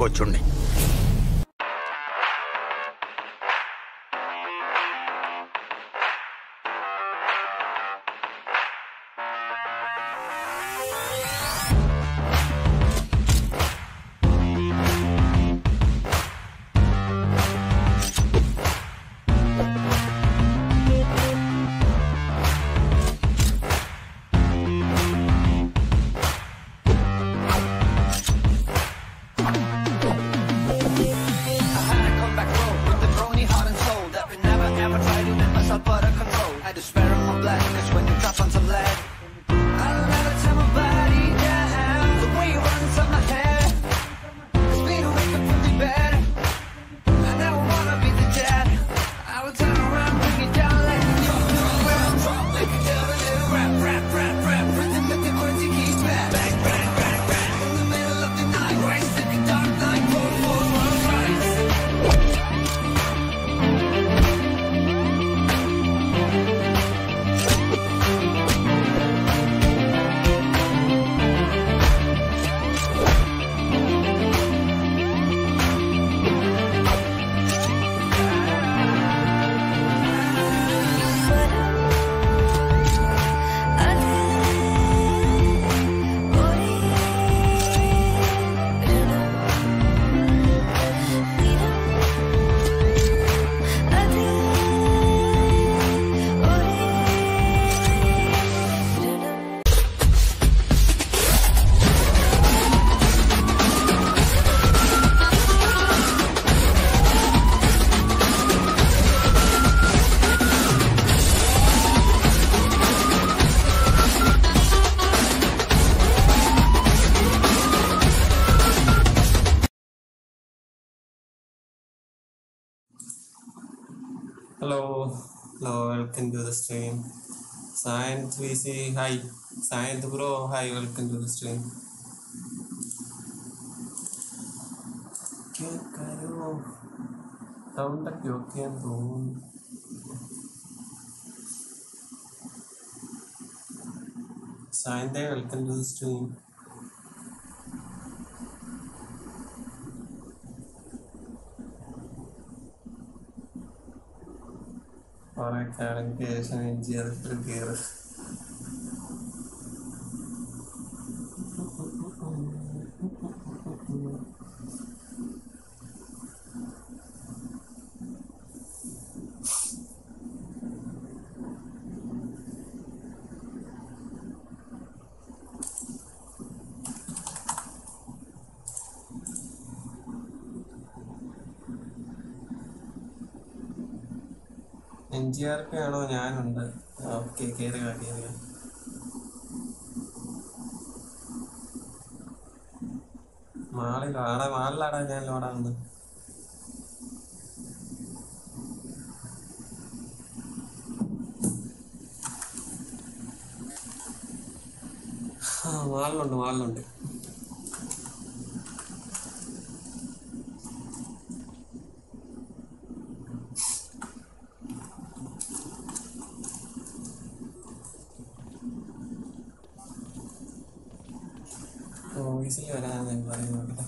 Kochunni comeback road with the brony heart and soul that we never ever tried to make myself under control. I just swear on my blood, cause when you drop on some lead, I don't ever tell my body down. The way you run inside my head, it's been a wake up from the bed. I never wanna be the dead. I will turn around, bring it down, let it drop, drop, drop, drop, let it down a little rap, rap, rap, rap, rhythm that the currency keeps back. Bang, bang, bang, bang, in the middle of the night, rise to the dark night, four, four, one, rise. Hello, hello, welcome to the stream. Science VC, hi. Science Bro, hi, welcome to the stream. കേൾക്കാരോ സൗണ്ടൊക്കെ ഓക്കെയാന്ന് തോന്നുന്നു സായന്തേ welcome to the stream കുറെ കാലങ്ങൾക്ക് ശേഷം എൻജി അതിൽ കയറി N G R P ആണോ ഞാനുണ്ട് ഓക്കെ കയറി വാ കയറി വാ മാളിൽ ആടാ മാളിലാടാ ഞാൻ ലോടാന്ന് ആ മാളിലുണ്ട് മാളിലുണ്ട് വോയിസിൽ വരാൻ ഞാൻ പറയുന്നത്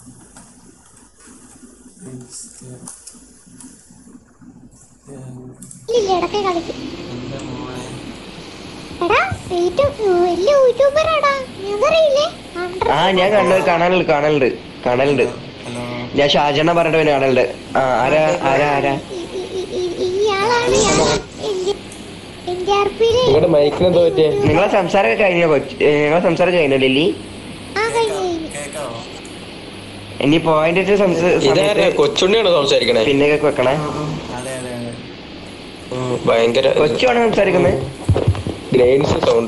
ഇല്ല ഇടയ്ക്ക് കളിക്കും എന്റെ മോനെ എടാ ഏറ്റവും വലിയ യൂട്യൂബറാടാ ഞങ്ങറിയില്ലേ ആ ഞാൻ കണ്ടു കാണലുണ്ട് കാണലുണ്ട് കാണലുണ്ട് ഹലോ ഞാൻ ഷാജണ്ണ പറഞ്ഞിട്ട് കാണലുണ്ട് ആ ആരാ ആരാ ആരാ ഇയാളാണ് ഞാൻ എന്റെ ആർ പിയിലെ നിങ്ങളുടെ മൈക്കിന് എന്തോ പറ്റിയേ നിങ്ങളെ സംസാരമൊക്കെ കഴിഞ്ഞോ കൊച്ച് ഏ, നിങ്ങളെ സംസാരം കഴിഞ്ഞോ ലില്ലി ആ കഴിഞ്ഞു കഴിഞ്ഞു കേക്കാവോ ഇനി പോയിന്റ് ഇട്ട് സംസ- ഇതാരെ സമയത്ത് കൊച്ചുണ്ണിയാണോ സംസാരിക്കണേ പിന്നെയൊക്കെ വെക്കണേ അതെ അതെ അതെ ഉം, ഭയങ്കര കൊച്ചുവാണ് സംസാരിക്കുന്നത് ഗ്രൈൻസ് സൗണ്ട്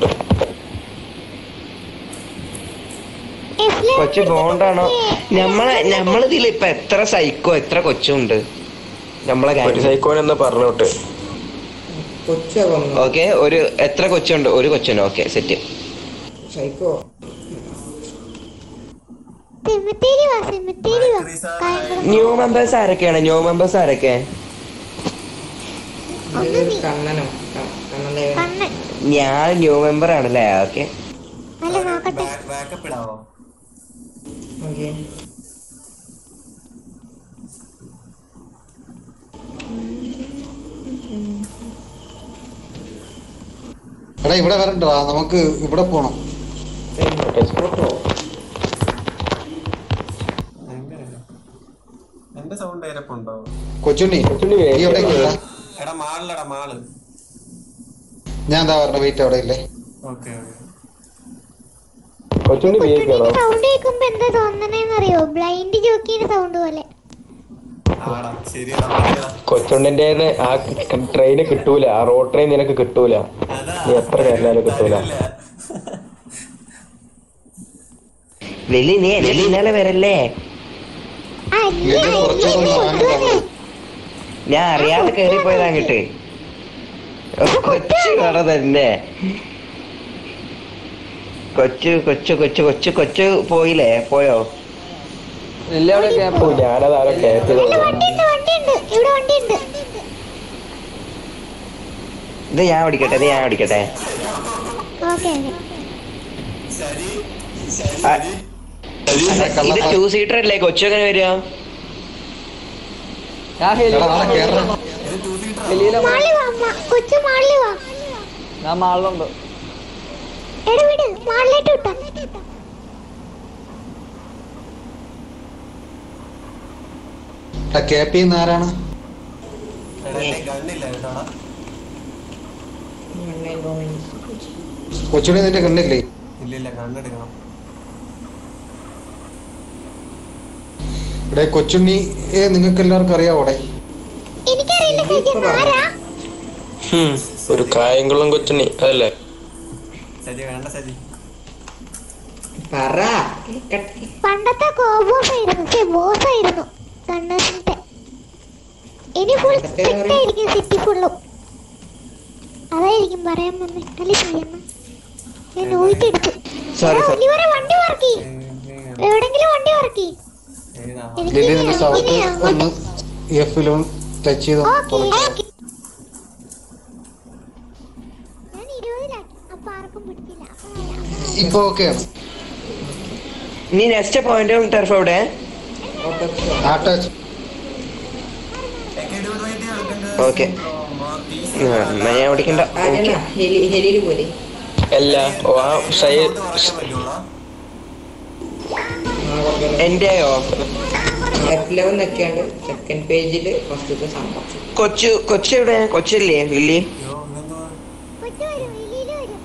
കൊച്ചു ബോണ്ടാണോ നമ്മളെ നമ്മളിതിൽ ഇപ്പൊ എത്ര സൈക്കോ എത്ര കൊച്ചുണ്ട് നമ്മളെ ഒരു കാര്യം സൈക്കോൻ എന്ന് പറഞ്ഞോട്ട് കൊച്ചു വന്നു ഓക്കെ ഒരു എത്ര കൊച്ചുണ്ട് ഒരു കൊച്ചുണ്ട് ഓക്കെ സെറ്റ് സൈക്കോ സെമിത്തേരി വാ സെമിത്തേരി വാ കായംകുളം ന്യൂ മെമ്പേഴ്സ് ആരൊക്കെയാണ് ന്യൂ മെമ്പേഴ്സ് ആരൊക്കെ ഇത് കണ്ണനോ ക- കണ്ണന്റെ കണ്ണൻ ഞാൻ ന്യൂ മെമ്പർ ആണല്ലേ ഓക്കെ അല്ല നോക്കട്ടെ ബാക്കപ്പ് ഇടാവോ ഓക്കെ എടാ ഇവിടെ വരണ്ടോ നമുക്ക് ഇവിടെ പോണം ഫോട്ടോ എങ്ങനെ എന്റെ സൗണ്ട് ഏരപ്പുണ്ടോ കൊച്ചുണ്ണി കൊച്ചുണ്ണി നീ വേഗം എവിടേക്ക് വരൂ. ഇല്ല? എടാ മാളിലടാ മാള് ഞാൻ എന്താ പറഞ്ഞ വെയിറ്റ് അവിടെ ഇല്ലേ ഓക്കെ ഓക്കെ കൊച്ചുണ്ണി വേഗം സൗണ്ട് കേൾക്കുമ്പോ എന്താ തോന്നണേന്നറിയോ ബ്ലൈൻഡ് ജോക്കിയുടെ സൗണ്ട് പോലെ ആടാ ശരിയാടാ പറഞ്ഞതാ. കൊച്ചുണ്ണിന്റെ ആ ട്രെയിന് കിട്ടൂല ആ റോഡ് ട്രെയിൻ നിനക്ക് കിട്ടൂല അതാ. നീ എത്ര കരഞ്ഞാലും കിട്ടൂല തരില്ല. വെലി നീ വെലി ഇന്നലെ വരല്ലേ ആ നീ ഇതിന്റെ കുറച്ചുകൂടെ ഒന്ന് ആണ്ട് കൊണ്ടുവന്നേ ഞാൻ അറിയാതെ കേറിപ്പോയതാ അങ്ങട്ട് കൊച്ചു കട തന്നെ കൊച്ചു കൊച്ചു കൊച്ചു കൊച്ചു കൊച്ചു പോയില്ലേ പോയോ ഓ, ഞാനത് ആരോ കയറ്റിയത് ഇവിടെ വണ്ടിയുണ്ട് വണ്ടിയുണ്ട് ഇവിടെ വണ്ടിയുണ്ട് ഇത് ഞാൻ ഓടിക്കട്ടെ ഇത് ഞാൻ ഓടിക്കട്ടെ ഓക്കെ ഓക്കെ ആ, ഇത് ടൂ സീറ്റർ അല്ലേ കൊച്ചു എങ്ങനെ വരിക എടാ നാളെ കേറണം മാളി വാ അമ്മ കൊച്ചു മാളി വാ ഞാൻ മാളിലുണ്ട് എടാ വിട് മാളിലേക്ക് വിട്ടാ എടാ കെ പി ആരാണ് എടാ, എന്റെ ഗണ്ണില്ല കേട്ടോടാ കൊച്ചുണ്ണി നിന്റെ കണ്ണില്ലേ ഇല്ല ഇല്ല കണ്ണെടുക്കണം ഇവിടെ കൊച്ചുണ്ണി ഏ നിങ്ങൾക്ക് എല്ലാവർക്കും അറിയാവോടെ എനിക്കറിയില്ല ചേച്ചി ആരാ ഹും, ഒരു കായംകുളം കൊച്ചുണ്ണി അതല്ലേ സജി വേണ്ട സജി പറ കേക്കട്ടെ. പണ്ടത്തെ കോബോസ് ആയിരുന്നു പക്ഷെ ബോസ് ആയിരുന്നു കണ്ണൂരിന്റെ ഇനി ഫുൾ സ്ട്രിക്റ്റ് ആയിരിക്കും സിറ്റി ഫുള്ളും അതായിരിക്കും പറയാൻ വന്നേ കളി ചെയ്യണം ഞാൻ നോയിട്ടെടുത്തു Sorry, sorry. ഒലിവരെ വണ്ടി പറക്കി എവിടെങ്കിലും വണ്ടി പറക്കി ഏതാ ലില്ലി നിന്റെ സൗണ്ട് ഒന്ന് എഫിലും ടച്ച് ചെയ്ത് ഒന്ന് തുറക്ക്. ഞാൻ ഇരുപതിലാക്കി അപ്പൊ ആർക്കും പിടിച്ചില്ല അപ്പൊ ഇപ്പൊ ഓക്കെയാണ് നീ നെക്സ്റ്റ് പോയിന്റ് ടർഫ് എവിടെ ആ ടച്ച് ഓക്കെ എന്നാ ഞാൻ ഓടിക്കണ്ട ഓക്കെ ആരെന്നാ ഹെലി ഹെലിയിൽ പോലെ അല്ല ഓ, ആ സൈ- എന്റെയോ എഫ് ലെവൻ നിൽക്കാണ്ട് സെക്കൻഡ് പേജിൽ ഫസ്റ്റത്തെ സംഭവം കൊച്ചു കൊച്ചു എവിടെ കൊച്ചില്ലേ ലില്ലി കൊച്ചു വരും വെളിയിൽ വരും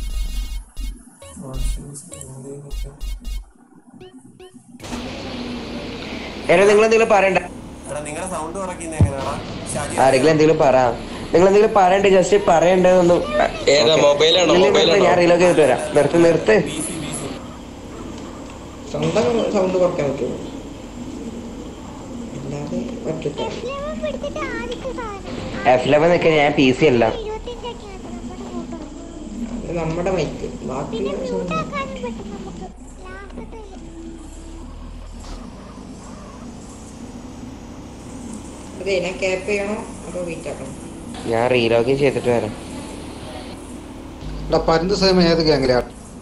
എന്നെ നിങ്ങൾ എന്തെങ്കിലും പറയണ്ട എടാ നിങ്ങളുടെ സൗണ്ട് കുറയ്ക്കുന്ന എങ്ങനെയാടാ ഷാജി ആരെങ്കിലും എന്തെങ്കിലും പറ നിങ്ങൾ എന്തെങ്കിലും പറയണ്ട ജസ്റ്റ് പറയണ്ടതൊന്നും ഏതാ, മൊബൈലാണോ? മൊബൈലാണോ? ഞാൻ റീലോക്ക് ചെയ്തിട്ട് വരാം നിർത്ത് നിർത്ത് സ്വന്തം സൗണ്ട് കുറയ്ക്കാൻ പറ്റുമോ അല്ലാതെ പറ്റില്ല ലെവൻ പിടിച്ചിട്ട് ആദ്യത്തെ സാധനം എഫ് ലെവൻ നിൽക്കാൻ ഞാൻ പി സി അല്ല ഇരുപത്തിയഞ്ചൊക്കെയാണ് നമ്മുടെ ഫോട്ടോ അത് നമ്മുടെ മൈക്ക് ബാക്കി പിന്നെ സൗണ്ട് മ്യൂട്ടാക്കാനും പറ്റും നമുക്ക് ലാസ്റ്റത്തെ അതെ ഞാൻ ക്യാപ്പ് ചെയ്യണോ അതോ വെയിറ്റ് ആക്കണോ ഞാൻ റീലോഗിൻ ചെയ്തിട്ട് വരാം എടാ പരുന്ത് സേമ ഏത് ഗ്യാങ്ങിലാ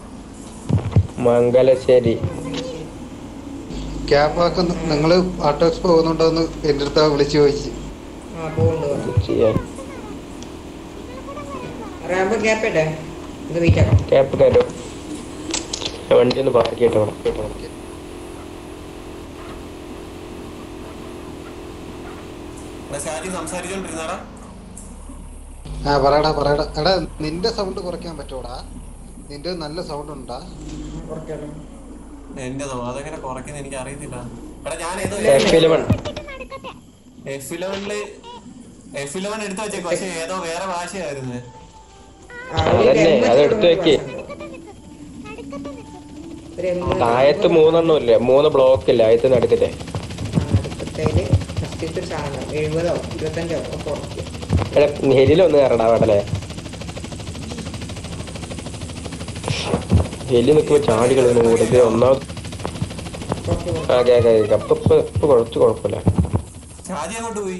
മംഗലശ്ശേരി ക്യാബ് ആക്ക് നിങ്ങൾ ആട്ടോ എക്സ്പോ പോകുന്നുണ്ടോ എന്ന് എൻ്റെ അടുത്ത് വിളിച്ച് ചോദിച്ചു ആ പോകുന്നുണ്ട് ചെയ്യാൻ റാമ്പ് ക്യാപ്പ് ഇട്ടെ ഇത് വെയിറ്റ് ആക്കണം ക്യാപ്പ് തരോ വണ്ടി ഒന്ന് പാർക്ക് ചെയ്തിട്ട് വേണം എടാ ഷാജി സംസാരിച്ചോണ്ടിരുന്നാടാ ആ പറയടാ പറയടാ എടാ നിന്റെ സൗണ്ട് കുറയ്ക്കാൻ പറ്റൂടാ നിന്റെ നല്ല സൗണ്ട് ഉണ്ടാ കുറയ്ക്കാലോ എന്റേതോ അതെങ്ങനെ കുറയ്ക്കുന്ന എനിക്ക് അറിയത്തില്ല എടാ ഞാൻ ഏതോ എഫ് ഇലവൻ എഫ് ഇലവനില് എഫ് ഇലവൻ എടുത്തു വെച്ചേക്കും പക്ഷെ ഏതോ വേറെ ഭാഷയായിരുന്നു അതന്നെ അത് എടുത്തു വെക്ക് ഒരു എൺപത് താഴത്ത് മൂന്നെണ്ണം ഇല്ലേ മൂന്ന് ബ്ലോക്ക് ഇല്ല ആയത്ത് നടുക്കത്തെ അടുത്തതില് ഫസ്റ്റത്തെ സാധനം എഴുപതോ ഇരുപത്തഞ്ചോ ഒക്കെ കുറയ്ക്കും എടാ ഹെലിലൊന്ന് കയറടാ വേടല്ലേ ഹെലി നിൽക്കുമ്പോ ചാടി കളിക്കുന്നു കൂടുതൽ ഒന്നാമത് കുറച്ച് ആ കേക്കാം കേക്കാം ഇപ്പൊ ഇപ്പൊ ഇപ്പൊ കുറച്ച് കുഴപ്പമില്ല ഷാജി അങ്ങോട്ട് പോയി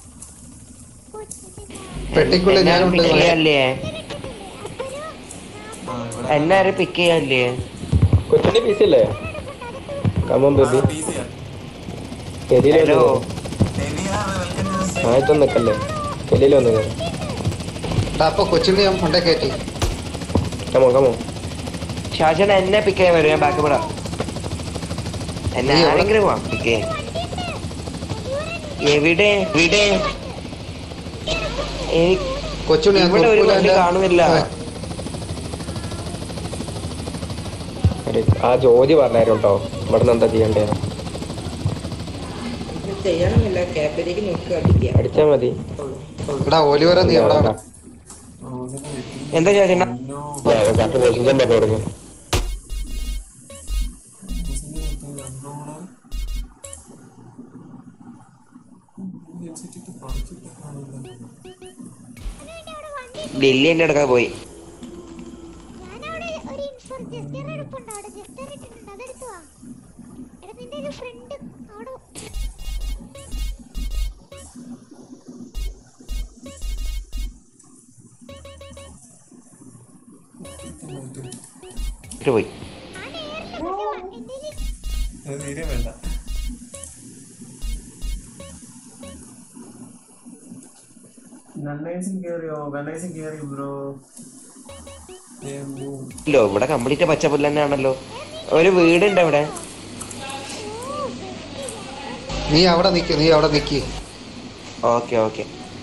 പെട്ടിക്കുള്ളിൽ ഞാനുണ്ട് പിക്ക് ചെയ്യാല്ലേ ആ ഇവിടെ എന്നെ ആരും പിക്ക് ചെയ്യാല്ലേ കൊച്ചിന്റെ പീസ് അല്ലേ കമ്മൻ ബേബി ഈസിയാ ഹലോ ആയത്തൊന്നും നിക്കല്ലേ ഹെലിയിലൊന്ന് കയറി എടാ അപ്പൊ കൊച്ചിനെ ഞാൻ കൊണ്ടേ കയറ്റി കമോ കമോ ഷാജന എന്നെ പിക്ക് ചെയ്യാൻ വരും ഞാൻ ബാക്ക് വിടാം എന്നെ നീ എവിടെ? ആരെങ്കിലും വാ പിക്ക് ചെയ്യാൻ എവിടെ എവിടെ എനിക്ക് കൊച്ചുണ്ണി ഞാൻ ഇവിടെ ഒരു കൊടുക്കൂല വണ്ടി എൻ്റെ- കാണുന്നില്ല ആ, ഒരു- ആ ജോജി പറഞ്ഞായിരുന്നു കേട്ടോ ഇവിടുന്ന് എന്താ ചെയ്യണ്ടേ ഇത് ചെയ്യണമെന്നില്ല ക്യാബിലേക്ക് നോക്കുക അടിക്കുക അടിച്ചാ മതി എടാ ഒലിവര നീ എവിടെ എന്താ ഷാജന പൊസിഷൻ പറഞ്ഞു കൊടുക്കും ലില്ലി എന്റെ അടുക്ക പോയി ഞാനവിടെ ഒരു ഇൻഫോർ ജസ്റ്റർ എടുപ്പുണ്ട് അവിടെ ജസ്റ്റർ ഇട്ടിട്ടുണ്ട് അതെടുത്തു വാ എടാ നിന്റെ ഒരു ഫ്രണ്ട് അവിടെ ഇട്ട് പോയി ആ നേരിട്ട് പക്ഷെ വ- എന്തേലും അത് തീരെ വേണ്ട ഗണ്ണൈസിൽ കേറിയോ ഗണ്ണൈസിൽ കേറി ബ്രോ ഇല്ലോ ഇവിടെ കംപ്ലീറ്റ് പച്ചപ്പുല്ല് തന്നെയാണല്ലോ ഒരു വീടുണ്ട് അവിടെ നീ അവിടെ നിക്ക് നീ അവിടെ നിക്ക് ഓക്കെ ഓക്കെ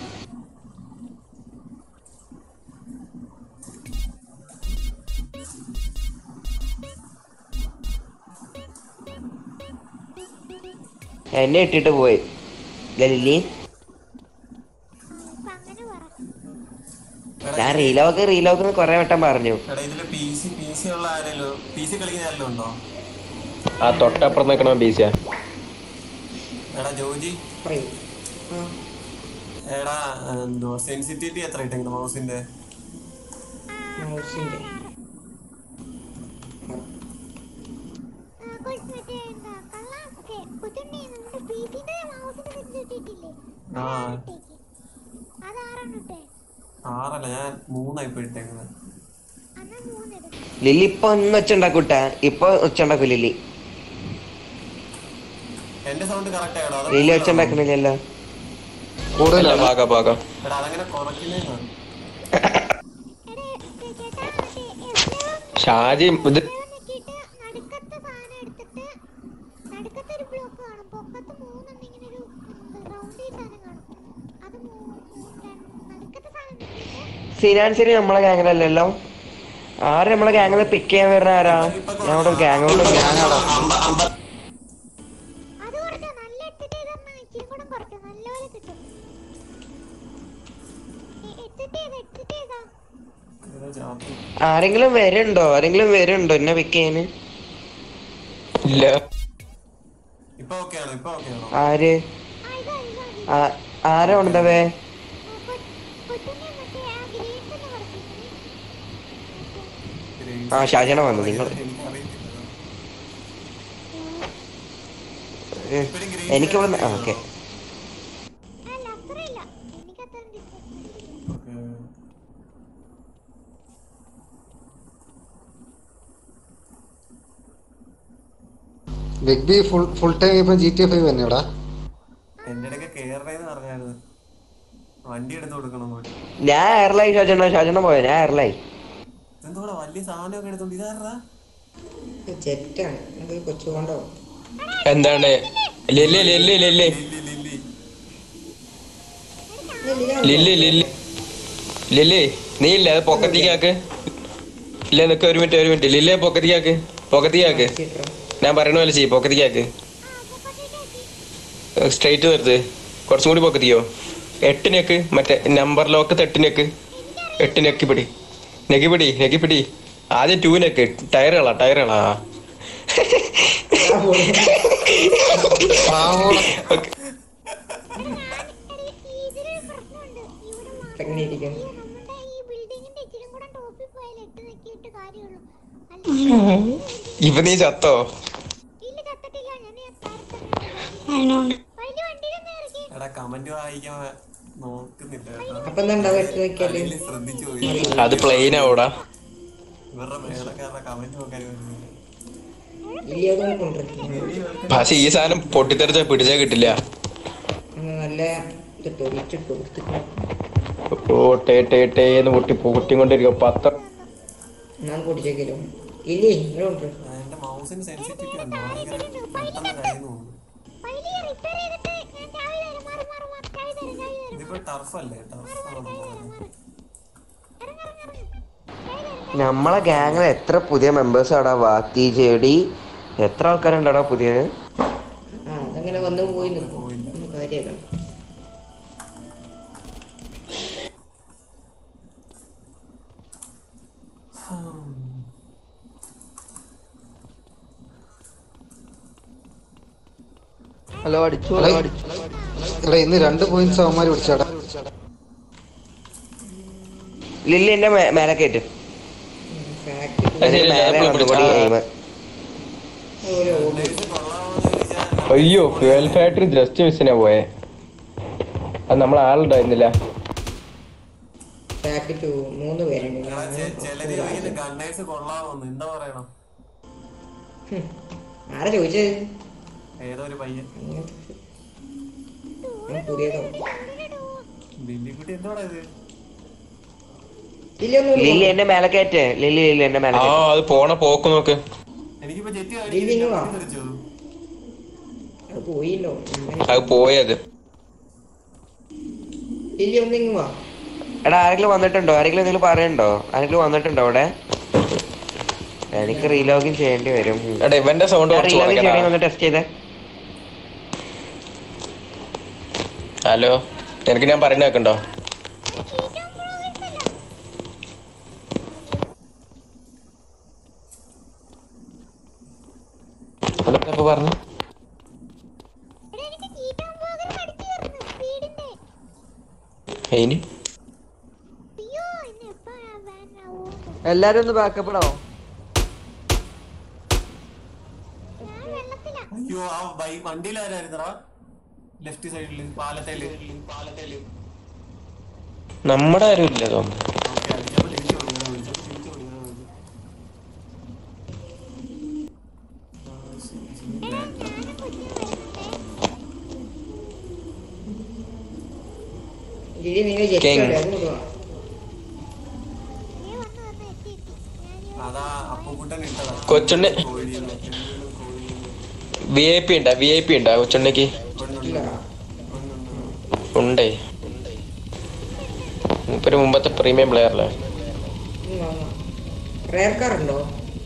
എന്നെ ഇട്ടിട്ട് പോയി ലില്ലി ഇപ്പൊ അങ്ങനെ പറ ഞാൻ റീലോക്ക് റീലോക്ക് കൊറേ വട്ടം പറഞ്ഞു എടാ ഇതില് പി സി പി സി ഉള്ള ആരെങ്കിലും പി സി കളിക്കുന്ന ആരെങ്കിലും ഉണ്ടോ ആ തൊട്ടപ്പുറം നിൽക്കണ ബീസിയാ എടാ ജോജി പറയൂ ആ എടാ എന്തോ സെൻസിറ്റിവിറ്റി എത്ര ഇട്ടെങ്കിലും മൗസിന്റെ മൗസിന്റെ ആ, കൊ- മറ്റേ എന്താ കള്ള ഓക്കേ, കൊച്ചുണ്ണി നമ്മുടെ പീസിന്റെ മൗസിന്റെ സെറ്റ് ഇട്ടിട്ടില്ലേ ആ ഇട്ടേക്ക്. അത് ആറാണ് ഇട്ടേ ആറല്ല ഞാൻ മൂന്നായി ഇപ്പൊ ഇട്ടേക്കുന്നത് അന്നാ മൂന്നെടുക്കും ലില്ലി ഇപ്പൊ ഒന്ന് ഒച്ചുണ്ടാക്കൂട്ട ഇപ്പൊ ഒച്ചുണ്ടാക്കൂ ലില്ലി എന്റെ സൗണ്ട് കറക്റ്റ് ആണോ അതോ ലില്ലി കൂടുതലാണോ? ഒച്ചുണ്ടാക്കണില്ലല്ലോ അല്ല കൂടുതലാണ് പാക പാകം എടാ അതങ്ങനെ കുറയ്ക്കുന്നേന്ന് എടേ ചേ- ചേട്ടാ മറ്റേ F11 ഷാജി ഇത് F11 ഞെക്കിയിട്ട് നടുക്കത്തെ സാധനം എടുത്തിട്ട് നടുക്കത്തെ ഒരു ബ്ലോക്ക് കാണും പൊക്കത്ത് മൂന്നെണ്ണം ഇങ്ങനെ ഒരു റൗണ്ട് ഈ സാധനം കാണും അത് മൂ- മൂ- രണ്ട്- നടുക്കത്തെ സാധനം ഞെക്കിയിട്ട് ഫിനാൻസിന് നമ്മളെ ഗാങ്ങിലല്ലല്ലോ ആര് നമ്മളെ ഗാങ്ങിൽ പിക്ക് ചെയ്യാൻ വരുന്ന ആരാ ഞാൻ ഇവിടെ ഗാങ് കൊണ്ട് അത് കുറച്ച് നല്ല എത്തിട്ട് ചെയ്താ ഇച്ചിരി കൂടെ കുറച്ച് നല്ലപോലെ കിട്ടും എത്തിട്ട് ചെയ്താ എത്തിട്ട് ചെയ്താ ഏതോ ചാത്തു. ആരെങ്കിലും വരുന്നുണ്ടോ ആരെങ്കിലും വരുന്നുണ്ടോ എന്നെ പിക്ക് ചെയ്യാന് ഇല്ല ഇപ്പൊ ഓക്കെ ആണോ ഇപ്പൊ ഓക്കെ ആണോ ആര് ആ ഇതാ ഇതാ ആ- ആരാ ഉണ്ടവേ കൊച്ചുണ്ണി മറ്റേ ആ ഗ്രീൻ തന്നെ കുറച്ചില്ലേ ആ ഷാജന വന്നു നിങ്ങൾ എനിക്കറിയത്തില്ല എനിക്ക് വന്ന് ആ ഓക്കെ അല്ല അത്രയില്ല എനിക്ക് അത്ര distance okay big B full full time ഇപ്പം ജി ടി എഫ് ഫൈവ് തന്നെയാടാ എന്റെ ഇടയ്ക്ക് കേറണേന്ന് പറഞ്ഞായിരുന്നു വണ്ടി എടുത്ത് കൊടുക്കണം പോയി ഞാൻ എയർലൈൻ ഷാജന ഷാജന പോയോ ഞാൻ എയർലൈൻ ഇതെന്തോടാ വലിയ സാധനമൊക്കെ എടുത്തോണ്ട് ഇതാരാ ജെറ്റാണ് നമുക്ക് കൊച്ചു കൊണ്ടോ എന്താണ് Lilly Lilly Lilly Lilly Lilly Lilly നീ ഇല്ല അത് പൊക്കത്തേക്കാക്ക് ഇല്ല നിക്ക് ഒരു മിനിറ്റ് ഒരു മിനിറ്റ് ലില്ലിയെ പൊക്കത്തേക്കാക്ക് പൊക്കത്തേക്കാക്ക് ഞാൻ പറയണ പോലെ ചെയ്യ് പൊക്കത്തേക്കാക്ക് സ്ട്രൈറ്റ് വരുത് കുറച്ചും കൂടി പൊക്കത്തിയോ എട്ടിനേക്ക് മറ്റേ നമ്പർ ലോക്ക് എട്ടിനേക്ക് എട്ടിനേക്ക് പിടി നെക്കി പിടി നെക്കി പിടി ആദ്യം ടൂനേക്ക് ടയറുകളാ ടയറുകളാ പാവോള ഓക്കെ ഇതിലൊരു പ്രശ്നമുണ്ട് ഇവിടെ മാത്രം എങ്ങനെ ഇരിക്കും ഈ നമ്മുടെ ഈ ബിൽഡിങ്ങിന്റെ ഇച്ചിരി കൂടെ ടോപ്പിൽ പോയാൽ എട്ട് നിൽക്കിയിട്ട് കാര്യമുള്ളൂ അല്ല ഇപ്പൊ നീ ചത്തോ ഇല്ല ചത്തിട്ടില്ല ഞാൻ വലിയ വണ്ടിയിലൊന്നും ഇറക്കി എടാ കമന്റ് വായിക്കാൻ നോക്കുന്നില്ല കേട്ടോ അപ്പൊ എന്താ ഉണ്ടാവുക എട്ട് നോക്കിയാല് കളിയില് ശ്രദ്ധിച്ചു പോയി അത് പ്ലെയിൻ ആവൂടാ ഇവരുടെ മേളക്കാരുടെ കമന്റ് നോക്കാൻ വരുന്നില്ല ഇല്ല അതുകൊണ്ട് കൊണ്ടിരിക്കുന്നു പക്ഷെ ഈ സാധനം പൊട്ടിത്തെറിച്ച പിടിച്ചാ കിട്ടില്ല നല്ല ഇതിട്ടോ വിറ്റിട്ടോ ഓ ടേ ടേ ടേന്ന് പൊട്ടി പൊട്ടിക്കൊണ്ടിരിക്കും പത്ത ഞാൻ പൊട്ടിച്ചേക്കല്ലോ ഇല്ലേ ഇങ്ങോട്ട് എന്റെ മൗസിന് സെൻസിറ്റിവിറ്റി ഉണ്ടോ ഭയങ്കര പെട്ടെന്ന് കഴിയുന്നു പൈലി റിപ്പയർ ചെയ്തിട്ട് ഞാൻ ചാവി തരാം മാറി മാറി മാറി ചാവി തരാം ചാവി തരാം ഇതിപ്പോ ടർഫ് അല്ലേ ടർഫ് ഇറങ്ങി ഇറങ്ങി ഇറങ്ങി ചാവി തരാം നമ്മളെ ഗ്യാങ്ങിൽ എത്ര പുതിയ മെമ്പേഴ്സ് ആടാ വാത്തി ജെഡി എത്ര ആൾക്കാരുണ്ടാടാ പുതിയത് ആ അതങ്ങനെ വന്ന് പോയി നിൽക്കും ഒന്നും കാര്യമല്ല ഹലോ അടിച്ചു ഹലോ അടിച്ചു എടാ ഇന്ന് രണ്ട് പോയിന്റ്സ് അവന്മാര് പിടിച്ചാടാ ലില്ലി എന്റെ മേ- മേലെ കയറ്റ് ഫാക്ടറി അത് ശരി, മേലെ ഞാൻ ഒന്നുകൂടി പിടിച്ചു. aim. ഒരു ഓടി അയ്യോ ഫ്യൂൽ ഫാക്ടറി ജസ്റ്റ് മിസ്സിനാ പോയെ അത് നമ്മളെ ആളുണ്ടായിരുന്നില്ല ഫാക്ടറി ടു മൂന്ന് പേരുണ്ട് ചിലര് ചോദിക്കുന്നത് ഗണ്ണേഴ്സ് കൊള്ളാമെന്ന് എന്താ പറയണം ഹും. ആരാ ചോദിച്ചത് ഏതോ ഒരു പയ്യൻ ഞാൻ പുതിയതോ ബില്ലിക്കുട്ടി എന്തോടാ ഇത് ഇല്ല ഒന്നും ലില്ലി എന്റെ മേലെ കയറ്റ് ലില്ലി ലില്ലി എന്റെ മേലെ ആ കയറ്റ് അത് പോണ പോക്ക് നോക്ക് എനിക്കിപ്പോ ജെറ്റ് ഇല്ലിങ്ങ് വാ. കാണിച്ചു അത് പോയില്ലോ അത് പോയത് ഇല്ല ഒന്നിങ്ങ് വാ എടാ ആരെങ്കിലും വന്നിട്ടുണ്ടോ ആരെങ്കിലും എന്തെങ്കിലും പറയണ്ടോ ആരെങ്കിലും വന്നിട്ടുണ്ടോ അവിടെ എനിക്ക് റീലോഗിൻ ചെയ്യേണ്ടി വരും എടാ ഇവന്റെ സൗണ്ട് കുറച്ച് റീലോഗിൻ ചെയ്യണമെങ്കിൽ കുറയ്ക്കണ ഒന്ന് ടെസ്റ്റ് ചെയ്തേ ഹലോ നിനക്ക് ഞാൻ പറയുന്ന കേക്കണ്ടോ അപ്പൊ പറഞ്ഞു എടാ എനിക്ക് ചീറ്റാൻ പോകർ പഠിച്ചു തരുന്നു സ്പീഡിന്റെ ഇനി അയ്യോ ഇന്ന് എപ്പോഴാ ബാൻ ആവോ എല്ലാരും ഒന്ന് ബാക്കപ്പ് ഇടാവോ ഞാൻ വെള്ളത്തിലാ അയ്യോ ആ ബൈ വണ്ടിയിലാരായിരുന്നടാ ലെഫ്റ്റ് സൈഡില് പാലത്തേല് പാലത്തേല് നമ്മുടെ ആരും ഇല്ല തോന്നുന്നു ഓക്കെ അടിച്ചപ്പോ തിരിച്ചു കൊടുക്കണം വിളിച്ചു തിരിച്ചു കൊടുക്കണം വിളിച്ചു എടാ ഞാനും കൊച്ചിന് വരുന്നുണ്ടേ ഇല്ല നിങ്ങൾ ജെറ്റ് King. അത് കൊണ്ടുവാ നീ വന്ന് വന്ന് എത്തി എത്തി ഞാൻ അതാ അപ്പുക്കുട്ടൻ ഇട്ടതാ കൊച്ചുണ്ണി കോഴിയെന്ന് വി ഐ പി ഉണ്ടാ വി ഐ പി ഉണ്ടാ കൊച്ചുണ്ണിക്ക് ഇല്ല ഉണ്ടേ മൂപ്പര് മുമ്പത്തെ പ്രീമിയം പ്ലെയറല്ലേ റയർ കാർ ഉണ്ടോ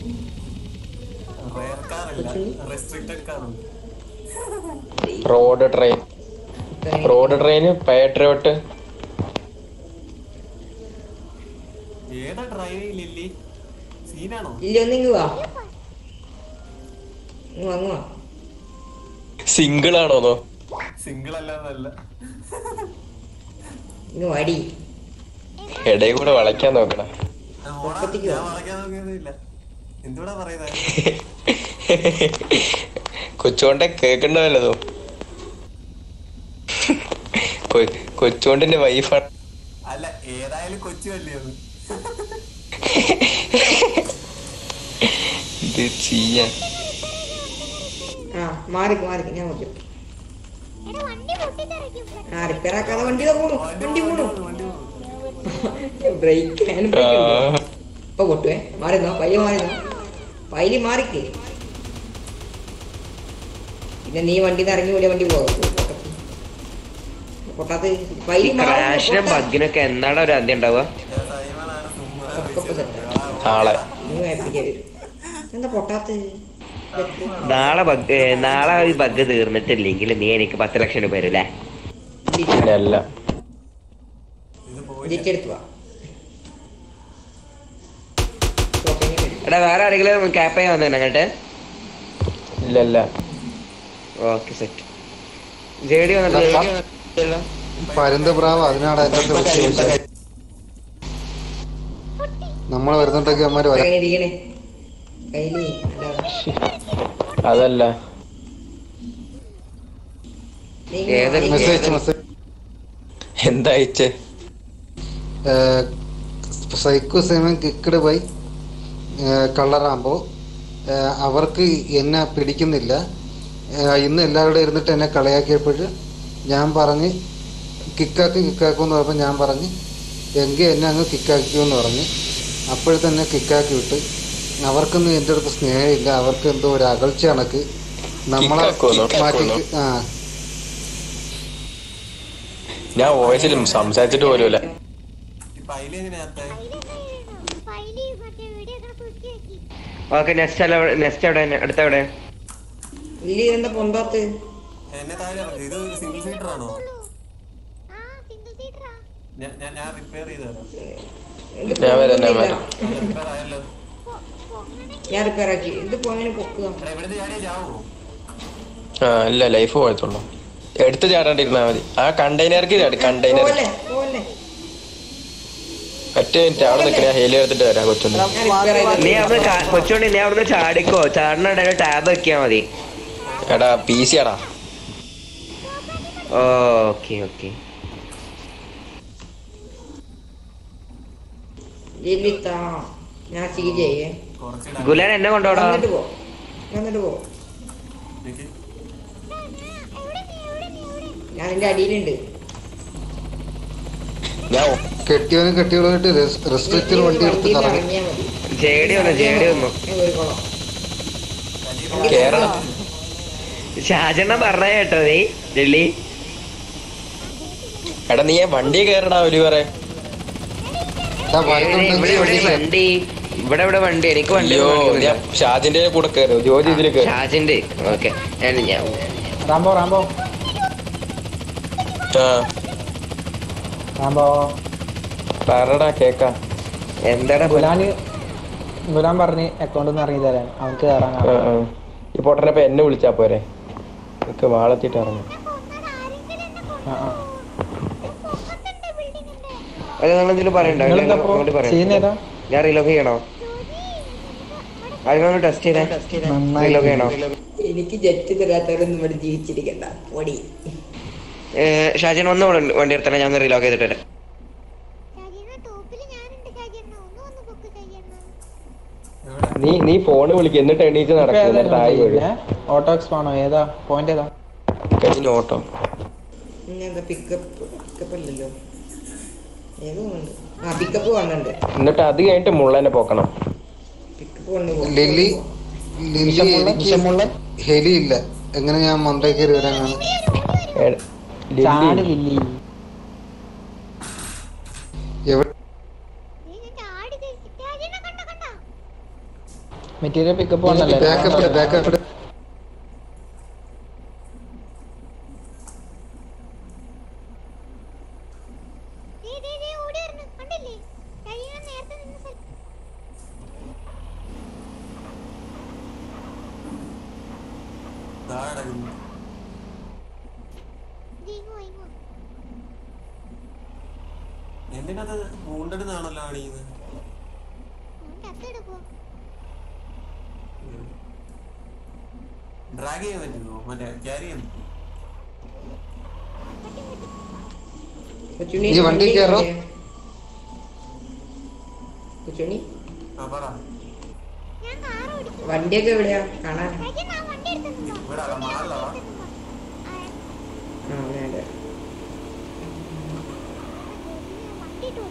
റയർ കാറല്ല റെസ്ട്രിക്റ്റഡ് കാറുണ്ട് road train road train patriot ഏതാ ഡ്രൈവ് ലില്ലി സീനാണോ ഇല്ല ഒന്നിങ്ങ് വാ ഇങ്ങ് വാ, ഇങ്ങ് വാ സിംഗിൾ ആണോന്നോ സിംഗിൾ അല്ലാന്നല്ല ഇങ്ങ് വാടി ഇടയിൽ കൂടെ വളയ്ക്കാൻ നോക്കണ ഞാൻ ഓടാ- ഒപ്പത്തിക്ക് ഞാൻ വാ. വളയ്ക്കാൻ നോക്കിയതില്ല എന്തുകൂടാ പറയുന്നത് കൊച്ചുകൊണ്ടെ കേക്കണ്ട വല്ലതും കൊ- കൊച്ചുകൊണ്ടിന്റെ വൈഫാണ് അല്ല ഏതായാലും കൊച്ചു അല്ലയോ ഇത് ചെയ്യാൻ ആ മാറിക്ക് മാറിക്ക് ഞാൻ ഓടിച്ചു എടാ വണ്ടി പൊട്ടിത്തെറിക്കും ആ റിപ്പയർ ആക്കാതെ വണ്ടി പോണു വണ്ടി പോണു വണ്ടി പോകും ബ്രേക്ക് ഹാൻഡ് ആ, ബ്രേക്ക് ഉണ്ടോ ഇപ്പൊ പൊട്ടുവേ മാറിന്നോ പയ്യെ മാറിന്നോ പൈലി മാറിക്ക് പിന്നെ നീ വണ്ടി ഇറങ്ങി വലിയ വണ്ടി പോകും പൊട്ടാത്ത പൈലി ക്രാഷിനും ബഗിനൊക്കെ എന്നാടാ ഒരു അന്ത്യം ഉണ്ടാവുക സൈമനാണ് സുമ്മ നാളെ എന്താ പൊട്ടാത്ത നാളെ ബഗ് നാളെ ഈ ബഗ് തീർന്നിട്ടില്ലെങ്കിൽ നീ എനിക്ക് പത്ത് ലക്ഷം രൂപ തരും അല്ലേ പിന്നെ അല്ല ഇത് പോയി ജിറ്റെടുത്തു വാ എടാ വേറെ ആരെങ്കിലും ക്യാപ്പ് ചെയ്യാൻ വന്നേ അങ്ങോട്ട് ഇല്ല ഇല്ല ഓക്കെ സെറ്റ് ജേഡി വന്നിട്ട് പരുന്ത് പ്രാവ് അതിനാണ് എന്റെ അടുത്ത് വിളിച്ച് ചോദിച്ചത് നമ്മൾ വരുന്നുണ്ടെങ്കിൽ അവന്മാര് വരാം ഇരിക്കണേ കയ്യില് അല്ല. അതല്ല നീ ഏത് ഇങ്ങ് വാ. മെസ്സേജ് മെസ്സേജ് എന്താ അയച്ചേ സൈക്കോ സെവൻ കിക്കഡ് ബൈ കളറാകുമ്പോൾ അവർക്ക് എന്നെ പിടിക്കുന്നില്ല ഏഹ് ഇന്ന് എല്ലാവരുടെ ഇരുന്നിട്ട് എന്നെ കളിയാക്കിയപ്പോൾ ഞാൻ പറഞ്ഞ് കിക്കാക്ക് കിക്കാക്കും എന്ന് പറഞ്ഞപ്പോൾ ഞാൻ പറഞ്ഞ് എങ്കിൽ എന്നെ അങ്ങ് കിക്കാക്കൂ എന്ന് പറഞ്ഞ് അപ്പോൾ തന്നെ കിക്കാക്കി വിട്ട് അവർക്കൊന്നും എൻ്റെ അടുത്ത് സ്നേഹമില്ല അവർക്ക് എന്തോ ഒരു അകൽച്ച കണക്ക് നമ്മളെ കിക്കാക്കുവോ? മാറ്റി കിക്കാക്കുവോ? ആ ഞാൻ വോയിസിലും സംസാരിച്ചിട്ട് പോലുമില്ല ഇപ്പൊ അതിലെങ്ങനെയാത്ത ഫൈലി മറ്റേ വീഡിയോ ഒക്കെ കുത്തി വെക്കി ഓക്കെ നെക്സ്റ്റ് അല്ല നെക്സ്റ്റ് എവിടെ അടുത്ത എവിടെ ലില്ലി എന്താ പൊന്താത്ത് എന്നെ താഴെ ഇറക്ക് ഇത് സിംഗിൾ സീറ്റർ ആണോ ആ സിംഗിൾ സീറ്ററാ ഞാൻ ഞാൻ- ഞാൻ റിപ്പയർ ചെയ്ത് തരാം ഇത് ഞാൻ വരാം, ഞാൻ പൊങ്ങുന്നില്ല. വരാം. റിപ്പയർ ആയല്ലോ ഞാൻ റിപ്പയർ ആക്കി ഇത് പൊങ്ങനെ പൊക്കുക എടാ ഇവിടുന്ന് ചാടിയാ ചാവോ ആ ഇല്ല ലൈഫ് പോയത്തുള്ളൂ എടുത്ത് ചാടാണ്ടിരുന്നാ മതി ആ കണ്ടെയ്നർക്ക് ചാടി കണ്ടെയ്നർ പോലെ പോലെ ഒറ്റ മിനിറ്റ് അവിടെ നിൽക്കണേ ഹെലി എടുത്തിട്ട് വരാം കൊച്ചുണ്ട് ഞാൻ റിപ്പയർ ചെയ്ത് നീ അവിടുന്ന് കാ- കൊച്ചുകൊണ്ട് നീ അവിടുന്ന് ചാടിക്കോ ചാടിന ഇടയിൽ ടാബ് വെക്കിയാ മതി എടാ പി സി ആടാ ഓക്കെ ഓക്കെ ലില്ലി താ ഞാൻ ചീ ചെയ്യേ കുറച്ച് ഗുലാൻ എന്നെ കൊണ്ടോടാ വന്നിട്ട് പോ വന്നിട്ട് പോ എനിക്ക് ഞാൻ എന്റെ അടിയിലുണ്ട് ഞാൻ കെട്ടിയവനും കെട്ടിയവളുമായിട്ട് റെസ്ട്രിക്റ്റഡ് വണ്ടി എടുത്ത് വണ്ടിയിൽ കറങ്ങി ഇറങ്ങിയാ മതി ജേടി വന്നു ജേടി വന്നു ഞാൻ കേറിക്കോളാം. കേറണം ഷാജണ്ണ പറഞ്ഞ കേട്ടോ നീ ഡൽഹി എടാ നീ വണ്ടി കയറടാ ഒരു പറ ആ വഴക്കുണ്ടെങ്കിൽ ഇവിടെ ഇവിടെ ഒരു വണ്ടി ഇവിടെ ഇവിടെ വണ്ടി എനിക്ക് വണ്ടി അയ്യോ ഞാൻ ഷാജിന്റെ കൂടെ കയറി ജോജി ഇതിൽ കയറി ഷാജിന്റെ ഓക്കെ ഞാൻ റാംബോ റാംബോ ആ റാംബോ പറടാ കേക്കാ എന്താടാ ഗുലാന് ഗുലാൻ പറഞ്ഞ് അക്കൗണ്ടിൽ നിന്ന് ഇറങ്ങി തരാൻ അവൻക്ക് കയറാൻ ആ, ആ. ഈ പൊട്ടനപ്പ എന്നെ വിളിച്ചാ പോരെ എനിക്ക് വാളത്തിട്ട് ഇറങ്ങും ആ ആ അത് നിങ്ങൾ എന്തെങ്കിലും പറയണ്ടോ നിങ്ങളെന്താ ഇപ്പൊ അങ്ങോട്ട് പറയ്. ചെയ്യുന്നേതാ ഞാൻ റീലോക്ക് ചെയ്യണോ അതിനൊന്ന് ടെസ്റ്റ് ചെയ്തേ നന്നായി റീലോക്ക് ചെയ്യണോ എനിക്ക് ജെറ്റ് തരാത്തവരൊന്നും ഇവിടെ ജീവിച്ചിരിക്കണ്ട പൊടി ഷാജിൻ ഒന്ന് വണ്ടി- വണ്ടി എടുത്തേ ഞാൻ ഒന്ന് റീലോക്ക് ചെയ്തിട്ട് വരാം ഷാജിയണ്ണ ടോപ്പിൽ ഞാനുണ്ട് ഷാജിയണ്ണ ഒന്ന് വന്ന് പൊക്ക് ഷാജിയണ്ണ നീ നീ ഫോണ് വിളിക്കും എന്നിട്ട് എണീറ്റ് നടക്കും എന്നിട്ട് താഴെ വീഴും ഓട്ടോ എക്സ്പാണോ ഏതാ പോയിന്റ് ഏതാ കഴിഞ്ഞ ഓട്ടം ഇനി എന്താ പിക്കപ്പ് പിക്കപ്പ് അല്ലല്ലോ ഏതോ ഉണ്ട് ആ പിക്കപ്പ് വന്നിട്ടുണ്ട് എന്നിട്ട് അത് കഴിഞ്ഞിട്ട് മുള്ളനെ പോക്കണം പിക്കപ്പ് വന്നു പോ. ലില്ലി ലില്ലി എനിക്ക് ഹെലി ഇല്ല എങ്ങനെ ഞാൻ മണ്ടേ കയറി വരാനാണ് എ- ചാട് ലില്ലി ലില്ലി എവിടെ നീ ഞാൻ ചാടി തിരിച്ച് ഷാജിയണ്ണ കണ്ട കണ്ട മെറ്റീരിയൽ പിക്കപ്പ് വന്നല്ലേ ബാക്കപ്പ് ബാക്കപ്പ് ദേ ദേ ദേ ഓടി വരുന്നു കണ്ടില്ലേ ഷാജിയണ്ണ നേരത്തെ നിന്ന സ്ഥലം താഴെ കിടക്കുന്നു. ദേ ഇങ്ങോ ഇങ്ങോ എന്തിനത് മൂണ്ടെടുന്നാണല്ലോ കാണിക്കുന്നത് ഞാൻ കത്തെടുക്കോ ഡ്രാഗ് ചെയ്യാൻ പറ്റുമോ മറ്റേ ക്യാരി ചെയ്യാൻ കൊച്ചുണ്ണി ഈ വണ്ടി കയറോ? കൊച്ചുണ്ണി ആ പറ ഞാൻ കാർ ഓടിക്കും വണ്ടിയൊക്കെ എവിടെയാ കാണാൻ ഷാജിയണ്ണ ആ വണ്ടി എടുത്തിട്ടുണ്ടോ ഇവിടെ മാറില്ല ആ വേണ്ട വണ്ടി ഇട്ടു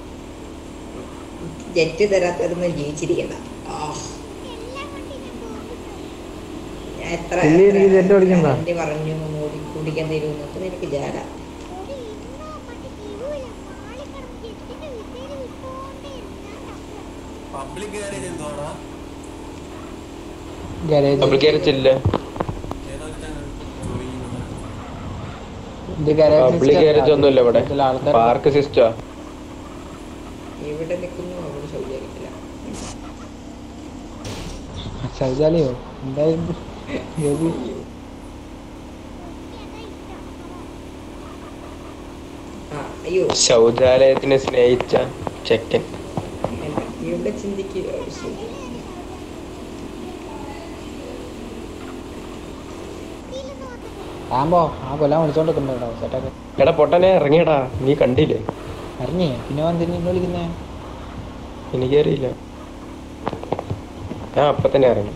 ജെറ്റ് തരാത്തവരൊന്നും ജീവിച്ചിരിക്കണ്ട ആ, എല്ലാ വണ്ടി ഞാൻ തോന്നിട്ടു ഞാൻ എത്ര ലില്ലി, നീ എത്ര jet ഓടിക്കണ്ട? വണ്ടി പറഞ്ഞു ഒന്ന് ഓടി കുടിക്കാൻ തരുമെന്ന് അപ്പൊ നിനക്ക് ജാട ഒരു ഇന്നോ മറ്റേ തിരുവില്ല മാളി കിടന്ന് ജെറ്റിന്റെ വിസയിൽ വിട്ടോണ്ടേ ഞാൻ തപ്പുക പബ്ലിക് ഗാരേജ് എന്തോടാ ഗാരേജ് പബ്ലിക്കേറിച്ചില്ല ഏതോ ചോദിക്കുന്നത് ഇത് ഗാരേജ് പബ്ലിക് ഗാരേജ് ഒന്നുമില്ല ഇവിടെ ഇതിൽ ആൾക്കാർ പാർക്ക് സിസ്റ്റോ ഇവിടെ നിൽക്കുന്നു അവിടെ സൗകര്യത്തില്ല ശൗചാലയോ എന്തായാലും ഏത് ആ അയ്യോ ശൗചാലയത്തിനെ സ്നേഹിച്ച ചെക്കൻ എന്താ ഇവിടെ ചിന്തിക്കുക ആവശ്യമില്ല. റാംബോ ആ കൊല്ലാൻ വിളിച്ചോണ്ടിരിക്കുന്നുണ്ടോ സെറ്റൊക്കെ എടാ പൊട്ടനെ ഇറങ്ങിയടാ നീ കണ്ടില്ലേ അറിഞ്ഞേ പിന്നെ വന്നിട്ട് വിളിക്കുന്നേ എനിക്കറിയില്ല ഞാൻ അപ്പൊ തന്നെ ഇറങ്ങി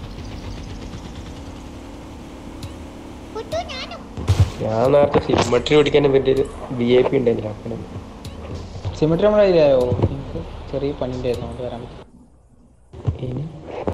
കുട്ടു ഞാനും ഞാൻ നേരത്തെ സിമ്മട്രി ഓടിക്കാൻ പറ്റിയൊരു ബി ഐ പി ഉണ്ടായില്ല അപ്പം സിമിട്രി നമ്മുടെ കയ്യിലായോ എനിക്ക് ചെറിയ പണി ഉണ്ടായിരുന്നു അതുകൊണ്ട് വരാൻ പറ്റി ഇനി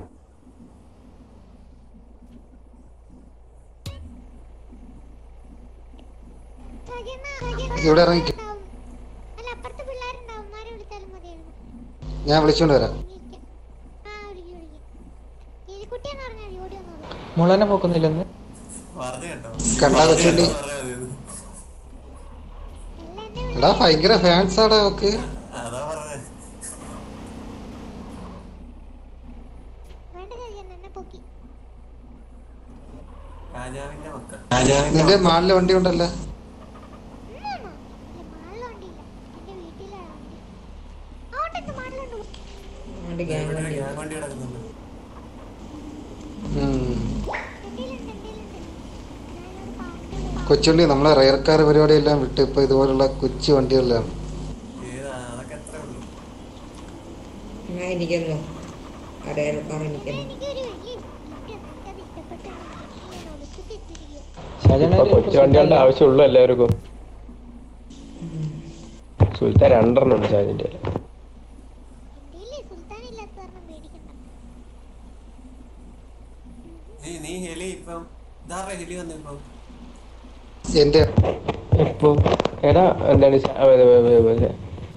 സജന, സജന ഇവിടെ ഇറങ്ങിക്ക്. ഉണ്ടാവും. അല്ല അപ്പുറത്ത് പിള്ളേരുണ്ടാവും ഉമ്മാരെ വിളിച്ചാലും മതിയായിരുന്നു ഞാൻ വിളിച്ചോണ്ട് വരാം വിളിക്കാം. ആ വിളിക്കും വിളിക്കും കീരിക്കുട്ടിയെന്ന് പറഞ്ഞാൽ മതി ഓടി വന്നോളൂ മുളനെ പോക്കുന്നില്ലെന്ന് പറഞ്ഞു കേട്ടോ കണ്ടാ കൊച്ചുണ്ണി പറഞ്ഞാ മതി. എല്ലാം എന്നെ എടാ ഭയങ്കര ഫാൻസ് ആടാ അവക്ക് അതാ പറഞ്ഞേ വേണ്ട സജന എന്നെ പൊക്കി രാജാവിന്റെ മക്കൾ രാജാവിന്റെ നിന്റെ മാളില് വണ്ടി ഉണ്ടല്ലോ ഇന്നാണോ ഇല്ല മാളിൽ വണ്ടിയില്ല എന്റെ വീട്ടിലാണ് വണ്ടി ആ ഉണ്ട് മാളിലുണ്ട് അതുകൊണ്ട് ഗ്യാങ് ഇവിടെ വണ്ടി ഗ്യാങ് വണ്ടി കിടക്കുന്നുണ്ട് ഉം. എന്റേലുണ്ട് എന്റേലുണ്ട് ഞാനൊരു പാട്ട് കൊച്ചുണ്ണി നമ്മളെ റയർക്കാർ പരിപാടിയെല്ലാം വിട്ട് ഇപ്പൊ ഇതുപോലുള്ള കൊച്ചു വണ്ടികളിലാണ് ഏതാ അതൊക്കെ എത്ര ഉള്ളൂ ഞാൻ ഇരിക്കുന്നു അറിയാൻ ഇരിക്കുന്നു എനിക്കൊരു വലിയ ഗിഫ്റ്റ് എനിക്കത് ഇഷ്ടപ്പെട്ടു ഞാൻ ഒളിച്ചിട്ട് ഇട്ടിരിക്കുക ഷജന ഇപ്പൊ കൊച്ചു വണ്ടികളുടെ ആവശ്യമുള്ളൂ എല്ലാവർക്കും സുൽത്താൻ രണ്ടെണ്ണം ഉണ്ട് ഷാജിന്റെ എന്റെ സുൽത്താൻ ഇല്ലാത്ത കാരണം മേടിക്കണ്ട നീ നീ ഹെലി ഇപ്പം ഇതാരുടെ ഹെലി വന്നു ഇപ്പം എന്റെ ഇപ്പൊ എടാ എന്താണ് ശ- ആ, വേ- വേ- വേ- വേ-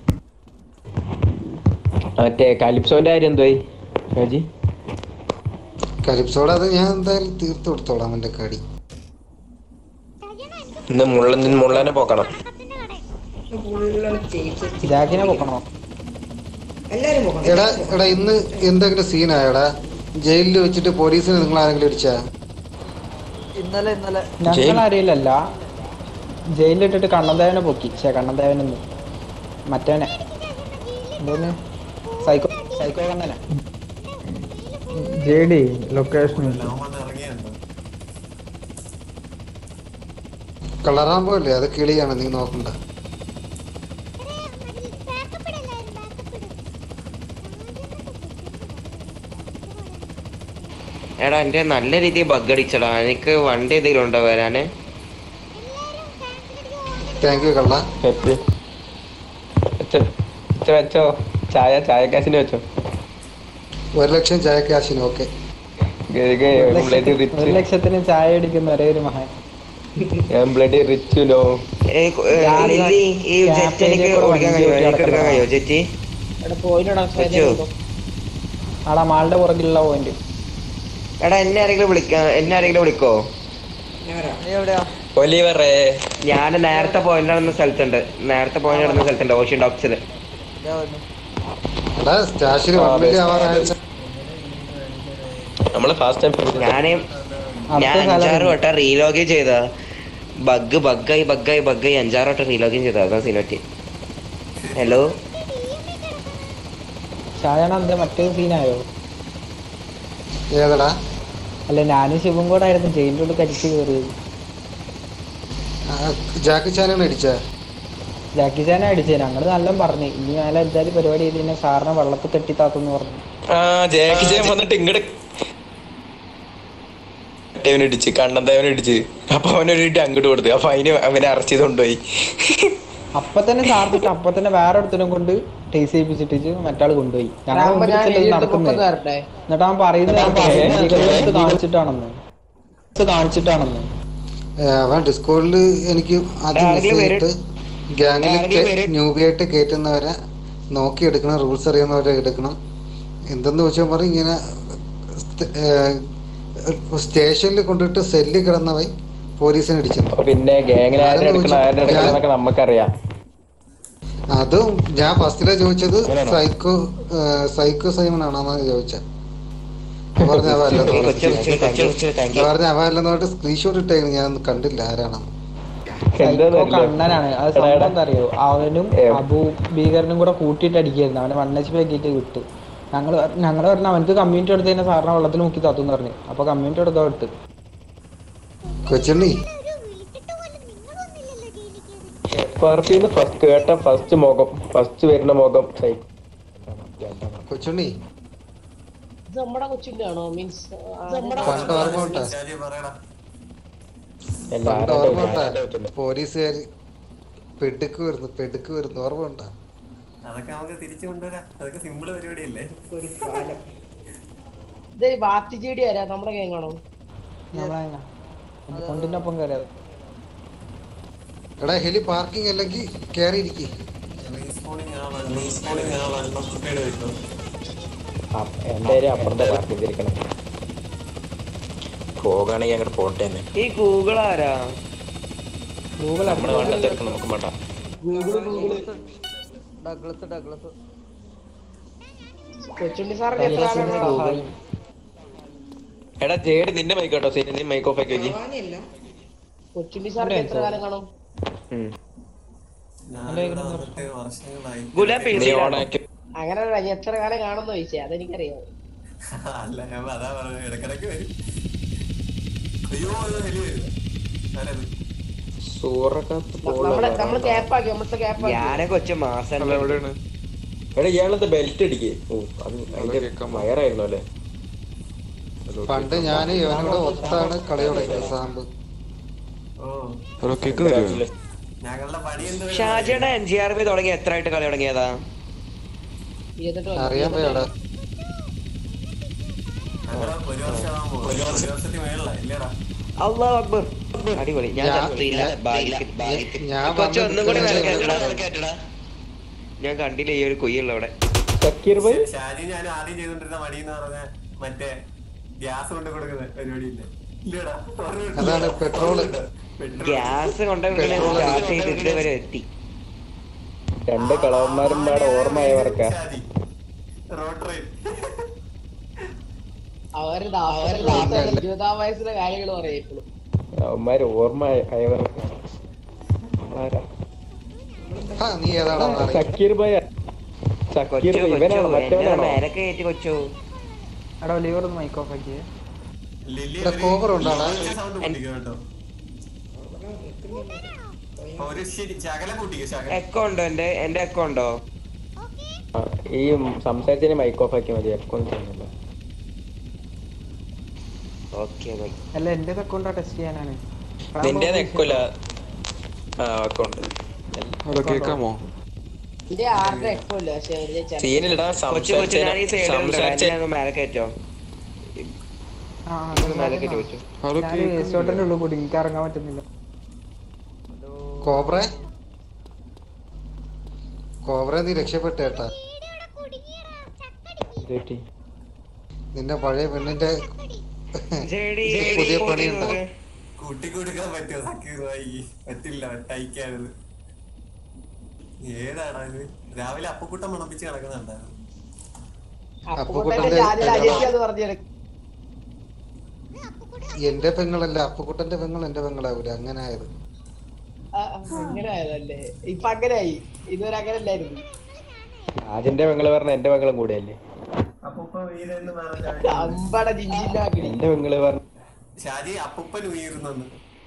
മറ്റേ കാലിപ്സോന്റെ കാര്യം എന്തായി ഷാജി കരിപ്സോടെ അത് ഞാൻ എന്തായാലും തീർത്തു കൊടുത്തോളാം അവന്റെ കടി സജന എനിക്ക് ഇന്ന് മുള്ള ഇന്ന് മുള്ളനെ പോക്കണം പത്തിന്റെ കട ഫുള്ളാണ് ചേച്ചി ജാക്കിനെ പൊക്കണോ എല്ലാരും പോകണം എടാ എടാ ഇന്ന് എന്തെങ്കിലും സീനായടാ ജയിലിൽ വെച്ചിട്ട് പോലീസിനെ നിങ്ങൾ ആരെങ്കിലും ഇടിച്ചാ ഇന്നലെ ഇന്നലെ ഞങ്ങൾ അറിയില്ലല്ല ജയിലിലിട്ടിട്ട് കണ്ണന്തേവനെ പൊക്കി പക്ഷേ കണ്ണന്തേവനെന്ന് മറ്റവനെ എന്തോന്ന് സൈക്കോ സൈക്കോ കണ്ണനെ ജെ ഡി ലൊക്കേഷൻ ലോകം വന്ന് ഇറങ്ങിയുണ്ടോ കളറാകുമ്പോ അല്ലേ അത് കിളിയാണ് നീ നോക്കണ്ട ബാക്കപ്പ് ഇടല്ലായിരുന്നു ബാക്കപ്പ് ഇടും എടാ എന്റെ നല്ല രീതിയിൽ ബഗ് അടിച്ചടാ എനിക്ക് വണ്ടി എന്തെങ്കിലും ഉണ്ടോ വരാന് താങ്ക് യു കള്ള വെച്ച് വെച്ചോ വെച്ചോ വെച്ചോ ചായ ചായക്കാശിന് വെച്ചോ ഒരു ലക്ഷം ചായ കാശിന് ഓക്കെ ഗതികെ ഒരു ബ്ലഡി ലക്ഷത്തിന്- ഒരു റിച്ച് ലക്ഷത്തിന് ചായ അടിക്കുന്ന ഒരേ ഒരു മഹാൻ ഞാൻ ബ്ലഡി റിച്ച് നോ ഏയ് കൊ- ഏ, ലില്ലി, ഈ ജെറ്റ് എനിക്ക് ഓടിക്കാൻ കഴിയോ എനിക്ക് എടുക്കാൻ കഴിയോ ജെറ്റ് വെച്ചോ ആടാ മാളുടെ പുറകിലുള്ള പോയിന്റ് എടാ എന്നെ ആരെങ്കിലും വിളിക്കാ എന്നെ ആരെങ്കിലും വിളിക്കോ നീ എവിടെയാ ഒലിവറേ ഞാൻ നേരത്തെ പോയിന്റ് നടന്ന സ്ഥലത്തുണ്ട് നേരത്തെ പോയിന്റ് നടന്ന സ്ഥലത്തുണ്ട് ഓഷ്യൻ ഡോക്സിൽ ഞാൻ വന്നു എടാ സ്റ്റാഷിന് വൺ മില്യൺ ആവാറായ നമ്മള് ഫാസ്റ്റ് ടൈം ഞാന് ഞാൻ അടുത്ത അഞ്ചാറ് സ്ഥലം വട്ടം റീലോഗിൻ ചെയ്ത ബഗ് ബഗ്ഗായി ബഗ്ഗായി ബഗ്ഗായി അഞ്ചാറ് വട്ടം റീലോഗിൻ ചെയ്ത അതാ സിനോറ്റി ഹലോ ഷാജാണ് എന്താ മറ്റേ സീനായോ ഏതടാ അല്ല ഞാനും ശിവും കൂടെ ആയിരുന്നു ജയിലിൻ്റെ ഉള്ളിൽ കരിച്ചു കയറിയത് ആ, ജാക്കി ചാനാണ് അടിച്ചാ ജാക്കി ചാനെ അടിച്ചേ ഞങ്ങൾ നല്ല പറഞ്ഞു ഇനി മേലെ എന്തായാലും പരിപാടി ചെയ്ത് കഴിഞ്ഞാൽ സാറിനെ വെള്ളത്തിൽ കെട്ടിത്താത്തെന്ന് പറഞ്ഞു ആ ജാക്കി ജയൻ വന്നിട്ട് ഇങ്ങട് ഇടിച്ച് കണ്ണന്തേവനെ ഇടിച്ച് അപ്പൊ അവനൊരു ഇട്ട് അങ്ങോട്ട് കൊടുത്തു അപ്പൊ അതിന് അവനെ അറസ്റ്റ് ചെയ്ത് കൊണ്ടുപോയി അപ്പൊ തന്നെ സാറിട്ട് അപ്പൊ തന്നെ വേറെ ഒരുത്തനും കൊണ്ട് ടേസ്റ്റ് ചെയ്യിപ്പിച്ചിട്ട് മറ്റാൾ കൊണ്ടുപോയി ഞങ്ങൾ റാമ്പ ഞാൻ മുമ്പിൽ ചെന്ന് എഴുതി നടക്കുന്നത് പൊക്കം തരട്ടെ എന്നിട്ട് അവൻ പറയുന്നത് ഞാൻ പറയുന്നത് കാണിച്ചിട്ടാണെന്ന് ഇത് കാണിച്ചിട്ടാണെന്ന് ഏ, അവൻ ഡിസ്കോഡിൽ എനിക്ക് ആദ്യം ആരെങ്കിലും മെസ്സേജ് ഇട്ട് ഗ്യാങ്ങിൽ ആരെങ്കിലും വരും. ന്യൂബിയായിട്ട് കയറ്റുന്നവരെ നോക്കി എടുക്കണം റൂൾസ് അറിയുന്നവരെ എടുക്കണം എന്തെന്ന് വെച്ചാൽ പറയും ഇങ്ങനെ സ്റ്റേഷനിൽ കൊണ്ടിട്ട് സെല്ലിൽ കിടന്നവൻ പോലീസിനെ ഇടിച്ചു അപ്പൊ പിന്നെ ഗാങ്ങിനെ ആരുടെ എടുക്കണം ആരുടെ എടുക്കണം എന്നൊക്കെ നമുക്കറിയാം അതും ഞാൻ ഫസ്റ്റിലെ ചോദിച്ചത് സൈക്കോ സൈക്കോ സൈമൺ ആണോന്ന് ചോദിച്ച പറഞ്ഞ അവല്ലെന്ന് കൊച്ചു കൊച്ചു കൊച്ചു കൊച്ചു താങ്ക് യു പറഞ്ഞ അവല്ലെന്ന് പറഞ്ഞിട്ട് സ്ക്രീൻഷോട്ട് ഇട്ടേക്കുന്നു ഞാൻ കണ്ടില്ല ആരാണെന്ന് സൈക്കോ കണ്ണനാണ് അത് സംഭവം എന്താ അറിയോ അവനും അബു ഭീകരനും കൂടെ കൂട്ടിയിട്ട് അടിക്കായിരുന്നു അവനെ വൺ എച്ച് പി ആക്കിയിട്ട് വിട്ടു ഞങ്ങൾ ഞങ്ങൾ പറഞ്ഞു അവനക്ക് കമ്മ്യൂണിറ്റി എടുത്ത് കഴിഞ്ഞാൽ സാറിനെ വെള്ളത്തിൽ മുക്കി താത്തുന്ന് പറഞ്ഞു അപ്പൊ കമ്മ്യൂണിറ്റി എടുത്തോ വിട്ട് കൊച്ചുണ്ണി ഒരു വിളിച്ചിട്ട് പോലും നിങ്ങൾ വന്നില്ലല്ലോ ജയിലിൽ കയറി ഫർഫിന്ന് ഫസ്റ്റ് കേട്ട ഫസ്റ്റ് മുഖം ഫസ്റ്റ് വരുന്ന മുഖം സൈ കൊച്ചുണ്ണി ഇത് നമ്മുടെ കൊച്ചിന്റെ ആണോ മീൻസ് പണ്ട് ഓർമ്മ ഉണ്ടാ ശരി പറയടാ പണ്ട് ഓർമ്മ ഉണ്ടാ പോലീസുകാർ പെടുക്ക് വരുന്നു പെടുക്ക് വരുന്നു ഓർമ്മ ഉണ്ടാ അതൊക്കെ നമുക്ക് തിരിച്ചു കൊണ്ടുവരാം അതൊക്കെ സിമ്പിൾ പരിപാടിയല്ലേ ഒരു കാലം ഇത് വാത്തിച്ചേടി ആരാ നമ്മുടെ ഗാങ്ങാണോ നമ്മളങ്ങനെ കൊണ്ടിന്റെ ഒപ്പം കയറിയത് എടാ ഹെലി പാർക്കിംഗ് അല്ലെങ്കിൽ കയറിയിരിക്കും റീസ്പോണിങ് ആ റീസ്പോണിങ് ആ വൺ സ്പീഡ് വയ്ക്കും എന്റെ ഒരു അപ്പുറത്തെ പാർട്ടി തിരിക്കണം പോകാണെങ്കിൽ അങ്ങോട്ട് പോട്ടെ തന്നെ ഈ ഗൂഗിൾ ആരാ ഗൂഗിൾ നമ്മുടെ വണ്ടി തിരക്കണം നമുക്ക് വേണ്ട Google Google Douglas Douglas Kochunni സാറിന്റെ എത്ര ആളാണ് ഗൂഗിൾ എടാ ജേഡ് നിന്റെ മൈക്ക് കേട്ടോ സീനി നീ മൈക്ക് ഓഫ് ആക്കി വെക്കി ഭവാനിയല്ല കൊച്ചുണ്ണി സാറിന്റെ എത്ര കാലം കാണും ഞാനിവിടെ വന്നിട്ട് വർഷങ്ങളായി ഗുലാം നീ പേഴ്സിലാണോ? ഓൺ ആക്കി അങ്ങനെ അല്ല, ഞാൻ എത്ര കാലം കാണുമെന്ന് ചോദിച്ചേ അതെനിക്കറിയാം അല്ല ഞാൻ അതാ പറഞ്ഞത് ഇടക്കിടക്ക് വരും അയ്യോ ഇത് ഹെലി വരും ആരത് സൂറൊക്കെ നമ്മള് നമ്മള് ക്യാപ്പാക്കി നമ്മളത്തെ ക്യാപ്പാക്കി ഞാനെ കൊച്ചു മാസം എടാ ഇയാളത്തെ ബെൽറ്റ് അടിക്കേ ഓ അത് അതിന്റെ വയറായിരുന്നു അല്ലേ പണ്ട് ഞാൻ ഇവനോട് ഒത്താണ് കളി തുടങ്ങിയത് സാമ്പ് ഓ ഞങ്ങളുടെ പണി എന്ത് ഷാജിയുടെ എൻ ജി ആർ ബി തുടങ്ങി എത്ര ആയിട്ട് കളി തുടങ്ങിയതാ ഇരുപത്തെട്ട് അറിയാൻ പോയടാ ഞങ്ങളുടെ ഒരു വർഷമാകുമ്പോ ഒരു വർഷത്തിൽ മേളിലാ ഇല്ലടാ അള്ളാഹ് അക്ബർ അടിപൊളി ഞാൻ ഞാൻ- ചത്തില്ല ഞാൻ- ഭാഗ്യത്തിന്- ഭാഗ്യത്തിന്. ഞാൻ കൊച്ചു ഒന്നും കൂടി വന്നിട്ട് വിലക്കേറ്റടാ, ഞാൻ- വിലക്കേറ്റടാ. ഞാൻ കണ്ടില്ല ഈ ഒരു കുയ്യുള്ള അവിടെ സക്കീർ ഭായ് ഷാജി ഞാൻ ആദ്യം ചെയ്തോണ്ടിരുന്ന പണി എന്ന് പറഞ്ഞ മറ്റേ ഗ്യാസ് കൊണ്ട് കൊടുക്കുന്ന പരിപാടി ഇല്ലേ ഇല്ലടാ ഓർമ്മയുണ്ടോ? അതാണ് പെട്രോള്. പെട്രോൾ. ഗ്യാസ് കൊണ്ടുപോയി സ്റ്റാർട്ട് ചെയ്തിട്ട് വരെ എത്തി രണ്ട് കളവന്മാരും പാടെ ഓർമ്മയായവർക്കാ ഷാജി. റോഡ് ട്രെയിൻ അവര് അവരുടെ ഇരുപതാം വയസ്സിലെ കാര്യങ്ങൾ പറയും ഇപ്പോഴും അവന്മാര് ഓർമ്മ ആയവർക്ക് ആരാ? ആ, നീ ഏതാടാ മാറി? സക്കീർ ഭായ സക്കീർ കൊച്ചു ഭായ് കൊച്ചു ഇവനാണോ എന്നെ മറ്റവനാണോ നേരെ കയറ്റി കൊച്ചു എടാ ലിവർ ഒന്ന് മൈക്ക് ഓഫ് ആക്കിയേ ലില്ലി ഇവിടെ ഒരു കോവർ ഉണ്ടോടാ? സൗണ്ട് കൂട്ടിക്കോ കേട്ടോ ഒരു ശരി ശകലം കൂട്ടിക്കോ ശകലം എക്കോ ഉണ്ടോ എന്റെ എന്റെ എക്കോ ഉണ്ടോ ആ, ഈ സംസാരത്തിന് മൈക്ക് ഓഫ് ആക്കിയാൽ മതി എപ്പോഴും ചെയ്യുന്നില്ല ഓക്കെ അല്ല എന്റെ അക്കൗണ്ടാ ടെസ്റ്റ് ചെയ്യാനാണ് നിന്റെ നെക്കില്ല ആ അക്കൗണ്ട് കേക്കാമോ എന്റെ ആരുടെ എക്കോ ഇല്ല പക്ഷെ ഒരു ചെറിയ സീനിലിടാ കൊച്ചു കൊച്ചു ഞാൻ ഈ സൈഡിൽ സംസാരിച്ച മേലെ കയറ്റോ ആ മേലെ കയറ്റി വെച്ചു ഹലോ ഞാൻ റിസോർട്ടിന്റെ ഉള്ളിൽ കൂടി എനിക്ക് ഇറങ്ങാൻ പറ്റുന്നില്ല കോബ്ര കോബ്ര നീ രക്ഷപ്പെട്ടേട്ടാ ഇതേറ്റി. നിന്റെ പഴയ പെണ്ണിന്റെ ജെഡി പുതിയ പണിയുണ്ടോ കൂട്ടി കൊടുക്കാൻ പറ്റുമോ സക്കീർ ഭായി പറ്റില്ല ടൈക്കാനത് ഏതാടാ ഇത് രാവിലെ അപ്പക്കുട്ടം മണപ്പിച്ച് കിടക്കുന്നുണ്ടായിരുന്നു അപ്പുകുട്ടന്റെ ജാതി അജയ്ക്കാന്ന് പറഞ്ഞു എന്റെ പെങ്ങളല്ല അപ്പുക്കുട്ടന്റെ പെങ്ങൾ എന്റെ പെങ്ങളാവൂല അങ്ങനെ ആയത് അങ്ങനെ ആയതല്ലേ ഇപ്പൊ അങ്ങനെ ആയി ഇതുവരെ അങ്ങനെ അല്ലായിരുന്നു രാജന്റെ പെങ്ങള് പറഞ്ഞ എന്റെ പെങ്ങളും കൂടെയല്ലേ അപ്പൂപ്പ വീരെന്ന് പറഞ്ഞ അമ്പട ജിഞ്ചില്ലാക്കി എന്റെ പെങ്ങള് പറഞ്ഞ ഷാജി അപ്പൂപ്പൻ ഉയർന്നെന്ന്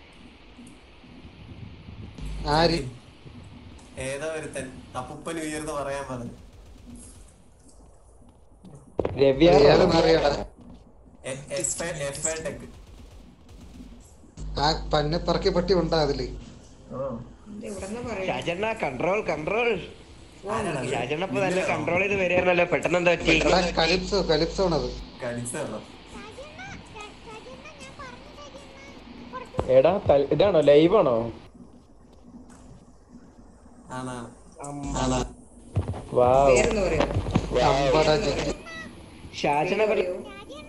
ആര് ഏതോ ഒരുത്തൻ അപ്പൂപ്പൻ ഉയർന്ന് പറയാൻ പറഞ്ഞു രവ്യ ഏതെന്നറിയടാ എഫ് എ ടെക് ആ പന്നെ പറക്കി പട്ടി ഉണ്ടാ അതില് എവിടെന്നാ പറയാ ഷാജണ്ണ കൺട്രോൾ കൺട്രോൾ ഷാജണ്ണ ഇപ്പൊ നല്ല കൺട്രോൾ ചെയ്ത് വരികയാണല്ലോ പെട്ടെന്ന് എന്താ പറ്റി എടാ കലിപ്സോ കലിപ്സോ ആണത് കടിച്ചോ എടാ തൽ- ഇതാണോ ലൈവ് ആണോ ആണാ വാ പേരെന്ന് പറയോ അമ്പട ജി- ഷാജണ്ണ പേര് പറയോ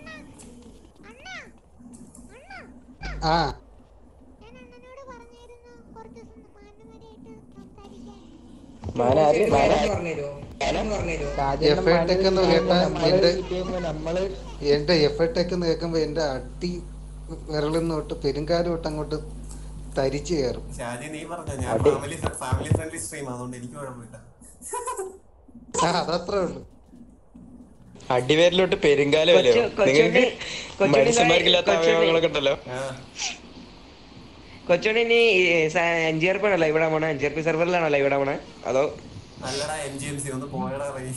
ആ ഞാൻ അണ്ണനോട് പറഞ്ഞിരുന്നു കുറച്ച് ദിവസം മാന്യമാരായിട്ട് സംസാരിക്കാൻ മാനാര് മാന പേരെന്ന് പറഞ്ഞുതരുമോ പേരെന്ന് പറഞ്ഞുതരുമോ എഫ് ഐ ടെക് എന്ന് കേട്ടാ എന്റെ നമ്മള് എന്റെ എഫ് ഐ ടെക് എന്ന് കേൾക്കുമ്പോ എന്റെ അടി വിരളിന്ന് തൊട്ട് പെരുങ്കാലും തൊട്ട് അങ്ങോട്ട് തരിച്ചു കയറും ഷാജി നീ പറഞ്ഞോ ഞാൻ അടി. ഫാമിലി ഫാമിലി ഫ്രണ്ട്ലി സ്ട്രീം അതുകൊണ്ട് എനിക്ക് കുഴപ്പമില്ല ആ അതത്രേ ഉള്ളു അടിവേരിലോട്ട് പെരുങ്കാലമല്ലോ കൊച്ചു- കൊച്ചുണ്ണി- നിങ്ങൾക്ക് കൊച്ചുണ്ണി മനുഷ്യന്മാർക്കില്ലാത്ത കൊച്ചുണ്ണി- അവയവങ്ങളൊക്കെ ഉണ്ടല്ലോ ആ കൊച്ചുണ്ണി ഇനി എൻ ജി ആർ പി ആണല്ലോ ഇവിടെ പോണേ എൻ ജി ആർ പി സെർവറിലാണല്ലോ ഇവിടെ പോണേ അതോ നല്ലടാ എം ജി എം സി ഒന്ന് പോയടാ റേ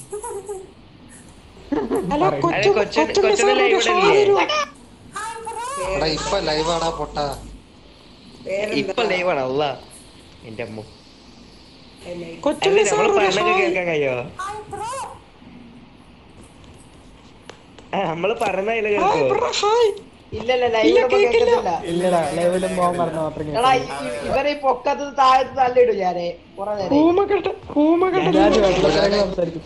അതെ കൊച്ചുണ്ണി കൊച്ചുണ്ണി ഇവിടെ ഇല്ലേ എടാ ഇപ്പൊ ലൈവാടാ പൊട്ടാ പേരെന്താ ഇപ്പൊ ലൈവാണ് അല്ല എന്റെ അമ്മ അല്ല നമ്മള് പറഞ്ഞൊക്കെ കേൾക്കാൻ കഴിയോ ആ, നമ്മള് പറഞ്ഞതില് കേൾക്കോ ഇല്ലല്ല ലൈവ് കേൾക്കുന്നില്ല ഇല്ലടാ ലെവലും പോകാൻ പറഞ്ഞ മാത്രം എടാ ഈ- ഈ- ഇവരെ ഈ പൊക്കത്ത് താഴത്ത് തള്ളിയിടും ഞാനേ കുറെ നേരം ഞാൻ വെള്ളത്തിലൊക്കെ സംസാരിക്കും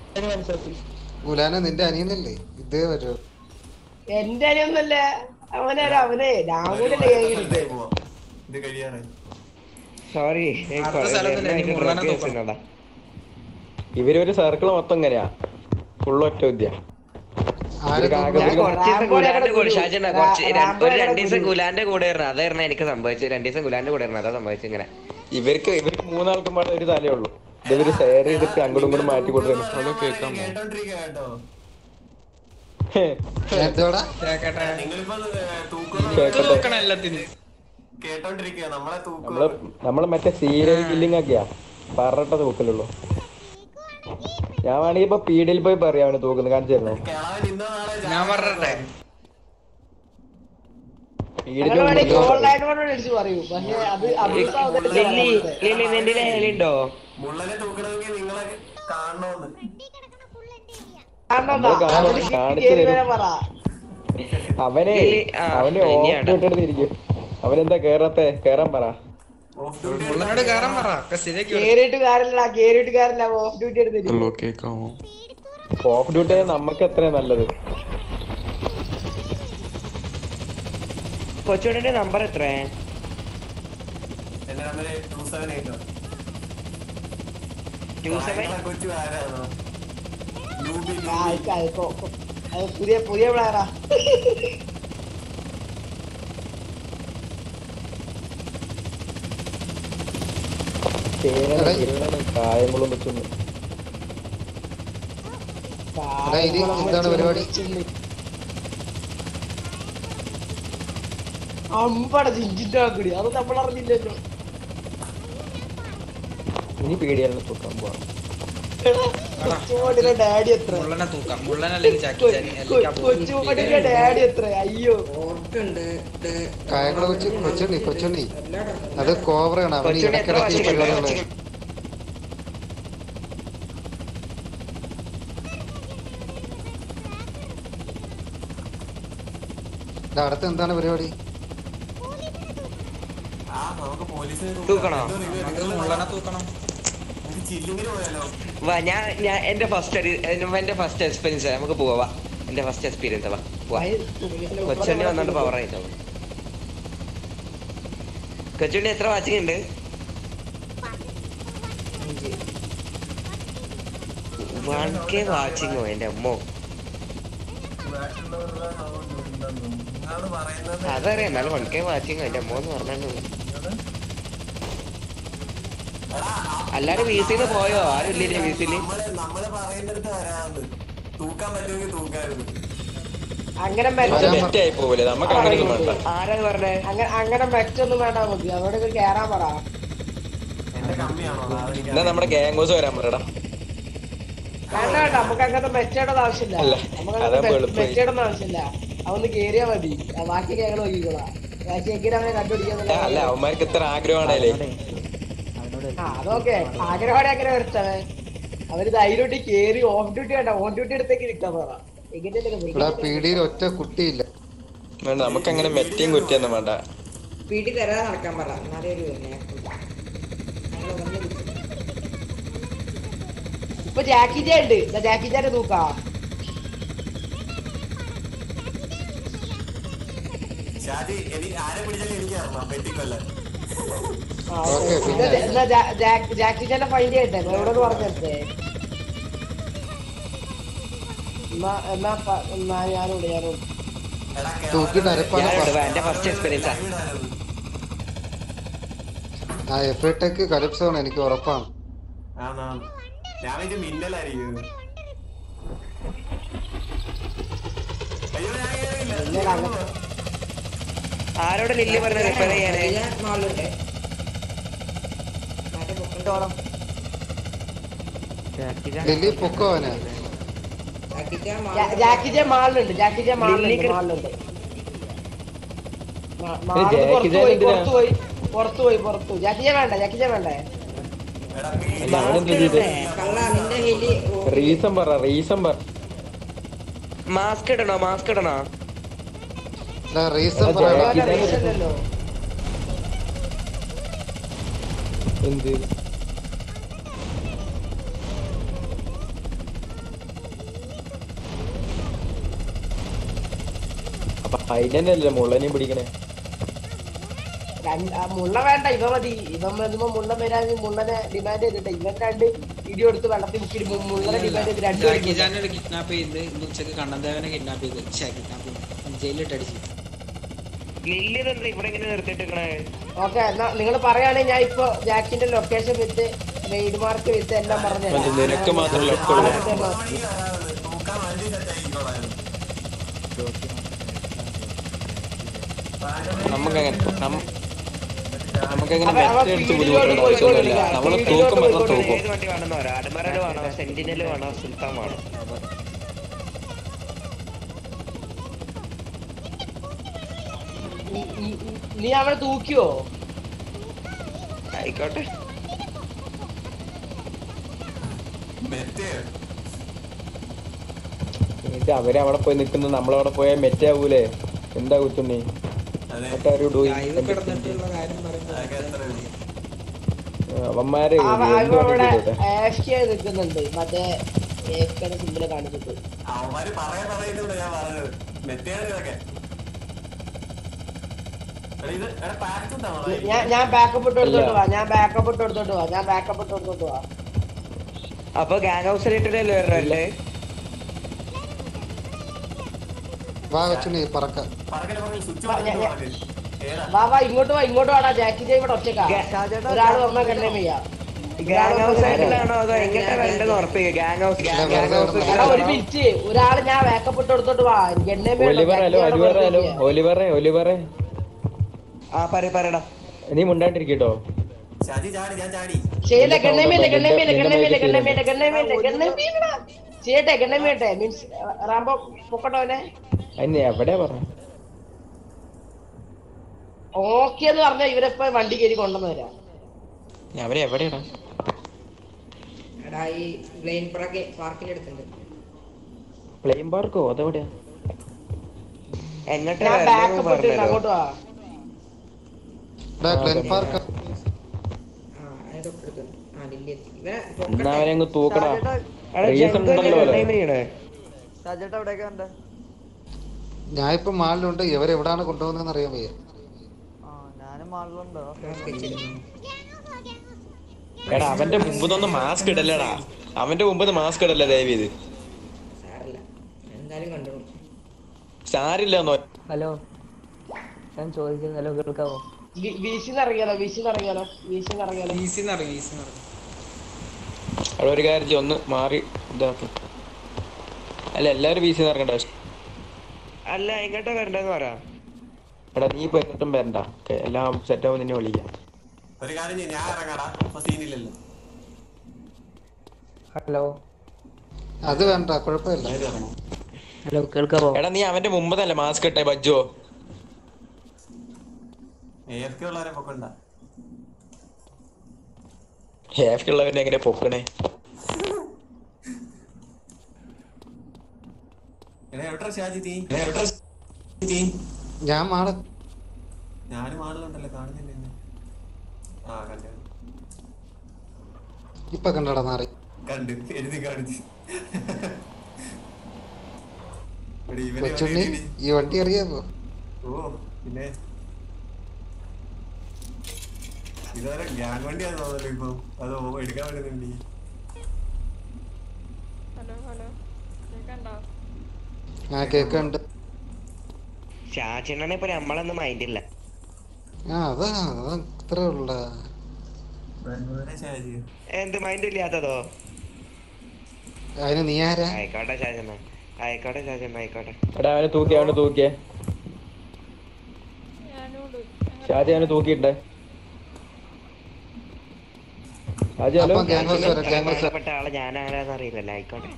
ഗുലാന നിന്റെ അനിയനല്ലേ ഇതേ വരൂ എന്റെ അനിയൊന്നല്ല അവനെ അവനെ ഞാൻ കൂടെ കേൾക്കുന്നത് ഇത് കഴിയാറ് സോറി അടുത്ത സ്ഥലത്തല്ലേ ഇനി മുള്ളനെ തൂക്കണം. ഇവരൊരു സർക്കിൾ മൊത്തം ഇങ്ങനെയാ ഫുൾ ഒറ്റ വിദ്യ ആരെ ഞാൻ തൂക്കണം? കുറച്ച് ദിവസം ഗുലാന്റെ കൂടെ ഷാജന കുറച്ച് റാ- രണ്ട്- ഒരു റാംബോയുടെ രണ്ടു ദിവസം ഗുരു. ഗുലാന്റെ കൂടെ ആയിരുന്നു അതായിരുന്നു എനിക്ക് സംഭവിച്ചത് രണ്ടു ദിവസം ഗുലാന്റെ കൂടെ ആയിരുന്നു അതാ സംഭവിച്ചത് ഇങ്ങനെ ഇവർക്ക് ഇവർക്ക് മൂന്നാൾക്കും പാടെ ഒരു തലേ ഉള്ളൂ ഇവര് ഷെയർ ചെയ്തിട്ട് അങ്ങോട്ടും ഇങ്ങോട്ടും മാറ്റി കൊടുക്കുന്നു ഹലോ കേൾക്കാമോ കേട്ടോണ്ടിരിക്കുക കേട്ടോ എന്തോടാ കേക്കട്ടെ നിങ്ങളിപ്പോ ഏ, തൂക്കുന്ന കേക്കട്ടെ തൂക്കണം എല്ലാത്തിനും കേട്ടോണ്ടിരിക്കുക നമ്മളെ നമ്മള് തൂക്കുക നമ്മള് മറ്റേ സീരിയൽ കില്ലിംഗ് ഒക്കെയാ പറഞ്ഞിട്ട തൂക്കലുള്ളൂ ഞാൻ വേണമെങ്കിൽ ഇപ്പൊ പീഡിയിൽ പോയി പറയാം അവന് തൂക്കുന്നത് കാണിച്ചു തരണോ കിളവൻ ഇന്നോ നാളെ ഞാൻ പറഞ്ഞിട്ടെ പീഡിയിൽ ഞങ്ങൾ വേണേ ഓൺലൈൻ കൊണ്ട് അടിച്ചു പറയൂ പക്ഷെ അത് അഭിപ്രായം അവതരിപ്പിച്ച ലില്ലി പറയുന്നത്. ലില്ലി നിന്റെ ഹെലുണ്ടോ മുള്ളനെ തൂക്കണമെങ്കിൽ നിങ്ങളെ കാണണമെന്ന് വണ്ടി കിടക്കണ ഫുൾ എന്റെ ഏരിയ കാണണോ? നമ്മള് കാണും, അതിന് കാണിച്ചു കേറി തരും. വരാൻ പറ അവനെ ലില്ലി, ആ, അവന് ഇനിയാണ്. ഓഫ് ഇട്ടിരിക്കും അവനെന്താ കേറാത്തെ കേറാൻ പറ ഓഫ് ഡ്യൂട്ടി മുള്ളനോട് കയറാൻ പറ ഒക്കെ ശരിയാക്കി വിടും. കേറിയിട്ട് കാര്യമില്ല കേറിയിട്ട് കാര്യമില്ല ഓഫ് ഡ്യൂട്ടി എടുത്തിട്ട് ഹലോ കേൾക്കാമോ ഓഫ് ഡ്യൂട്ടി നമുക്ക് എത്രയാ നല്ലത് കൊച്ചുടന്റെ നമ്പർ എത്ര എന്റെ നമ്പര് ടു സെവൻ എയ്റ്റോ ടു സെവൻ കൊച്ചു ആരാണോ യൂബി ആ, അയക്ക് അയക്കോ. അത് പുതിയ പുതിയ പ്ലാനാ ചേരാണ് ഇരുന്നാണ് കായംകുളം വെച്ചൊന്ന് എടാ, ഇനി എന്താണ് പരിപാടി? അമ്പട ചിഞ്ചിന്റെ കൂടി അത് നമ്മൾ അറിഞ്ഞില്ലല്ലോ ഇനി പേടിയാണ് തൂക്കാൻ പോവാ കൊച്ചുമോടിന്റെ ഡാഡി എത്ര മുള്ളനെ തൂക്കാം മുള്ളൻ അല്ലെങ്കിൽ ചാക്കി ചാനി അല്ലെങ്കിൽ അപ്പു. കൊച്ചുമോടിന്റെ ഡാഡി എത്ര അയ്യോ ഓർക്കുണ്ട് ഇത് കായംകുളം കൊച്ചു കൊച്ചുണ്ണി കൊച്ചുണ്ണി അത് കോവറയാണ് അവന് കൊച്ചുണ്ണി എത്ര ഇടക്കിടക്ക് ഈ വാച്ചിങ് പരിപാടികള് എടാ, അടുത്ത് എന്താണ് പരിപാടി ആ നമുക്ക് പോലീസിനെ തൂക്കണോ? നമുക്ക് മുള്ളനെ തൂക്കണം നമുക്ക് ചില്ലിങ്ങിന് പോയാലോ വാ ഞാൻ ഞാൻ എന്റെ ഫസ്റ്റ് എന്റെ ഫസ്റ്റ് എക്സ്പീരിയൻസ് നമുക്ക് പോവാ വാ. എന്റെ ഫസ്റ്റ് എക്സ്പീരിയൻസ് വാ വാ കൊച്ചുണ്ണി വന്നോണ്ട് പവർ ആയിട്ടോ കൊച്ചുണ്ണി എത്ര വാച്ചിങ് ഉണ്ട് വൺ കെ വാച്ചിങ്ങോ എന്റെ അമ്മോ നിങ്ങളാണ് പറയുന്നത് അതറിയാം എന്നാലും വൺ കെ വാച്ചിങ്ങോ എന്റെ അമ്മോ എന്ന് പറഞ്ഞു എല്ലാരും വീസിന്ന് പോയോ ആരും ഇല്ലേ വീസില് നമ്മള് നമ്മള് പറയുന്നിടത്ത് വരാന്ന് തൂക്കാൻ പറ്റുമെങ്കിൽ തൂക്കായിരുന്നു അങ്ങനെ മെച്ച ബെറ്റ് ആയി പോവില്ലേ നമുക്ക് അങ്ങനെയൊന്നും വേണ്ട ആരാ പറഞ്ഞേ അങ്ങനെ അങ്ങനെ മെച്ചൊന്നും വേണ്ട നമുക്ക് അതോടെ ഇത് കേറാൻ പറ എന്റെ കമ്മിയാണോ അതെനിക്ക് എന്നാ നമ്മുടെ ഗ്യാങ്കോസ് വരാൻ പറയടാ വേണ്ട വേണ്ട നമുക്ക് അങ്ങനത്തെ മെച്ചയുടെ ആവശ്യമില്ല അല്ല, നമുക്ക് അതാ അങ്ങനത്തെ എളുപ്പമായി. മെച്ചയുടെ ആവശ്യമില്ല അതൊന്ന് കേറിയാ മതി ആ, ബാക്കി ഞങ്ങൾ നോക്കിക്കോളാം ബാക്കി എങ്ങനെ അവനെ ആ, അല്ല കണ്ടുപിടിക്കാൻ അവന്മാർക്ക് ഇത്ര ആഗ്രഹമാണല്ലേ ആ അതൊക്കെ ആഗ്രഹോടെ അങ്ങനെ വരച്ചവേ അവര് ധൈര്യമായിട്ട് കേറി ഓഫ് ഡ്യൂട്ടി വേണ്ട ഓൺ ഡ്യൂട്ടി എടുത്തേക്ക് നിൽക്കാൻ പറ എങ്ങനെയല്ലേ ഇവിടെ പീടിയിൽ ഒറ്റ കുട്ടിയില്ല വേണ്ട നമുക്ക് അങ്ങനെ മെറ്റിയും കുറ്റിയൊന്നും വേണ്ട വീട്ടിൽ തരാതെ നടക്കാൻ പറ എന്നാലേ ഒരു നേക്കുള്ളൂ. ഞങ്ങള് വന്ന് കിട്ടും. ഇപ്പൊ ജാക്കി ജാ ഉണ്ട് ദാ ജാക്കി ജാന്റെ തൂക്കാ ഷാജി എനിക്ക് ആരെ പിടിച്ചാലും എനിക്ക് അറിയാം വെട്ടിക്കൊല്ലാൻ ആ, ഓക്കേ, എന്നാ പിന്നെ. ജാ- എന്നാ ജാ- ജാ- ജാക്കി ജാന്റെ ഫൈൻഡ് ചെയ്യട്ടെ എവിടെ പറഞ്ഞേ എന്നാ എന്നാ പ- എന്നാ ഞാനോട് ഞാനോട് എടാ തൂക്കിട്ട് അരപ്പാണ് ഞാനുണ്ട് വാ, എന്റെ ഫസ്റ്റ് എക്സ്പീരിയൻസാ ആ എഫ് ടെക് കലിപ്സോണ് എനിക്ക് ഉറപ്പാണ് ആണോ ഞാൻ ഇത് മിന്നലായിരിക്കും അയ്യോ ഞാൻ കേറിയില്ല. മിന്നൽ അക- ആരോട് ലില്ലി പറഞ്ഞ റിപ്പയർ ചെയ്യാനേ ഞാൻ മാളുണ്ട് മറ്റേ പൊക്കണ്ടോളം ലില്ലി പൊക്കോവനെ ജാ- ജാക്കി ജെ മാളിലുണ്ട് ജാക്കി ജെ മാളിലുണ്ട് ലില്ലിക്ക് മാളിലുണ്ട് മാ- ഏ, മാളിന്ന് ജാക്കി പുറത്ത് ജാൻ പോയി എന്തിനാ? പുറത്ത് പോയി പുറത്ത് പോയി പുറത്ത് പോയി ജാക്കി ജെ വേണ്ട ജാക്കി ജെ വേണ്ടേ അല്ല അവനെന്ത് ചെയ്ത് കള്ള നിന്റെ ഹെലി റീസൺ പറ റീസൺ പറ മാസ്ക് ഇടണോ മാസ്ക് ഇടണോ റീസൺ അതെ. പറയടാ ഇതാണ് റീസണല്ലോ എന്ത് അപ്പൊ അതിനല്ലേ മുള്ളനെയും പിടിക്കണേ രണ്ട്- ആ മുള്ള വേണ്ട ഇവ മതി ഇവൻ വരുമ്പോ മുള്ള വരാൻ മുള്ളനെ ഡിമാൻഡ് ചെയ്തിട്ട് ഇവൻ രണ്ട് ഇടി കൊടുത്ത് വെള്ളത്തിൽ മുക്കി മുള്ളനെ ഡിമാൻഡ് ചെയ്ത് രണ്ട് ജാക്കി ചാനൽ കിഡ്നാപ്പ് ചെയ്ത് ഇന്ന് ഉച്ചക്ക് കണ്ണന്തേവനെ കിഡ്നാപ്പ് ചെയ്ത് ഛേ കിഡ്നാപ്പ് ചെയ്ത് ജയിലിട്ട് അടിച്ചു ലില്ലി ഇതെന്താ ഇവിടെ ഇങ്ങനെ നിർത്തിയിട്ടിരിക്കണേ ഓക്കെ എന്നാ നിങ്ങൾ പറയുകയാണെങ്കിൽ ഞാൻ ഇപ്പൊ ജാക്കിന്റെ location with made mark with എല്ലാം പറഞ്ഞു മറ്റേ നിനക്ക് മാത്രമല്ല ഒക്കെ ഉള്ളൂ. നമുക്കങ്ങനെ നമ്മ- നമുക്കങ്ങനെ അവ- അവ മെറ്റ അടിച്ച് ഫീൽഡിലോട്ട് ബുദ്ധിമുട്ടേണ്ട പോയി ആവശ്യമൊന്നുമില്ല കൊണ്ടിരിക്കുക. നമ്മള് ഫീൽഡിലോട്ട് തൂക്കം പോയി പറഞ്ഞാൽ തൂക്കും ഏത് വണ്ടി വേണമെന്ന് പറയാം അഡ്മറൽ വേണോ സെന്റിനൽ വേണോ സുൽത്താൻ വേണോ നീ അവനെ തൂക്കിയോ ആയിക്കോട്ടെ എന്നിട്ട് അവര് അവിടെ പോയി നിൽക്കുന്നത് നമ്മളവിടെ പോയാൽ മെറ്റാവൂലേ എന്താ കുത്തുണ്ണി What are you doing? Live കിടന്നിട്ടുള്ള കാര്യം പറയുന്നത് അവന്മാര് അവ- എന്ത് അവൻ അവിടെ വേണമെങ്കിലും ചെയ്തോട്ടെ. AFK നിൽക്കുന്നുണ്ട് മറ്റേ ഏഫ്കയുടെ സിമ്പിള് കാണിച്ചിട്ട് അവന്മാര് പറയാൻ പറയുന്നില്ല ഞാൻ പറഞ്ഞത് മെറ്റയാണ് ഇതൊക്കെ എടാ ഇത് എടാ പാക്ക് ഉണ്ടാവണോ ഞാൻ ഞാൻ ബാക്കപ്പ് ഇട്ട് കൊടുത്തോട്ട് വാ ഞാൻ ബാക്കപ്പ് ഇട്ട് കൊടുത്തോട്ട് വാ ഞാൻ ബാക്കപ്പ് ഇട്ട് കൊടുത്തോട്ട് വാ അപ്പൊ ഗാങ് ഹൗസിലിട്ടല്ലേ വരണല്ലേ വാ വെച്ചുണ്ണി പറക്ക പറക്കല് പറക്കല് സ്വിച്ച് വാ, ഞാൻ- ഞാൻ- പറക്കല് ഏതാ വാ വാ ഇങ്ങോട്ട് വാ ഇങ്ങോട്ട് വാടാ ജാക്കി ജയ് ഇവിടെ ഒറ്റക്കാ ഒരാൾ വന്നാൽ കണ്ടേ വയ്യ ഗാങ് ഹൗസിലാണോ അതോ എങ്ങോട്ടാ വരേണ്ടത് ഉറപ്പിക്കുക ഗാങ് ഹൗസ് ഗാങ് ഹൗസ് എടാ ഒരു മിനിറ്റ് ഒരാള് ഞാൻ ബാക്കപ്പ് ഇട്ട് കൊടുത്തോട്ട് വാ ഗണ്ണേമേ ഒലിവർ ഹലോ ഒലിവർ ഹലോ ഒലിവറെ ഒലിവറെ ആ പറയ പറയടാ നീ മുണ്ടാണ്ടിരിക്കട്ടോ ഷാജി ചാടി ഞാൻ ചാടി ചെയ്യല്ലേ ഗണ്ണേമേലെ ഗണ്ണേമേലെ നിന്റെ ഗണ്ണേമേലെ മൈക്ക് ഗണ്ണേമേലെ ഗണ്ണേമേലെ ഗണ്ണേമേലെടാ ചെയ്യട്ടെ ഗണ്ണേമേട്ടെ മീൻസ് റാംബോ പൊക്കട്ടോനെ അതിന് എവിടെയാ പറഞ്ഞ ഓക്കെ എന്ന് പറഞ്ഞാ ഇവരെപ്പോ വണ്ടി കയറി കൊണ്ടുവന്ന് തരാം അവരെ എവിടെയാടാ എടാ ഈ പ്ലെയിൻ പാർക്ക് പാർക്കിന്റെ അടുത്തുണ്ട് പ്ലെയിൻ പാർക്കോ അതെവിടെയാ എങ്ങോട്ടാ ഞാൻ വരേണ്ടത് ബാക്കപ്പ് ഇട്ടിട്ട് പറഞ്ഞുതരോ അങ്ങോട്ട് വാ എടാ ക്ലെൻ പാർക്ക് ആ അതിന്റെ തൊട്ടടുത്ത് ആ ലില്ലി എത്തി ഇവനെ എന്നാ അവനെ അങ്ങ് തൂക്കടാ എടാ റീസൺ ജംഗിൾ ഉണ്ടല്ലോ അല്ലേ? ടൈം ചെയ്യണേ സാജേട്ടാ എവിടെയൊക്കെ ഉണ്ട് ഞാൻ ഇപ്പൊ മാളിലുണ്ട് ഇവരെവിടാണ് കൊണ്ടുപോകുന്നതെന്ന് അറിയാൻ വയ്യ ആ ഞാനും മാളിലുണ്ടോ എടാ അവന്റെ മുമ്പ് മാസ്ക് ഇടല്ലേടാ അവന്റെ മുമ്പ് മാസ്ക് ഇടല്ലേ ദയവ് ചെയ്ത് സാരല്ല എന്തായാലും കണ്ടു സാരില്ലെന്നോ ഹലോ ഞാൻ ചോദിക്കുന്നത് ഹലോ കേൾക്കാവോ വീശിന്ന് ഇറങ്ങിയാലോ വീശിന്ന് ഇറങ്ങിയാലോ വീശിന്ന് ഇറങ്ങിയാലോ ഈസിന്ന് ഇറങ്ങി ഈസിന്ന് ഇറങ്ങി അവിടെ ഒരു കാര്യം ചെയ്യ്, ഒന്ന് മാറി ഇതാക്കും അല്ല എല്ലാവരും വീശി ഇറങ്ങണ്ട അല്ല എങ്ങോട്ടാ വരേണ്ടതെന്ന് പറ എടാ നീ ഇപ്പൊ എന്നിട്ടും വരണ്ട ഓക്കെ എല്ലാം സെറ്റ് ആവും നിന്നെ വിളിക്കാം ഒരു കാര്യം ചെയ്യ്, ഞാൻ ഇറങ്ങാടാ ഇപ്പൊ സീനില്ലല്ലോ ഹലോ അത് വേണ്ട കുഴപ്പമില്ല ഹലോ കേൾക്കാവോ എടാ നീ അവന്റെ മുമ്പ് തന്നെ മാസ്ക് ഇട്ടേ ബജ്ജോ ഏതൊക്കെ ഉള്ളവരെ പൊക്കണ്ട ഹാഫ് ഉള്ളവനെ എങ്ങനെ പൊക്കണേ എടാ എവിടെ ഷാജി തീ എവിടെ തീ ഞാൻ മാള ഞാനും ആളുകളുണ്ടല്ലോ കാണുന്നില്ല എന്നെ. ആ കണ്ടു ഇപ്പൊ കണ്ടടാ നാറി കണ്ട് എഴുതി കാണിച്ച് എടി, ഇവനെ കൊച്ചുണ്ണി എവിടെ ഇടി? ഈ വണ്ടി അറിയാമോ ഓ പിന്നെ ഇതുവരെ ഗ്യാങ് വണ്ടിയാന്ന് തോന്നല്ലോ ഇപ്പൊ അത് ഓ- എടുക്കാൻ പറ്റുന്നുണ്ട് ആ കേക്കുണ്ട് ഷാച്ചിണ്ണനെ ഇപ്പൊ നമ്മളൊന്നും മൈൻഡില്ല ആ അതാ അതാ ഇത്രേ ഉള്ള ഷാജി എന്ത് മൈൻഡ് ഇല്ലാത്തതോ അതിന് നീ ആരാ ആയിക്കോട്ടെ ഷാജണ്ണ ആയിക്കോട്ടെ ഷാജണ്ണ ആയിക്കോട്ടെ എടാ അവനെ തൂക്കി അവനെ തൂക്കിയേ ഷാജി അവനെ തൂക്കിയിട്ടെ ഷാജി ഹലോ അപ്പം ഗ്യാങ് ഹൗസ് വരാം ഗ്യാങ് ഹൗസ് വരാം ബന്ധപ്പെട്ട ആള് ഞാൻ ആരാന്ന് അറിയില്ലല്ലോ ആയിക്കോട്ടെ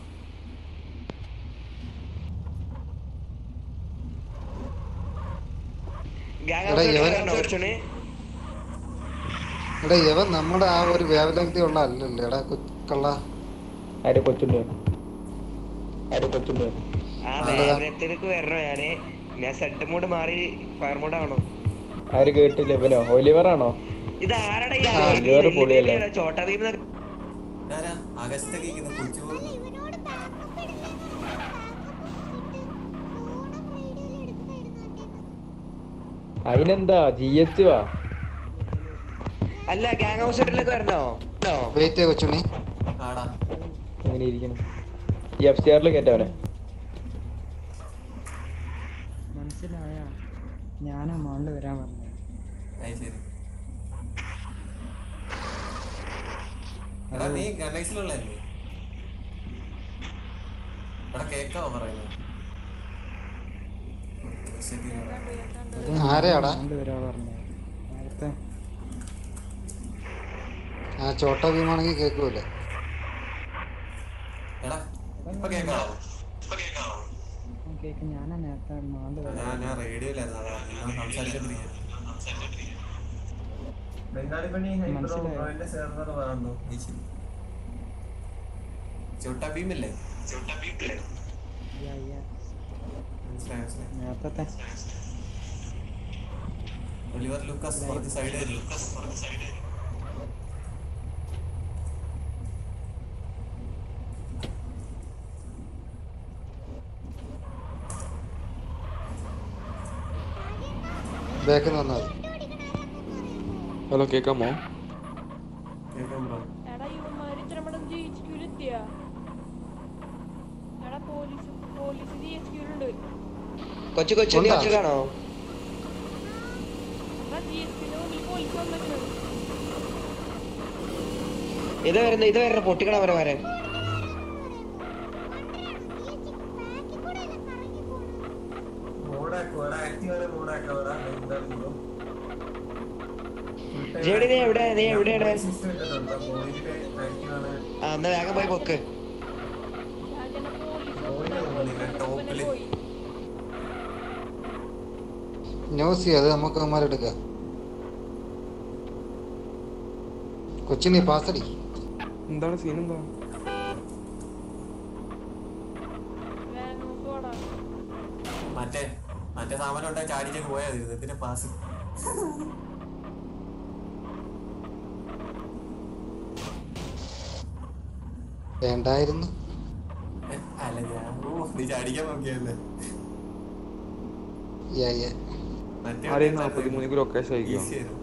ഗാങ് എടാ, ഹൗസ് ഇവൻ- വരണോ കൊച്ചുണ്ണി എടാ ഇവൻ നമ്മുടെ ആ ഒരു വേവലങ്തി ഉള്ള അല്ലല്ലോ എടാ കൊ- കള്ള ആര് കൊച്ചുണ്ട് ആര് കൊച്ചുണ്ട് ആ നല്ലതാ. വേഗത്തിലേക്ക് വരണോ ഞാന് ഞാൻ സെഡ് മോഡ് മാറി ഫയർ മോഡ് ആവണോ ആര് കേട്ടില്ല ഇവനോ ഒലിവർ ആണോ ഇത് ആരുടെ ഈ ആ, ആള്? ഇവര് ഈ പൊളിയല്ലേ? വലിയ ചോട്ടാ ഭീം എന്നൊക്കെ ഇതാരാ? ആകാശത്തൊക്കെ ഇരിക്കുന്ന കുളിച്ചു അല്ല ഇവനോട് ബാക്കപ്പ് എടുക്കാൻ അതിനെന്താ ജി എച്ച് വാ അല്ല ഗ്യാങ് ഹൗസ് ഹോട്ടലിലേക്ക് വരണോ നോ വെയിറ്റ് കൊച്ചുണ്ണി ആടാ അങ്ങനെ ഇരിക്കണം ഈ എഫ് സി ആറിൽ കയറ്റവനെ മനസ്സിലായ ഞാനാ മോളിൽ വരാൻ പറഞ്ഞത് അത് ശരി എടാ നീ ഗാലക്സിലുള്ളല്ലേ എടാ കേക്കാവോ പറയുന്നത് ശരി ആരെയാടാ മോളിൽ വരാ പറഞ്ഞത് നേരത്തെ ആ ചോട്ട ഭീമാണെങ്കിൽ കേൾക്കൂലേ എടാ ഇപ്പൊ കേക്കാവോ കേക്ക് ഞാനാ നേരത്തെ മോളിൽ വരാ ഞാൻ ഞാൻ റേഡിയോയിലായിരുന്നു അതാ നിങ്ങൾ സംസാരിച്ചോണ്ടിരിക്കുന്നത് ബംഗാളി പണി മനസ്സിലായോ? ഹൈബ്രോന്റെ സെർവർ വന്നു ചോട്ടാ ഭീമില്ലേ ചോട്ടാ ഭീമില്ലേ യാ, യാ. മനസ്സിലായി മനസ്സിലായി നേരത്തെ ഒലിവർ ലൂക്കസ് കുറച്ച് സൈഡ് ലൂക്കസ് കുറച്ച് സൈഡ് ബാക്കിൽ നിന്ന് വന്നാൽ ഹലോ കേക്കാമോ കേൾക്കാം ബ്രോ എടാ ഇവന്മാര് ഇത്ര മടം ജി എച്ച് ക്യൂല് എത്തിയ എടാ പോലീസ് പോലീസ് ജി എച്ച് ക്യൂലുണ്ട് കൊച്ചു കൊച്ചു നീ ഉണ്ടോ? ഒറ്റക്കാണോ എടാ ജി എച്ച് ക്യൂല് മുന്നിൽ പോലീസ് വന്നിട്ടുണ്ട് ഇത് വരുന്ന ഇത് വരുന്ന പൊട്ടിക്കണ അവരെ വരെ മോഡാക്കോ എടാ ആക്റ്റീവ് മോഡാക്കോ എടാ എന്താണ് ബ്രോ ജെഡി നീ എവിടെ നീ എവിടെയാണ് സിസ്റ്റം ഇട്ടിട്ടുണ്ട് പോയിന്റ് ആക്റ്റീവ് ആണ് ആ എന്നാ വേഗം പോയി പൊക്ക് രാജനെ പോലീസ് പോയിന്റ് തോന്നുന്നില്ല ടോപ്പില് പോയി ന്യൂസ് അത് നമുക്ക് അവന്മാരെടുക്കാം കൊച്ചിനി പാസടി എന്താണ് സീൻ എന്താ വേഗം പോടാ മറ്റേ മറ്റേ സാമാനം ഉണ്ടായി ചാടിച്ചൊക്കെ പോയാൽ മതി ഇതിന്റെ പാസ് വേണ്ടായിരുന്നു അല്ല ഞാൻ ഓ നീ ചാടിക്കാൻ നോക്കിയല്ലേ യാ യാ മറ്റേ ആരെയും നാൽപ്പത്തി മൂന്നിക്ക് ലൊക്കേഷൻ അയക്കുക ഈസി ആയിരുന്നു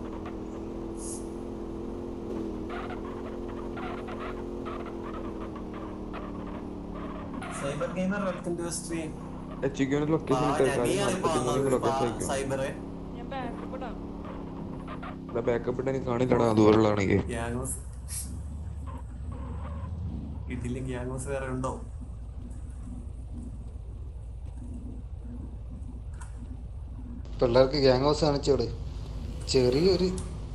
cyber gamer welcome to stream H ക്യൂന് ലൊക്കേഷൻ ഇട്ടേക്കാൾ നാൽപ്പത്തി മൂന്നിക്ക് ലൊക്കേഷൻ അയക്കുക സൈബറെ ഞാൻ ബാക്കപ്പ് ഇടാം ബാക്കപ്പ് ഇട്ട് എനിക്ക് കാണില്ലടാ ദൂരമുള്ളതാണെങ്കിൽ ഗ്യാങ്സ് ഇതില് ഗ്യാങ്സ് വേറെ ഉണ്ടോ പിള്ളേർക്ക് ഗ്യാങ് ഹൗസ് കാണിച്ചോട് ചെറിയൊരു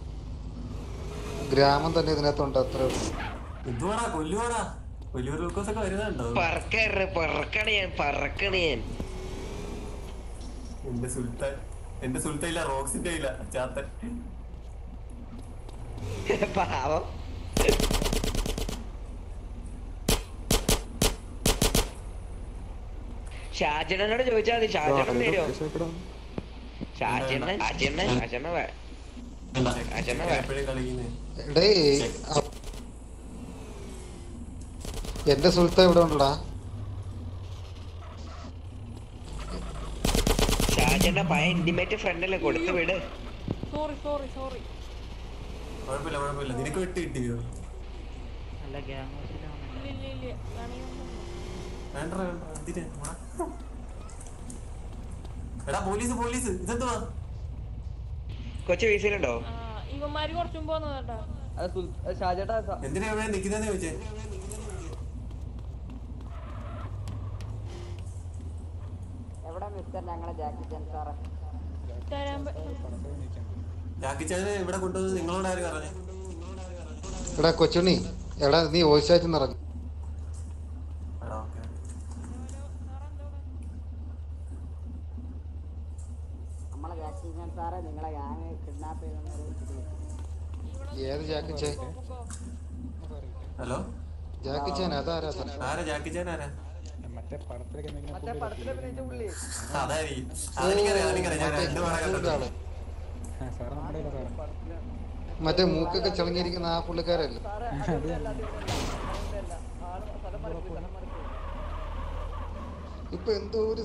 ഗ്രാമം തന്നെ ഇതിനകത്തുണ്ട് അത്രേ ഉള്ളൂ എന്തുവാടാ കൊല്ലുവാടാ കൊല്ലൂർ ലൂക്കോസ് ഒക്കെ വരുന്നുണ്ടോ പറക്കറ പറക്കണ ഞാൻ പറക്കണ ഞാൻ എന്റെ സുൽത്താൻ എന്റെ സുൽത്താൻ ഇല്ല റോക്സിന്റെ ഇല്ല ചാത്തൻ പാവം ഷാജനോട് ചോദിച്ചാൽ മതി ഷാജനം തരുമോ ഷാജണ്ണ ഷാജണ്ണ ഷാജണ്ണ വേ ഷാജണ്ണ വേ എപ്പോഴും കളിക്കുന്നേ എടേ അ- എന്റെ സുഹൃത്ത് ഇവിടെ ഉണ്ടടാ ഷാജണ്ണ പഴയ ഇന്റിമേറ്റ് ഫ്രണ്ടല്ലേ കൊടുത്ത് വിട് സോറി സോറി സോറി കുഴപ്പമില്ല കുഴപ്പമില്ല നിനക്ക് വിട്ട് കിട്ടിയോ നല്ല ഗ്യാങ് ഹൗസിലാണ് ഇല്ല ഇല്ല ഇല്ല വേണമെങ്കിൽ വേണ്ട വേണ്ട എന്തിന് മോളെ? എടാ പോലീസ് പോലീസ് ഇതെന്തുവാ കൊച്ചു വീസിലുണ്ടോ ആ ഇവന്മാര് കുറച്ചും പോന്നതാട്ടാ ഷാജേട്ടാ എന്തിനാ ഇവിടെ നിൽക്കുന്നതെന്ന് ചോദിച്ചേ എവിടെ മിസ്റ്റർ ഞങ്ങളെ ജാക്കി ചാൻ സാറേ തരാൻ പ- ജാക്കിച്ചാനെ ഇവിടെ കൊണ്ടുവന്ന് നിങ്ങളോട് ആര് പറഞ്ഞു എടാ കൊച്ചുണ്ണി എടാ നീ വോയിസ് ആയിട്ട് ഇറങ്ങി എടാ ഓക്കെ നമ്മളെ ജാക്കി ചാൻ സാറേ നിങ്ങളെ ഗ്യാങ് കിഡ്നാപ്പ് ചെയ്തെന്നൊരു ഇത് കിട്ടി. ഏത് ജാക്കി ചേ ഹലോ ജാക്കി ചാൻ അതാരാ ആരാ ജാക്കി ചാൻ ആരാ മറ്റേ പടത്തിലൊക്കെ എന്തെങ്കിലും മറ്റേ പടത്തിൽ അഭിനയിച്ച പുള്ളി അതായിരിക്കും അതെനിക്കറിയാം അതെനിക്കറിയാം ഞാൻ രണ്ട് പടം കണ്ടിട്ടുണ്ട് ആള് ആ സാറ് നമ്മുടെ കയ്യിലാ സാറേ മറ്റേ മൂക്കൊക്കെ ചളങ്ങിയിരിക്കുന്ന ആ പുള്ളിക്കാരല്ലേ സാറേ അതുകൊണ്ടല്ല അതുകൊണ്ടല്ല ആള് സ്ഥലം മറിക്കും സ്ഥലം മറിക്കും ഇപ്പൊ എന്തോ ഒരു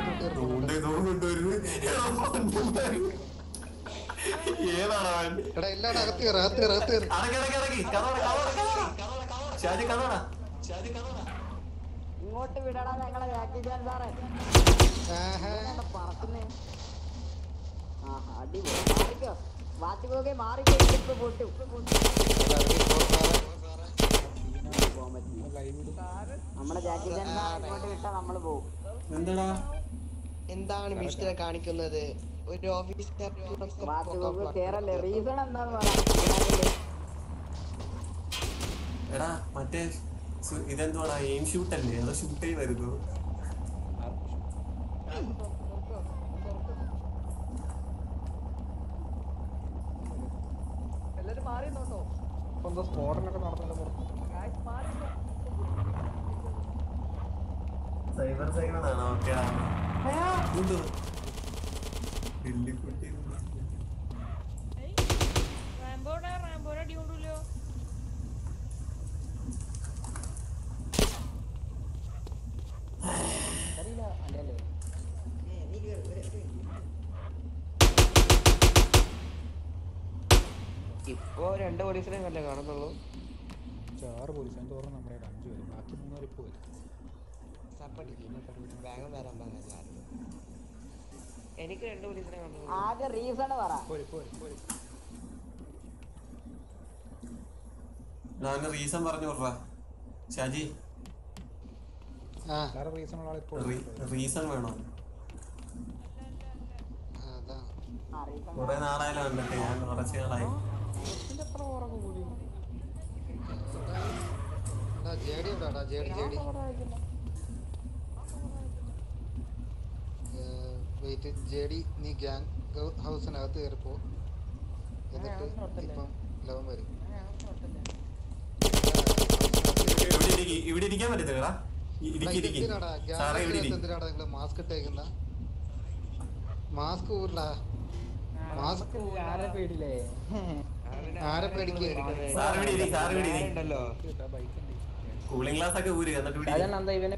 ഏതാണ് അവൻ എടാ എല്ലാടും അകത്ത് കയറി അകത്ത് കയറി അകത്ത് കയറി അടക്കി അടക്കി അടക്കി കഥോട കഥോട ഷാജി കഥോട ഷാജി കഥോട ഇങ്ങോട്ട് വിടടാ ഞങ്ങളെ വ്യാഖ്യാൻ സാറേ ഇതെന്താ പറക്കുന്നേ ആഹാ അടിപൊളി മാറിക്കോ വാത്തി പോകെ മാറിക്കോ ഇപ്പൊ പൊട്ടും പോകാൻ പറ്റില്ല നമ്മുടെ ജാക്കി ചാൻ സാർ ഇങ്ങോട്ട് വിട്ടാ നമ്മള് പോകും എന്താടാ എന്താണ് മിസ്റ്ററെ കാണിക്കുന്നത് ഒരു ഓഫീസർ വാത്തി പോകെ കേറല്ലേ റീസൺ എന്താന്ന് പറയാം എടാ മറ്റേ സു- ഇതെന്തുവാടാ എയിം ഷൂട്ട് അല്ലേ അതോ ഷൂട്ട് ചെയ്ത് വരുന്നു എല്ലാരും മാറി നോട്ടോ ഇപ്പൊ എന്തോ സ്ഫോടനമൊക്കെ നടന്നല്ലോ പുറത്ത് മാറി സൈബർ സൈബറാണോ ഓക്കെ ഡെല്ലിക്കുട്ടി റാംബോടെ റാംബോടെ അടി കൊണ്ടല്ലോ അറിയില്ല അല്ലേ അല്ലേ ഇപ്പൊ രണ്ട് പോലീസിനെ അല്ലേ കാണുന്നുള്ളൂ ആറ് പോലീസ് അതിന്റെ ഓർമ്മ നമ്മുടെ കയ്യിൽ അഞ്ച് പേര് ബാക്കി മൂന്നുപേര് ഇപ്പോൾ വരും വേഗം വരാൻ പറഞ്ഞ എനിക്ക് രണ്ട് പോലീസിനെ കാണുന്നുള്ളൂ ആദ്യം റീസൺ പറ പോര് പോര് പോര് ഞാൻ റീസൺ പറഞ്ഞു വിട്രാ ഷാജി വേറെ റീസൺ ഉള്ള ആളിപ്പോൾ റീസൺ വേണോ അതാ കുറെ നാളായാലും കണ്ടിട്ട് ഞാൻ കുറച്ച് നാളായി എടാ ജേഡി എവിടാടാ ജേഡി ജേഡി വെയിറ്റ് ജേഡി നീ ഗ്യാങ് ഹൗസിനകത്ത് കയറിപ്പോ എന്നിട്ട് ഇപ്പം ലവൻ വരും ഇവിടെ ഇരിക്ക്, ഇവിടെ ഇരിക്കാൻ പറ്റത്തില്ലടാ ഇരിക്കി ഇരിക്കി എന്തിനാടാ സാറേ ഇവിടെ ഗ്യാങ് ഇരിക്കും എന്തിനാടാ നിങ്ങള് മാസ്ക് ഇട്ടേക്കുന്ന മാസ്ക് ഊരിടാ മാസ്ക് ആരെ പേടില്ലേ ആരെ പേടിക്കുക സാറ് ഇവിടെ ഇരി സാറ് ഇവിടെ ഇരി ഉണ്ടല്ലോ കൂളിംഗ് ഗ്ലാസ് ഒക്കെ ഊര് എന്നിട്ട് ഇവിടെ ഷാജൻ ഇരി. എന്താ ഇവന്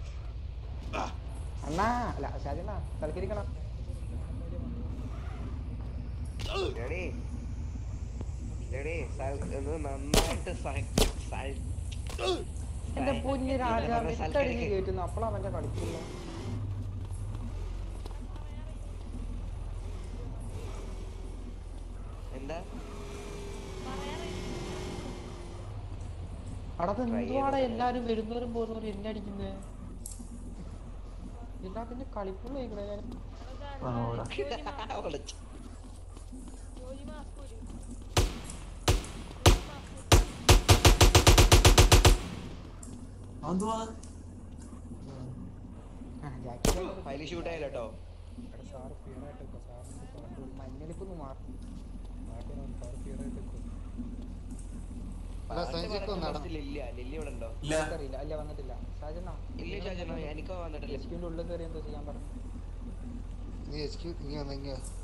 അണ്ണാ അല്ല ഷാജണ്ണ തലക്കിരിക്കണം ഡേടി ഡേടി സൽ- ഒന്ന് നന്നായിട്ട് സൽ- സൽ- എന്റെ പൊന്നു രാജാ സൽ- വെട്ടടിച്ച് സൽക്കരിക്ക്. കേട്ടുന്നു അപ്പളാ അവന്റെ കളിക്കില്ല എന്താ അവിടെ എന്തുവാടാ എല്ലാരും വരുന്നവരും പോകുന്നവരും എന്നെ അടിക്കുന്നേ എല്ലാത്തിന്റെ കളിപ്പുള്ള കേൾക്കണേ ഞാൻ ആ, ഓടാ. വിളിച്ചു. ജോലി മാസ്ക് വരും എന്തുവാ ഫയല് ഷൂട്ട് ആയില്ല കേട്ടോ സാറ് ഫിയർ ആയിട്ട് വെക്കോ സാറിന് സാറിന് മഞ്ഞളിപ്പൊന്ന് മാറി നാട്ടിൽ സാർ ഫിയർ ആയിട്ട് വെക്കോ എടാ സഞ്ജിത്ത് വന്നാടാ ലില്ല ലില്ലി ഇവിടെ ഉണ്ടോ ഇല്ല അറിയില്ല അല്ല വന്നിട്ടില്ല ഷാജണ്ണ ഇല്ല ഷാജന എനിക്കോ വന്നിട്ടില്ല എസ്കിന്റെ ഉള്ളിൽ കയറി എന്തോ ചെയ്യാൻ പറഞ്ഞു നീ എക്സ്ക്യൂ ഇങ്ങനെ വന്ന് ഇങ്ങനെ വാ.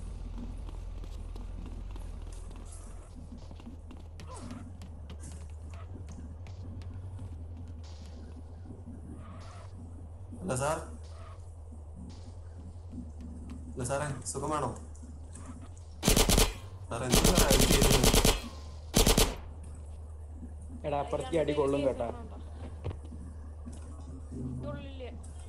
അല്ല സാർ അല്ല സാറേ സുഖമാണോ സാറേ എന്താ സാറേ അത് ചെയ്തത് എടാ അപ്പുറത്തേക്ക് അടി കൊള്ളും കേട്ടാ ഉള്ളില്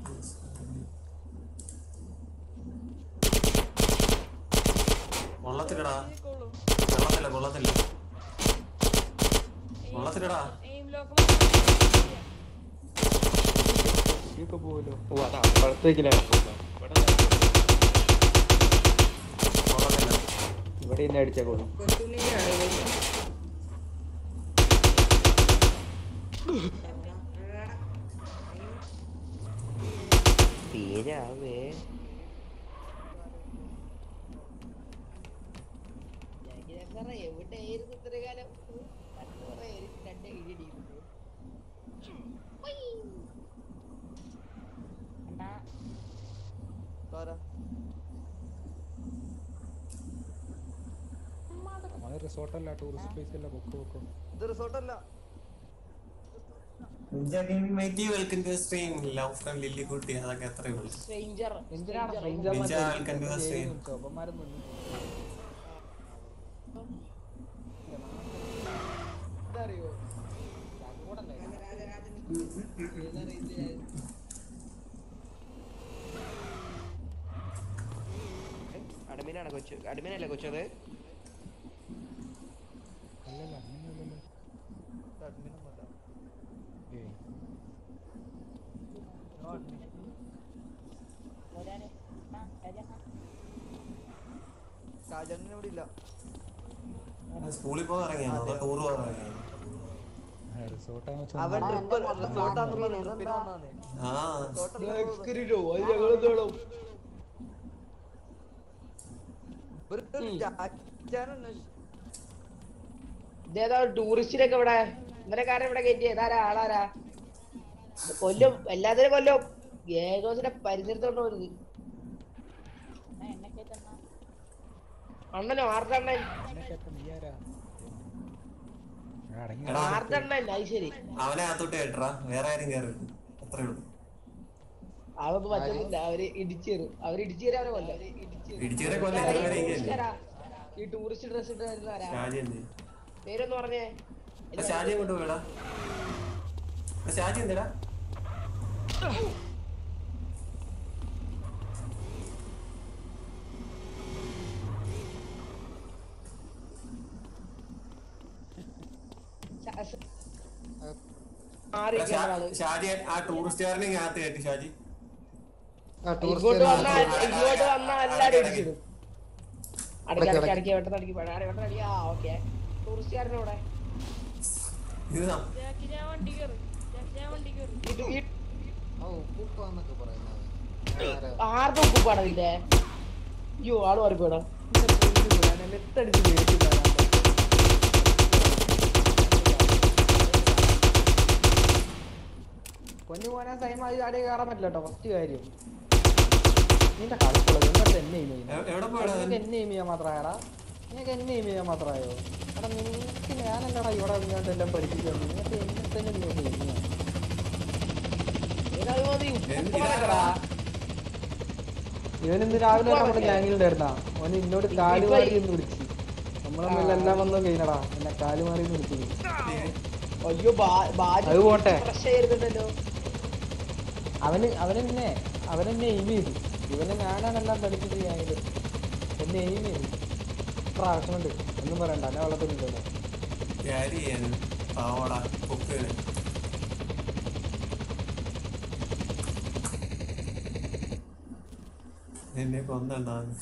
കൊള്ളത്തില്ലടാ കൊള്ളും കൊള്ളത്തില്ല കൊള്ളത്തില്ല കൊള്ളത്തില്ലടാ എയിം ലോക്ക് ഒക്കെ പോവല്ലോ ഓ അതാ അപ്പുറത്തേക്കില്ല കൊള്ളത്തില്ല ഇവിടെ ഇന്നെ അടിച്ചാ കൊള്ളും പേരാവേ എവിടെയായിരുന്നു ഇത്ര കാലം റിസോർട്ടല്ല ടൂറിസ്റ്റ് പ്ലേസ് അല്ല ബുക്ക് ബുക്ക് ഇത് റിസോർട്ടല്ല ninja gaming mighty welcome to stream love from Lilly കുട്ടി അതൊക്കെ അത്രേ ഉള്ളൂ സ്ട്രേഞ്ചർ എന്തിനാണ് നിഞ്ച വെൽക്കം ടു സ്ട്രീം ഇതറിയോ അഡ്മിനാണ് കൊച്ചു അഡ്മിനല്ലേ കൊച്ചത് അല്ലല്ല അങ്ങനെയല്ലല്ലോ ഏയ് ഷാജാനിന് ഇവിടെ ഇല്ല സ്കൂളിൽ പോകാൻ ഇറങ്ങിയാണോ അതോ ടൂർ പോകാൻ ഇറങ്ങിയാണോ റിസോർട്ടാന്ന് അവൻ ട്രിപ്പ് റിസോർട്ടാന്നുള്ള ട്രിപ്പിന് വന്നാണ് ആ എക്സ്ക്രിറ്റോ അത് ഞങ്ങൾ എന്തോളും ഇതേതാ ടൂറിസ്റ്റിനൊക്കെ ഇവിടെ ഇന്നലെ കാരണം ഇവിടെ കയറ്റി ഏതാരാ ആളാരാ കൊല്ലും എല്ലാത്തിനും കൊല്ലും ഏകോസിന്റെ പരിസരത്തോട്ട് വരുന്നത് അണ്ണനോ ആർക്കണ്ണൻ നീ ആരാ അടങ്ങി ആർക്കണ്ണൻ അത് ശരി അവനെ അകത്തോട്ട് കേട്ടറാ വേറെ ആരും കയറരുത് അത്രേ ഉള്ളൂ അതൊന്നും പറ്റുന്നില്ല അവര് ഇടിച്ചു തരും അവര് ഇടിച്ചു തരാൻ കൊല്ലം ഇടിച്ചു കയറി കൊല്ലം എത്ര പേരെ ഇരിക്കുകയല്ലേ? ഈ ടൂറിസ്റ്റ് ഡ്രസ് ഇട്ട് വരുന്നവരാ ഷാജി എന്ത് പേരൊന്ന് പറഞ്ഞേ ആ ഷാജി അങ്ങോട്ട് പോയടാ ആ ഷാജി എന്തെടാ മാറി എടാ, ഷാ- ഷാജി ആ ടൂറിസ്റ്റുകാരനെ അകത്ത് കയറ്റി ഷാജി ഇങ്ങോട്ട് വന്നാ ഇങ്ങോട്ട് വന്നാ എല്ലാരും ഇടിച്ചിടും അടക്കി അടക്കി അടക്കി വെട്ടം അടക്കി പെടാറി വെട്ടം അടക്കി ആ ഓക്കെ ടൂറിസ്റ്റുകാരനോടെ ഇത് നം- ജാക്കി ഞാൻ വണ്ടി കയറി ജാക്കി ഞാൻ വണ്ടി കയറി ഓ ഉപ്പാന്നൊക്കെ പറയുന്നത് ആർക്കും ഉപ്പാണ് ഇതിന്റെ അയ്യോ ആള് മാറിപ്പോടാ മെത്തടിച്ച് കേട്ടില്ല പൊന്നു പോനാ സൈമായി ചാടി കയറാൻ പറ്റില്ല കേട്ടോ ഫസ്റ്റ് കാര്യം നിന്റെ കളിക്കുള്ളത് എന്നിട്ട് എന്നെ aim ചെയ്യുന്നു. എ- എവിടെ പോയടാ നിനക്ക് എന്നെ aim ചെയ്യാൻ മാത്രമായടാ നിനക്ക് എന്നെ aim ചെയ്യാൻ മാത്രമായോ എടാ നിനക്ക് ഞാനല്ലടാ ഇവിടെ ഇങ്ങോട്ട് എല്ലാം പഠിപ്പിക്കുന്നു നിനക്ക് എന്നെ തന്നെ നീ aim ചെയ്യണം. ഇവനിന്ന് രാവിലെ വരെ നമ്മുടെ ഗ്യാങ്ങിൽ ഉണ്ടായിരുന്നാ ഓന് എന്നോട് കാല് മാറി എന്ന് വിളിച്ചു നമ്മളെ എല്ലാം വന്നു കഴിഞ്ഞടാ എന്നെ കാല് മാറി എന്ന് വിളിച്ചു അയ്യോ ബാജി അത് പോട്ടെ. പ്രശ്നം ചെയ്തിട്ടുണ്ടല്ലോ അവന് അവനെന്നെ അവനെന്നെ എയിം ചെയ്തു ഇവനെ ഞാനാണ് എല്ലാം പഠിപ്പിച്ച് ഗ്യാങ്ങില് എന്നെ എയിം ചെയ്തു ഇത്ര ആവശ്യമുണ്ട് ഒന്നും പറയണ്ട എന്നെ വെള്ളത്തിലില്ലല്ലോ ക്യാരി ചെയ്യാൻ പാവടാ പൊക്കുകയാണ് എന്നെ കൊന്നുണ്ടാന്ന്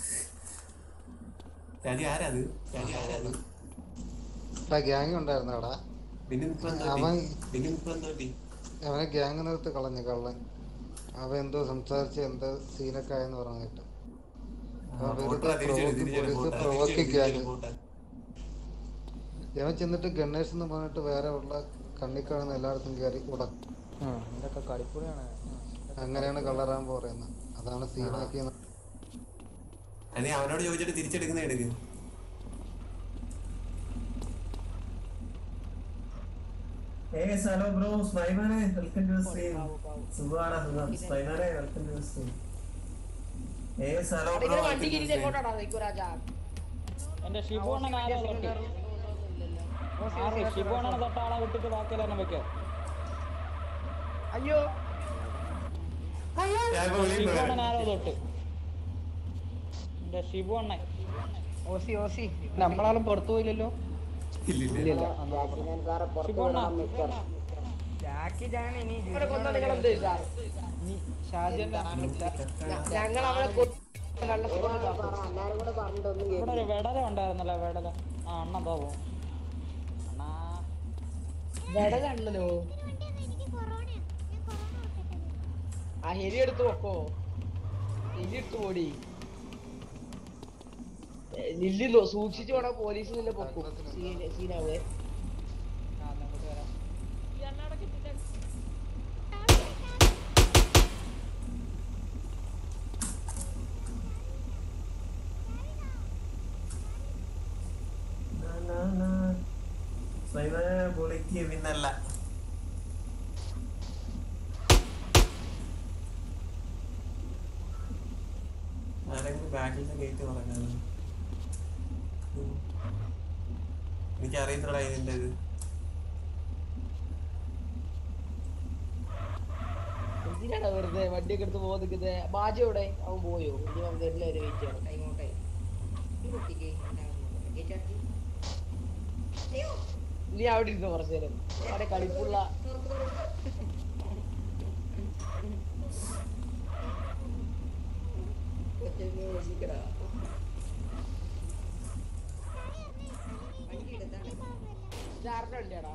ഷാജി ആരാ അത് ഷാജി ആരാ അത് ഗ്യാങ് ഉണ്ടായിരുന്നു അവിടെ പിന്നെ ഇപ്പൊ എന്താ അവൻ പറ്റി? പിന്നെ ഇപ്പൊ എന്താ പറ്റി? അവനെ ഗ്യാങ് നിർത്ത് കളഞ്ഞു കള്ളൻ അവൻ എന്തോ സംസാരിച്ച് എന്തോ സീനൊക്കെ ആയെന്ന് പറഞ്ഞിട്ട് ആ, പോട്ടെടാ, തിരിച്ചെടു, തിരിച്ചെടു, പോട്ടെ, പ്രൊവോക്ക് തിരിച്ചെടു, ഗ്യാങ് പോട്ടെ. ഇവൻ ചെന്നിട്ട് ഗണേഷ് എന്ന് പറഞ്ഞിട്ട് വേറെ ഉള്ള കണ്ണി കാണുന്ന എല്ലായിടത്തും കയറി ഉടക്കും ഇതൊക്കെ കളിപ്പുളിയാണ് അങ്ങനെയാണ് കളറാകുമ്പോ പറയുന്നത് അതാണ് സീനാക്കിയെന്ന് അത് നീ അവനോട് ചോദിച്ചിട്ട് തിരിച്ചെടുക്കുന്ന എടുക്ക് ഏയ് ഹലോ ബ്രോ സ്പൈമാനെ വെൽക്കം ടു സ്ട്രീം സുഖാണ് സുഖം സ്പൈമാനെ welcome to stream hey hello bro ഇങ്ങനെ വണ്ടി കിരിച്ച് എങ്ങോട്ടാടാ നിക്കുരാജാ എന്റെ ഷിബോണൻ ആരോ തൊട്ട് ആറ് ഷിബോണനെ തൊട്ട ആളെ വിട്ടിട്ട് ബാക്കിയെല്ലാം വെക്കാം അയ്യോ ഷിബോണൻ ആരോ തൊട്ട് എന്റെ ഷിബോണ്ണൻ ഓസി ഓസി നമ്മളാളും പുറത്തു പോയില്ലല്ലോ ഇല്ലില്ല ജാക്കി ജാൻ ഇനി ഇവിടെ കൊന്ന നിങ്ങൾ എന്ത് ചെയ്താ ഞങ്ങൾ അവനെ കൊ- വെള്ളത്തിൽ കൊണ്ട് ഇതാക്കും. ഇവിടെ ഒരു വെടല ഉണ്ടായിരുന്നല്ലോ വെടല ആ അണ്ണൻ തോവോ അണ്ണാ വെടലണ്ണനോ ആ ഹെലി എടുത്ത് വെക്കോ ഹെലി എടുത്ത് പോടി ഏ, ലില്ലി നോ- സൂക്ഷിച്ചു വേണം പോലീസ് നിന്നെ പൊക്കും സീന- സീനാവേ ഈ അണ്ണാടൊക്കെ ഇട്ടിട്ട് Na, na, പൊളിക്ക് പിന്നല്ല ആരെങ്കിലും ബാക്കിലത്തെ ഗേറ്റ് തുറക്കാണ് എനിക്ക് അറിയത്തില്ല ഇതിന്റെ ഇത് എന്തിനാണ് വെറുതെ വണ്ടിയൊക്കെ എടുത്ത് പോകുന്നത് നിൽക്കുന്നത് ബാജി എവിടെ അവൻ പോയോ ഇനി അവൻ വരില്ല ഒരു വെയിറ്റ് ചെയ്യണം ഇങ്ങോട്ടേ ഈ കുട്ടിക്ക് ഉണ്ടാകുന്നുണ്ട് ഗേറ്റ് അടക്കി നീ അവിടെ ഇരുന്ന് കുറച്ചു നേരം അവിടെ കളിപ്പുള്ള ഇതാരുടെ വണ്ടിയാടാ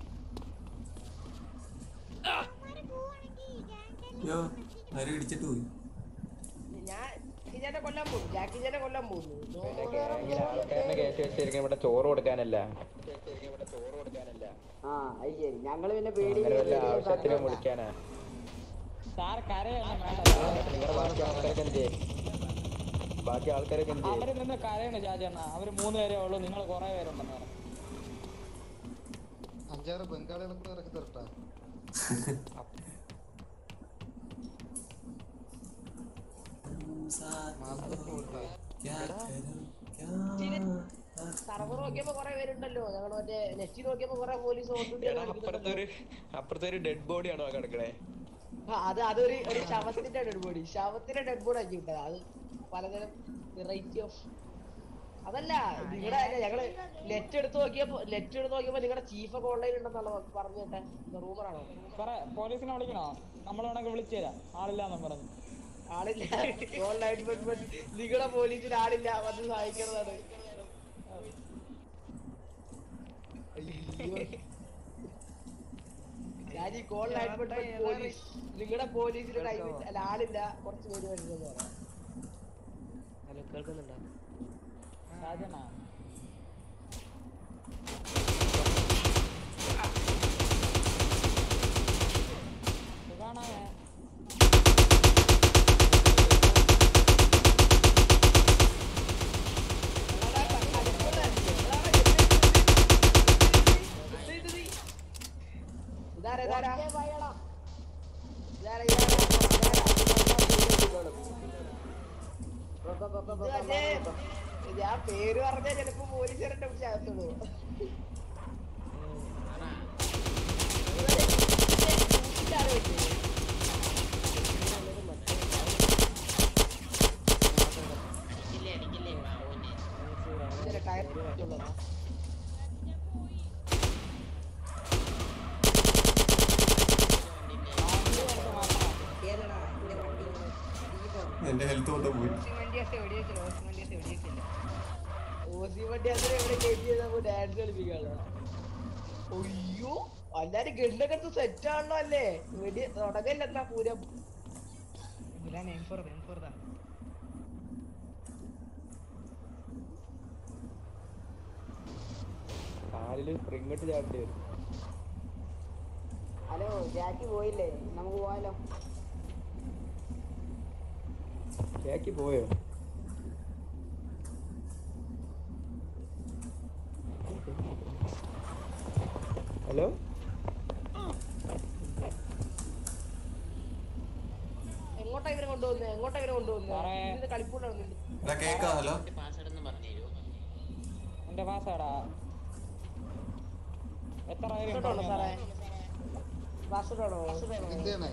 അയ്യോ ആരും ഇടിച്ചിട്ട് പോയി ഞാൻ ഇജാനെ കൊല്ലാൻ പോകും ജാക്കി ജാനെ കൊല്ലാൻ പോകുന്നു ഗ്യാങ്ങിൽ ആൾക്കാരനെ കയറ്റി വെച്ചിരിക്കുന്ന ഇവിടെ ചോറ് കൊടുക്കാനല്ല ആ അത് ശരി ഞങ്ങള് പിന്നെ അങ്ങനെ വല്ല ആവശ്യത്തിനും വിളിക്കാനാ സാർ കരയാണ് നിങ്ങളുടെ ബാക്കി ആൾക്കാരൊക്കെ എന്ത് ബാക്കി ആൾക്കാരൊക്കെ എന്ത് അവര് നിന്ന് കരയാണ് ചാച്ചണ്ണ അവര് മൂന്ന് പേരേ ഉള്ളൂ നിങ്ങൾ കുറെ പേരുണ്ടെന്ന് പറഞ്ഞു അഞ്ചാറ് ബംഗാളികളെ കൂടെ ഇറക്കി തരട്ടാ സർവർ നോക്കിയപ്പോ കുറെ പേരുണ്ടല്ലോ ഞങ്ങൾ മറ്റേ നെറ്റ് നോക്കിയപ്പോ കുറെ പോലീസ് എടാ അപ്പുറത്തെ ഒരു അപ്പുറത്തെ ഒരു ഡെഡ് ബോഡിയാണോ ആ കിടക്കണേ അത് അതൊരു ഒരു ശവത്തിന്റെ ഡെഡ് ബോഡി ശവത്തിന്റെ ഡെഡ് ബോഡി ആക്കി വിട്ടത് അത് പലതരം വെറൈറ്റി ഓഫ് അതല്ല നിങ്ങളുടെ ഞങ്ങള് നെറ്റ് എടുത്ത് നോക്കിയപ്പോ നെറ്റ് എടുത്ത് നോക്കിയപ്പോ നിങ്ങളുടെ ചീഫ് ഒക്കെ ഓൺലൈൻ ഉണ്ടെന്നുള്ള പറഞ്ഞു കേട്ടെ റൂമറാണോ സാറേ പോലീസിനെ വിളിക്കണോ നമ്മൾ വേണമെങ്കിൽ വിളിച്ചു തരാം ആളില്ലാന്നും പറഞ്ഞു ആളില്ല ഓൺലൈൻ നിങ്ങളുടെ പോലീസിന് ആളില്ല വന്ന് സഹായിക്കുന്നതാണ് ഞാൻ ഈ കോൾ പോലീസ് നിങ്ങളുടെ പോലീസിന്റെ ടൈമിൽ അല്ല ആളില്ല കുറച്ച് പേര് വരുന്നത് പറയാം ഹലോ കേൾക്കുന്നുണ്ടോ ഷാജണ്ണാ സുഖാണോ ഇതാരാ ഇതാരാ ഇതാരാ ഞാൻ പേര് പറഞ്ഞാ ചിലപ്പോ പോലീസുകാരന്റെ പിടിച്ച് അകത്തുള്ളൂ ടയർ ഉള്ളതാ എന്റെ ഹെൽത്ത് കൊണ്ട് പോയി ഓസി വണ്ടി അതിന് എവിടെ കയറ്റിയത് നമുക്ക് ഡാൻസ് കളിപ്പിക്കാനുള്ള അയ്യോ എല്ലാരും ഗണ്ണൊക്കെ എടുത്ത് സെറ്റ് ആണല്ലോ അല്ലേ വെടി തുടങ്ങല്ല എന്നാ പൂരം കാലില് സ്പ്രിങ് ഇട്ട് ചാടി വരും ഹലോ ജാക്കി പോയില്ലേ നമുക്ക് പോവാലോ ജാക്കി പോയോ ഹലോ എങ്ങോട്ടാ ഇവരെ കൊണ്ടുപോകുന്നത് എങ്ങോട്ടാ ഇവരെ സാറേ. കൊണ്ടുപോകുന്നത് കളിപ്പൂടാണ് എടാ കേക്കാ ഹലോ എന്റെ പാസ്സാടാ എത്ര പേര് പാസ്വേഡ് സാറേ പാസ്വേഡ് ആണോ എന്താണ്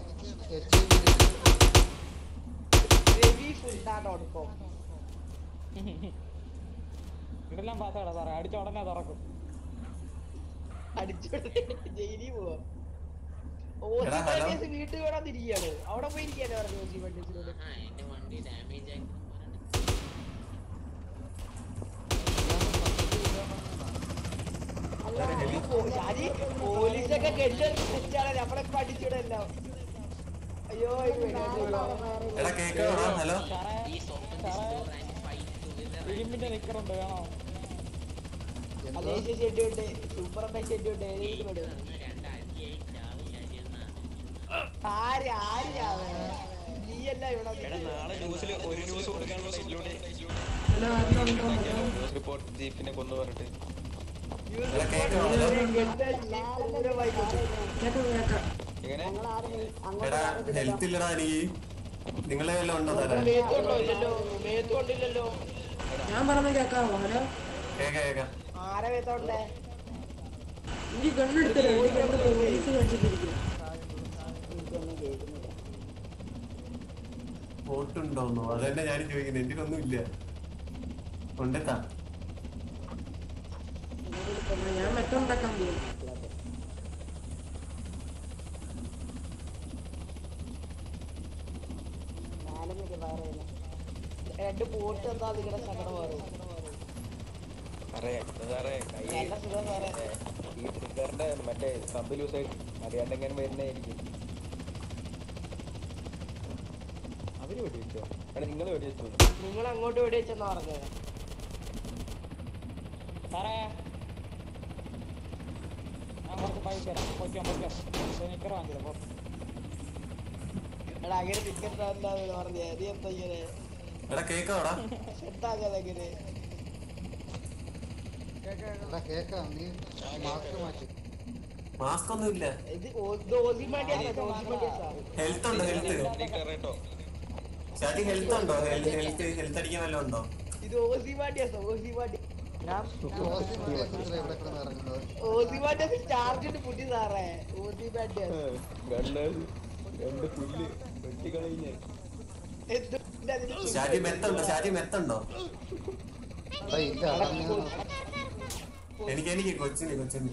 രവി ഫുഡ ഡോട്ട് കോം ഇതെല്ലാം പാസ്സാടാ സാറേ അടിച്ച ഉടനെ തുറക്കും അടിച്ചു ജയിലിൽ പോവാ എടാ, ഹലോ. ഓസി വീട്ടിൽ വേണം തിരികെയാണ് അവിടെ പോയി ഇരിക്കാനേ പറഞ്ഞു ഓസി വണ്ടീസിനോട് അല്ല, ഈ പോ- ഷാജി, പോലീസൊക്കെ കെട്ടെടുത്ത് തെറ്റാണ് നമ്മളെ പഠിച്ചിടല്ലോ അയ്യോ ഇത് വേണ്ട. എടാ കേക്കാ ഹലോ സാറേ സാറേ ഇരുമ്പിന്റെ നിക്കറുണ്ട് വേണോ അതേ ഷെഡ് ഉണ്ട് സൂപ്പർ അമ്മ ഷെഡ് ഉണ്ട് ഏത് പെടും ആര് ആര് രാവേ? നീയല്ല ഇവിടെ എടാ നാളെ ന്യൂസിൽ ഒരു ന്യൂസ് കൊടുക്കാനുള്ള ഇതിലൂടെ ന്യൂസ് റിപ്പോർട്ട് ജീപ്പിനെ കൊന്നു പറഞ്ഞിട്ട് എടാ ഹെൽത്ത് ഇല്ലടാ എനിക്ക് നിങ്ങളെ വല്ലതും ഉണ്ടോ തരാൻ മേത്തുണ്ടോ ഇല്ലല്ലോ മേത്തുകൊണ്ടില്ലല്ലോ ഞാൻ പറഞ്ഞ കേക്കാവോ ഹലോ കേക്കാം കേക്കാം ആരെ മേത്തോണ്ടേ എനിക്ക് ഗണ്ണെടുത്തില്ല എനിക്ക് അവിടെ പോലീസ് കാണിച്ചിട്ടിരിക്കും വോട്ടുണ്ടോന്നോ അതന്നെ ഞാനും ചോദിക്കുന്നത് എന്റെ ഒന്നും ഇല്ല കൊണ്ടെത്താ ഞാൻ മെട്ടുണ്ടാക്കാൻ പോകും രണ്ട് പോട്ട് എന്താ നിങ്ങളുടെ സങ്കടം മാറും സാറേ സാറേ കൈ നല്ല സുഖം സാറേ ഈ ട്രിഗറിന്റെ മറ്റേ കമ്പ് ലൂസായി അറിയാണ്ടെങ്കിലും വരുന്നതായിരിക്കും അവര് വെടി വെച്ചോ എടാ നിങ്ങൾ വെടി വെച്ചോ നിങ്ങൾ അങ്ങോട്ട് വെടി വെച്ചെന്നാ പറഞ്ഞത് സാറേ ഞാൻ കുറച്ച് പൈസ തരാം പൊയ്ക്കോ പൊയ്ക്കോ നിക്കറ വാങ്ങിച്ചത് പോ എടാ അങ്ങനെ ടിക്കറ്റ് എന്താന്ന് പറഞ്ഞേ നീ എന്താ ഇങ്ങനെ എടാ കേക്കാവടാ എന്താകാതെ അങ്ങനെ എടാ കേക്കാം നീ മാസ്ക് മാറ്റി മാസ്ക് ഒന്നും ഇല്ല ഇത് ഓ- ഇത് ഓസിമാണ്ടിയാ ഓസിമാണ്ടിയാ ഹെൽത്ത് ഉണ്ടോ ഹെൽത്ത് ഷാജി ഹെൽത്ത് ഉണ്ടോ ഹെൽത്ത് ഹെൽത്ത് ഹെൽത്ത് അടിക്കാൻ വല്ലതും ഉണ്ടോ ഇത് ഓസിമാണ്ടിയാ ഓസിമാണ്ടി ഇവിടെ കിടന്ന് ഇറങ്ങുന്നത് ഓസിമാണ്ടിയാ ചാർജ് പുട്ടി സാറേ ഓസിമാണ്ടിയാ ഗണ്ണ് രണ്ട് പുല്ല് വെട്ടിക്കളഞ്ഞ് എന്ത് അതിന് ഷാജി മെത്തുണ്ടോ ഷാജി മെത്തുണ്ടോ എടാ ഇല്ല അതാ ഞാൻ എനിക്ക് എനിക്ക് കൊച്ചിന് കൊച്ചിന്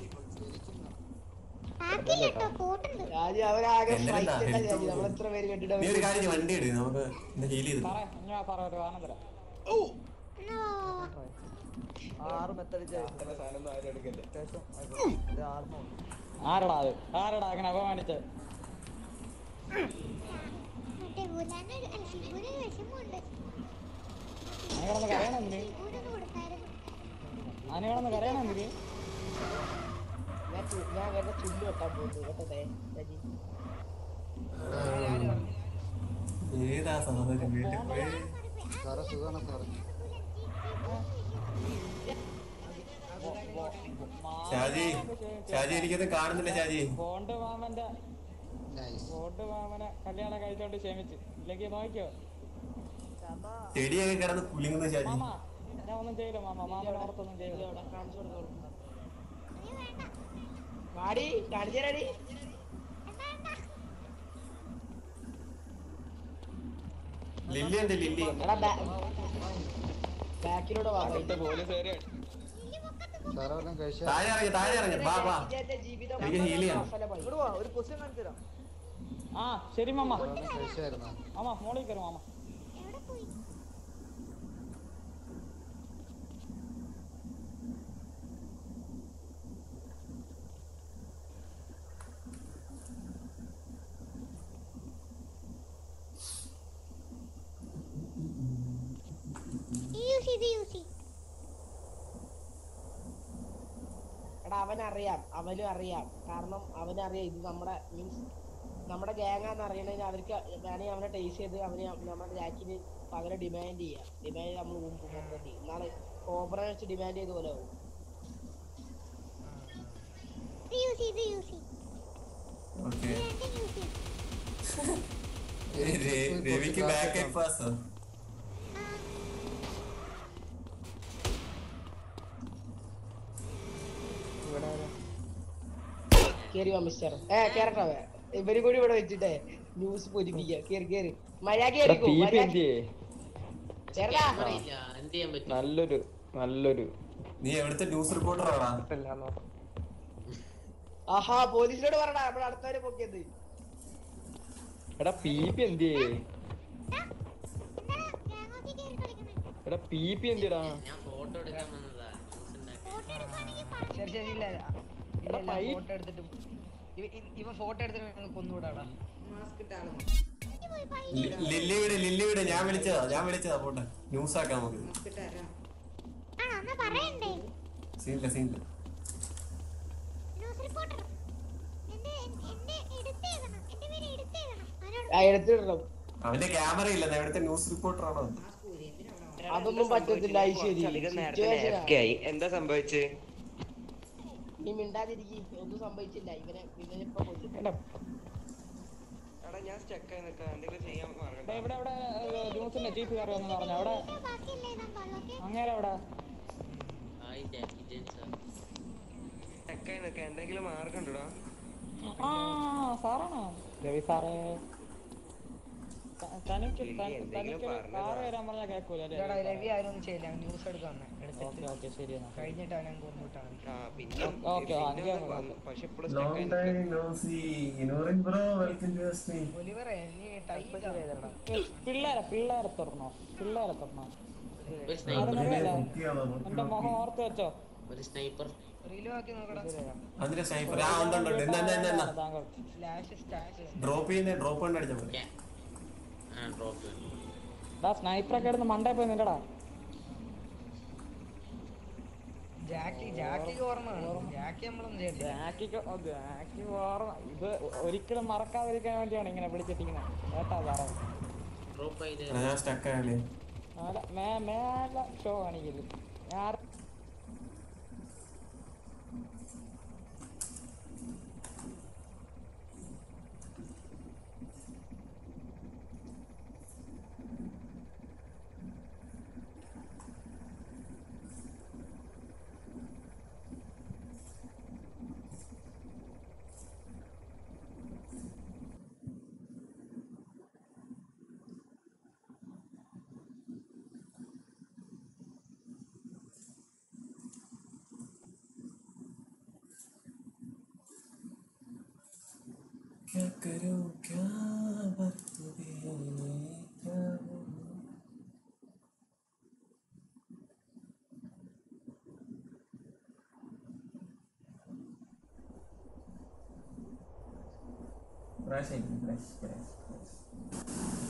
ആക്കില്ലട്ടോ കോട്ടുണ്ട് രാജി അവരാകെ എന്നെ ഫൈറ്റ് എന്താ? ഉണ്ടാ ഹെൽത്ത് രാജി നമ്മളെത്ര പേര് കണ്ടിട്ട് നീ ഒരു കാര്യം ചെയ്യ്, വണ്ടി ഇട് നമുക്ക് ഹീൽ ചെയ്ത് സാറേ ഞാൻ സാറേ ഒരു വാഹനം തരാം ആറ് മെത്തടിച്ച സാധനം ആരും എടുക്കല്ലേ ഇത് ആർമോ ആരടാ അത് ആരടാ അങ്ങനെ അപമാനിച്ചത് മറ്റേ ഗുലാന് അല്ല ശിവന് വിഷമമുണ്ട് ഞാൻ കിടന്ന് കരയണം എന്തിന് ശിവനൊന്ന് കൊടുത്തായിരുന്നു ഞാൻ കിടന്ന് കരയണം എന്തിന് ഞാൻ ചു- ഞാൻ വേറെ ചുല്ല് വെട്ടാൻ പോകുന്നു കേട്ടോ ദേ, രാജി ഏതാ സാധനം വീട്ടിൽ പോയി സാറേ സുഖമാണ് സാറേ ഷാജി ഷാജി എനിക്കൊന്നും കാണുന്നില്ല ഷാജി ബോണ്ട് മാമന്റെ ബോണ്ട് മാമനെ കല്യാണം കഴിച്ചോണ്ട് ക്ഷമിച്ച് ഇല്ലെങ്കിൽ നോക്കിയോ ചെടിയൊക്കെ കിടന്ന് കുലുങ്ങുന്നു ഷാജി മാമ ഞാൻ ഒന്നും ചെയ്യില്ല മാമ മാമനെ ഓർത്തൊന്നും ചെയ്യില്ല കാണിച്ചു കൊടുത്തോളൂ വാടി കാണിച്ചു തരാടി ലില്ലി ഉണ്ട് ലില്ലി എടാ ബാ- ബാക്കിലൂടെ വാ പോലീസ് വരെ സാറേ വല്ലതും കഴിച്ചാ താഴെ ഇറങ്ങി താഴെ ഇറങ്ങി വാ വാ ഇതെന്റെ ജീവിതം എനിക്ക് heal ചെയ്യണം. സഫലമായി. ഇങ്ങോട്ട് വാ ഒരു ക്വസ്റ്റ്യൻ കാണിച്ചു തരാം ആ ശരി മാമ വല്ലതും കഴിച്ചായിരുന്നോ മാമ മോളിൽ കയറും മാമ എവിടെ പോയി ഈ യൂസ് ഇത് യൂസ് ചെയ്യ്. എടാ അവനറിയാം അവനും അറിയാം കാരണം അവനറിയാം ഇത് നമ്മുടെ മീൻസ് നമ്മുടെ ഗ്യാങ്ങാന്ന് അറിയണതിന് അവർക്ക് വേണമെങ്കിൽ അവനെ ടേസ്റ്റ് ചെയ്ത് അവന് നമ്മുടെ ജാക്കിന് പകരം ഡിമാൻഡ് ചെയ്യാം ഡിമാൻഡ് നമ്മൾ മുമ്പ് നാളെ കോബ്ര വെച്ച് ഡിമാൻഡ് ചെയ്ത പോലെ ആവും ഇത് യൂസ് ചെയ്യ്, ഇത് യൂസ് ചെയ്യ്. ഓക്കെ ഇത് രണ്ടും യൂസ് ചെയ്യ്. രവിക്ക് ബാക്ക് പാസ് കേറി വാ മിസ്റ്റർ ഏ കേറട്ടോ ഇവരും കൂടി ഇവിടെ വെച്ചിട്ടേ ന്യൂസ് പൊരിപ്പിക്കുക കേറി കേറി മര്യാദ എടാ പി പി എന്തിയേ ചേരടാ നല്ലൊരു നല്ലൊരു നീ എവിടുത്തെ ന്യൂസ് റിപ്പോർട്ടറാടാ ആഹാ പോലീസിനോട് പറടാ നമ്മുടെ അടുത്തവരെ പൊക്കിയത് എടാ പി പി എന്തിയേ എടാ പി പി എന്തിടാ ശരി ശരി ഇല്ല ഇല്ല ഇല്ല ഫോട്ടോ എടുത്തിട്ട് ഇവ- ഇ- ഇവ ഫോട്ടോ എടുത്തിട്ട് കൊന്നുകൂടാടാ ലി- ലില്ലി വിട് ലില്ലി വിട് ഞാൻ വിളിച്ചതാ ഞാൻ വിളിച്ചതാ പോട്ടെ ന്യൂസ് ആക്കാം നമുക്ക് ആ എന്നാ പറയണ്ടേ സീനില്ല സീനില്ല ന്യൂസ് റിപ്പോർട്ടർ എന്റെ എന്റെ എടുത്തേക്കണം എന്റെ പേര് എടുത്തേക്കണം അവനോട് ആ എടുത്തിടണം അവന്റെ ക്യാമറ ഇല്ല എവിടുത്തെ ന്യൂസ് റിപ്പോർട്ടറാണോ അതൊന്നും പറ്റത്തില്ല ഐശ്വര്യ ഇത് നേരത്തെ AFK ആയി എന്താ സംഭവിച്ചത് നീ മിണ്ടാതിരിക്കും ഒന്നും സംഭവിച്ചില്ല ഇവനെ ഇവനിപ്പോ കൊല്ലും എടാ ഞാൻ സ്റ്റക്ക് ആയി നിൽക്കാം എന്തെങ്കിലും ചെയ്യാൻ മാർഗം ഇവിടെ ഇവിടെ ന്യൂസിന്റെ ചീഫ് കയറി വന്നു പറഞ്ഞു അവിടെ അങ്ങനെ അവിടെ സ്റ്റക്ക് ആയി നിൽക്കാം എന്തെങ്കിലും മാർഗം ഉണ്ടോടാ ആ സാറാണോ രവി സാറേ ത- തനിക്ക് ത- എന്തെങ്കിലും തനിക്ക് പറഞ്ഞതാ. കാറ് വരാൻ പറഞ്ഞാൽ കേൾക്കൂല ഇല്ലടാ, രവി ആരും ഒന്നും ചെയ്യില്ല ന്യൂസ് എടുക്കാൻ വന്നേ ഓക്കെ എടുത്തിട്ട് ഓക്കെ ശരി എന്നാ കഴിഞ്ഞിട്ട് അവനെ കൊണ്ടുവിട്ടാണ് ആ പിന്നെ ഓക്കെ, പിന്നെ അങ്ങനെ ഒന്ന് വന്നു. പക്ഷെ ഇപ്പോഴും സ്റ്റക്ക് ലോങ് ആയി ടൈം നിൽക്കാം no see Noorin bro welcome to stream ഒലിവറെ നീ ടൈപ്പ് പിള്ളേരെ പിള്ളേരെ തുറന്നോ പിള്ളേരെ തുറന്നോ അതിനെ കുത്തിയാണോ എന്റെ മുഖം ഓർത്ത് വെച്ചോ ഒരു സ്നൈപ്പർ റീലും ആക്കി നോക്കടാ അതിന്റെ സ്നൈപ്പർ ആ ഉണ്ട് ഉണ്ട് ഉണ്ട് എന്നാ എന്നാ എന്നാ താങ്കൾ ഫ്ലാഷ് സ്റ്റാർട്ട് ഡ്രോപ്പ് ചെയ്യുന്ന ഡ്രോപ്പ് കൊണ്ട് അടിച്ചാൽ മതി ആ ഡ്രോപ്പ് ഡാ സ്നൈപ്പറൊക്കെ എടുത്ത് മണ്ടേ പോയി നില്ലടാ ജാക്കി ജാക്കിക്ക് ഓർമ്മയാണ് ജാക്കി നമ്മളൊന്നും ചെയ്തില്ല ജാക്കിക്ക് ഓ, ജാക്കി ഓർമ്മ ഇത് ഒരിക്കലും മറക്കാതിരിക്കാൻ വേണ്ടിയാണ് ഇങ്ങനെ വിളിച്ചിട്ടിങ്ങനെ കേട്ടാ സാറേ ഡ്രോപ്പ് ചെയ്ത് ഞാൻ സ്റ്റക്ക് ആയാലേ മേലെ മേ- മേലെ ഷോ കാണിക്കില്ല ഞാൻ क्या करूं क्या बरतूं क्या ക്രാഷ് ആയി ക്രാഷ് ക്രാഷ് ക്രാഷ്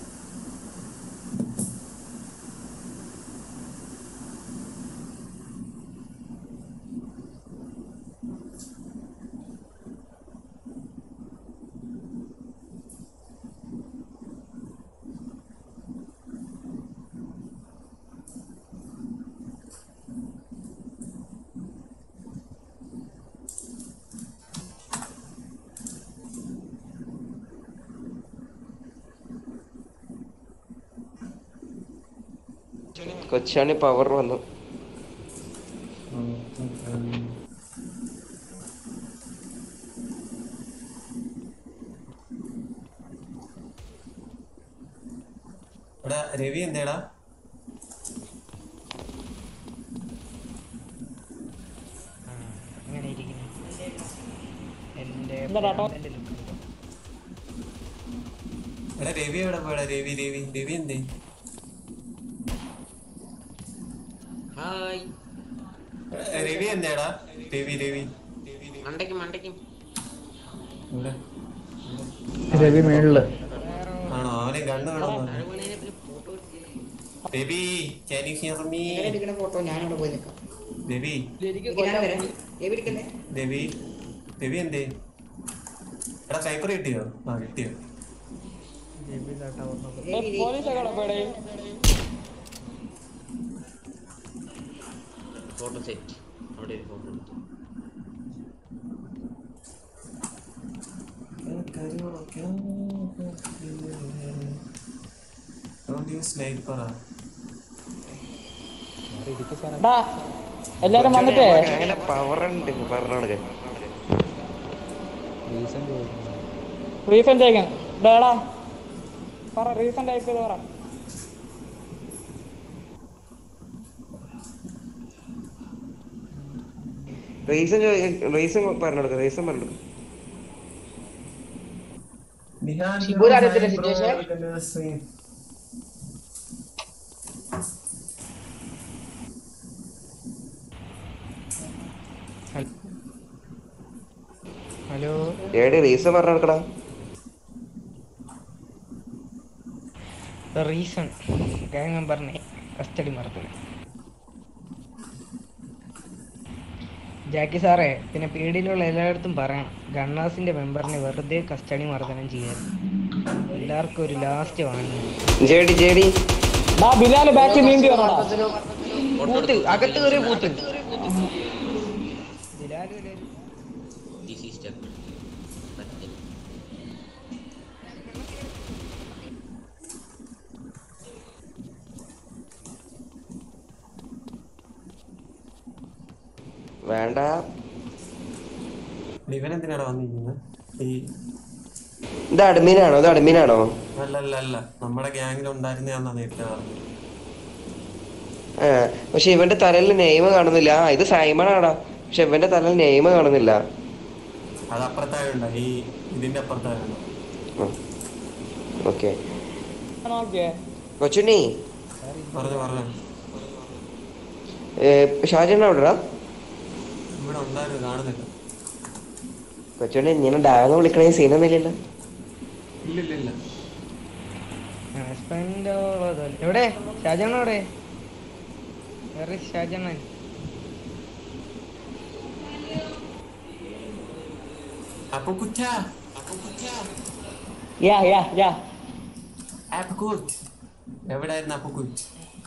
കൊച്ചാണി പവർ വന്നു എടാ രവി എന്തേടാ അങ്ങനെ ഇരിക്കുന്നു എന്റെ എന്താടാ ടോ- എന്റെ look. എടാ രവി എവിടെ പോയടാ രവി രവി രവി എന്തേ ഹായ് എടാ, രവി എന്തേടാ രവി രവി മണ്ടയ്ക്കും മണ്ടയ്ക്കും ഇവിടെ രവി മേളില് ആണോ അവനെ കണ്ണു കാണുന്നു Ravi can you hear me? എടുക്കുന്ന ഫോട്ടോ ഞാനവിടെ പോയി നിൽക്കാം രവി ഞാൻ വരാം രവി എടുക്കല്ലേ രവി രവി എന്തേ എടാ സൈപ്പർ കിട്ടിയോ ആ കിട്ടിയോ പോലീസൊക്കെ അവിടെ പോയടേ ഫോട്ടോ സെറ്റ് അവിടെ ഒരു ഫോട്ടോ എടുത്തു സ്നൈപ്പറാ ഡാ എല്ലാരും വന്നിട്ടേ അങ്ങനെ പവർ ഉണ്ട് പറഞ്ഞോളൂ റീസെന്റ് അയക്കാൻ ഡേടാ പറ റീസെന്റ് അയച്ചത് പറ റീസൺ റീസൺ പറഞ്ഞെടുക്ക റീസൺ പറഞ്ഞെടുക്ക നിഹാൻ ഷിബുവിന് അറിയത്തില്ല bro situation? Welcome to stream hello ഏടി റീസൺ പറഞ്ഞെടുക്കടാ റീസൺ ഗാങ് മെമ്പറിനെ കസ്റ്റഡി മറക്കുന്നു ജാക്കി സാറേ പിന്നെ പീടിയിലുള്ള എല്ലായിടത്തും പറയണം ഗണ്ണാസിന്റെ മെമ്പറിനെ വെറുതെ കസ്റ്റഡി മർദ്ദനം ചെയ്യാൻ എല്ലാവർക്കും ഒരു ലാസ്റ്റ് വാങ്ങി ജേഡി ജേഡി ഡാ ബിലാല് ബാക്കി നീന്തി വന്നടാ പൂത്ത് അകത്ത് കയറി പൂത്ത് ദിസ് ഈസ് ടെമ്പിൾ പറ്റില്ല വേണ്ട ഇവൻ എന്തിനാണ് വന്നിരിക്കുന്നത് ഈ ഇത് അഡ്മിനാണോ ഇത് അഡ്മിനാണോ അല്ല അല്ല അല്ല നമ്മുടെ ഗ്യാങ്ങിൽ ഉണ്ടായിരുന്നതാന്നാ നേരത്തെ പറഞ്ഞത് ആ പക്ഷെ ഇവന്റെ തലയിൽ നെയിം കാണുന്നില്ല ആ, ഇത് സൈമൺ ആടാ പക്ഷെ ഇവന്റെ തലയിൽ നെയിം കാണുന്നില്ല അത് അപ്പുറത്തായുണ്ട ഈ ഇതിന്റെ അപ്പുറത്തായുണ്ട് ഓക്കെ നോക്കിയേ കൊച്ചുണ്ണി പറഞ്ഞു പറഞ്ഞു ഷാജൻ എവിടെടാ ഇവിടെ ഉണ്ടായിരുന്നു കാണുന്നില്ല കൊച്ചുണ്ണി ഇങ്ങനെ ഡാങ് വിളിക്കണേ സീനൊന്നുമില്ലല്ലോ ഇല്ല ഇല്ല ഇല്ല ഹസ്ബൻഡ് എവിടെ ഷാജാൻ എവിടെ വേറെ ഷാജാൻ അപ്പൊ കുറ്റ അപ്പൊ കുറ്റ യാ യാ യാ അപ്പക്കുട്ട് എവിടായിരുന്നു അപ്പക്കുട്ട്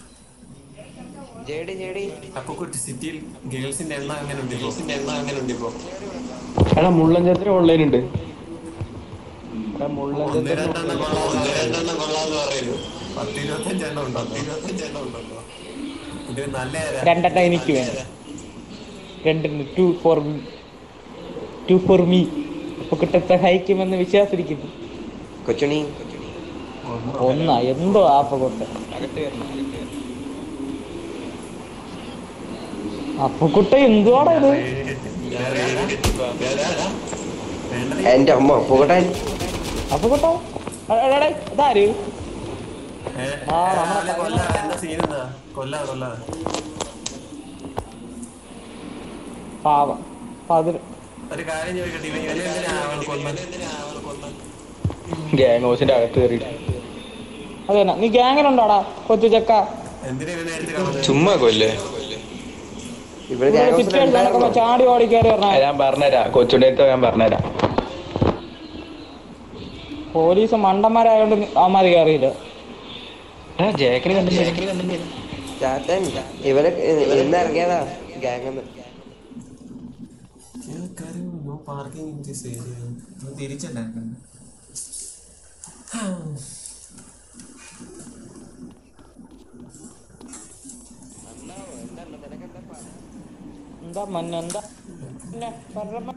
ജേഡി ജേഡി അപ്പക്കുട്ട് സിറ്റിയിൽ ഗേൾസിന്റെ എണ്ണം അങ്ങനെ ഉണ്ട് ഗേൾസിന്റെ എണ്ണം അങ്ങനെ ഉണ്ട് ഇപ്പൊ എടാ മുള്ളഞ്ചത്തിന് ഓൺലൈൻ ഉണ്ട് എടാ ഒന്ന് മുള്ളഞ്ചത്തിന് രണ്ടെണ്ണം കൊള്ളാം ഒന്ന് രണ്ടെണ്ണം കൊള്ളാന്ന് പറയുന്നു പത്ത് ഇരുപത്തഞ്ചെണ്ണം ഉണ്ടോ പത്ത് ഇരുപത്തഞ്ചെണ്ണം ഉണ്ടല്ലോ ഇത് നല്ല ആരാ? രണ്ടെണ്ണം എനിക്ക് വേണം രണ്ടെണ്ണം two for me two for me അപ്പൊ കിട്ട സഹായിക്കുമെന്ന് വിശ്വാസിരിക്കുന്നു കൊച്ചുണ്ണി ഒന്നാ എന്തോ ആപ്പ കൊണ്ട് അപ്പുക്കുട്ട എന്തുവാടാ ഇത് എന്റെ അമ്മ പോകട്ടെ അപ്പുക്കുട്ട ഇതാര് ഏ, ആ, ഏ, നമ്മളെ ആളെ കൊല്ലാ എന്താ സീൻ എന്താ കൊല്ലാ കൊല്ലാ പാവം പതിന് ഒരു കാര്യം ചോദിക്കട്ടെ ഇവൻ ഇവനെ എന്തിനാ അവൾ കൊന്നത് ഗ്യാങ് ഹൗസിന്റെ അകത്ത് കയറി അത് തന്നെ നീ ഗ്യാങ്ങിലുണ്ടോടാ കൊച്ചു ചെക്ക എന്തിനാ ഇവനെ എടുത്ത് കളഞ്ഞത് ചുമ്മാ കൊല്ലേ ഇവിടെ ഇവിടെ സിറ്റുവേഷൻ നടക്കുമ്പോ ചാടി ഓടി കയറി പറഞ്ഞ ഞാൻ പറഞ്ഞുതരാം കൊച്ചുണ്ടെ അടുത്ത് ഞാൻ പറഞ്ഞുതരാം പോലീസ് മണ്ടന്മാരായോണ്ട് അവന്മാര് കയറിയില്ല ജേക്കിന് കണ്ടില്ല ചാത്തൻ ഇവരെ ഇന്ന് ഇറങ്ങിയതാ gang no parking in this area തിരിച്ചല്ലായിരുന്നു എന്താ മഞ്ഞ എന്താ പിന്നെ പറഞ്ഞ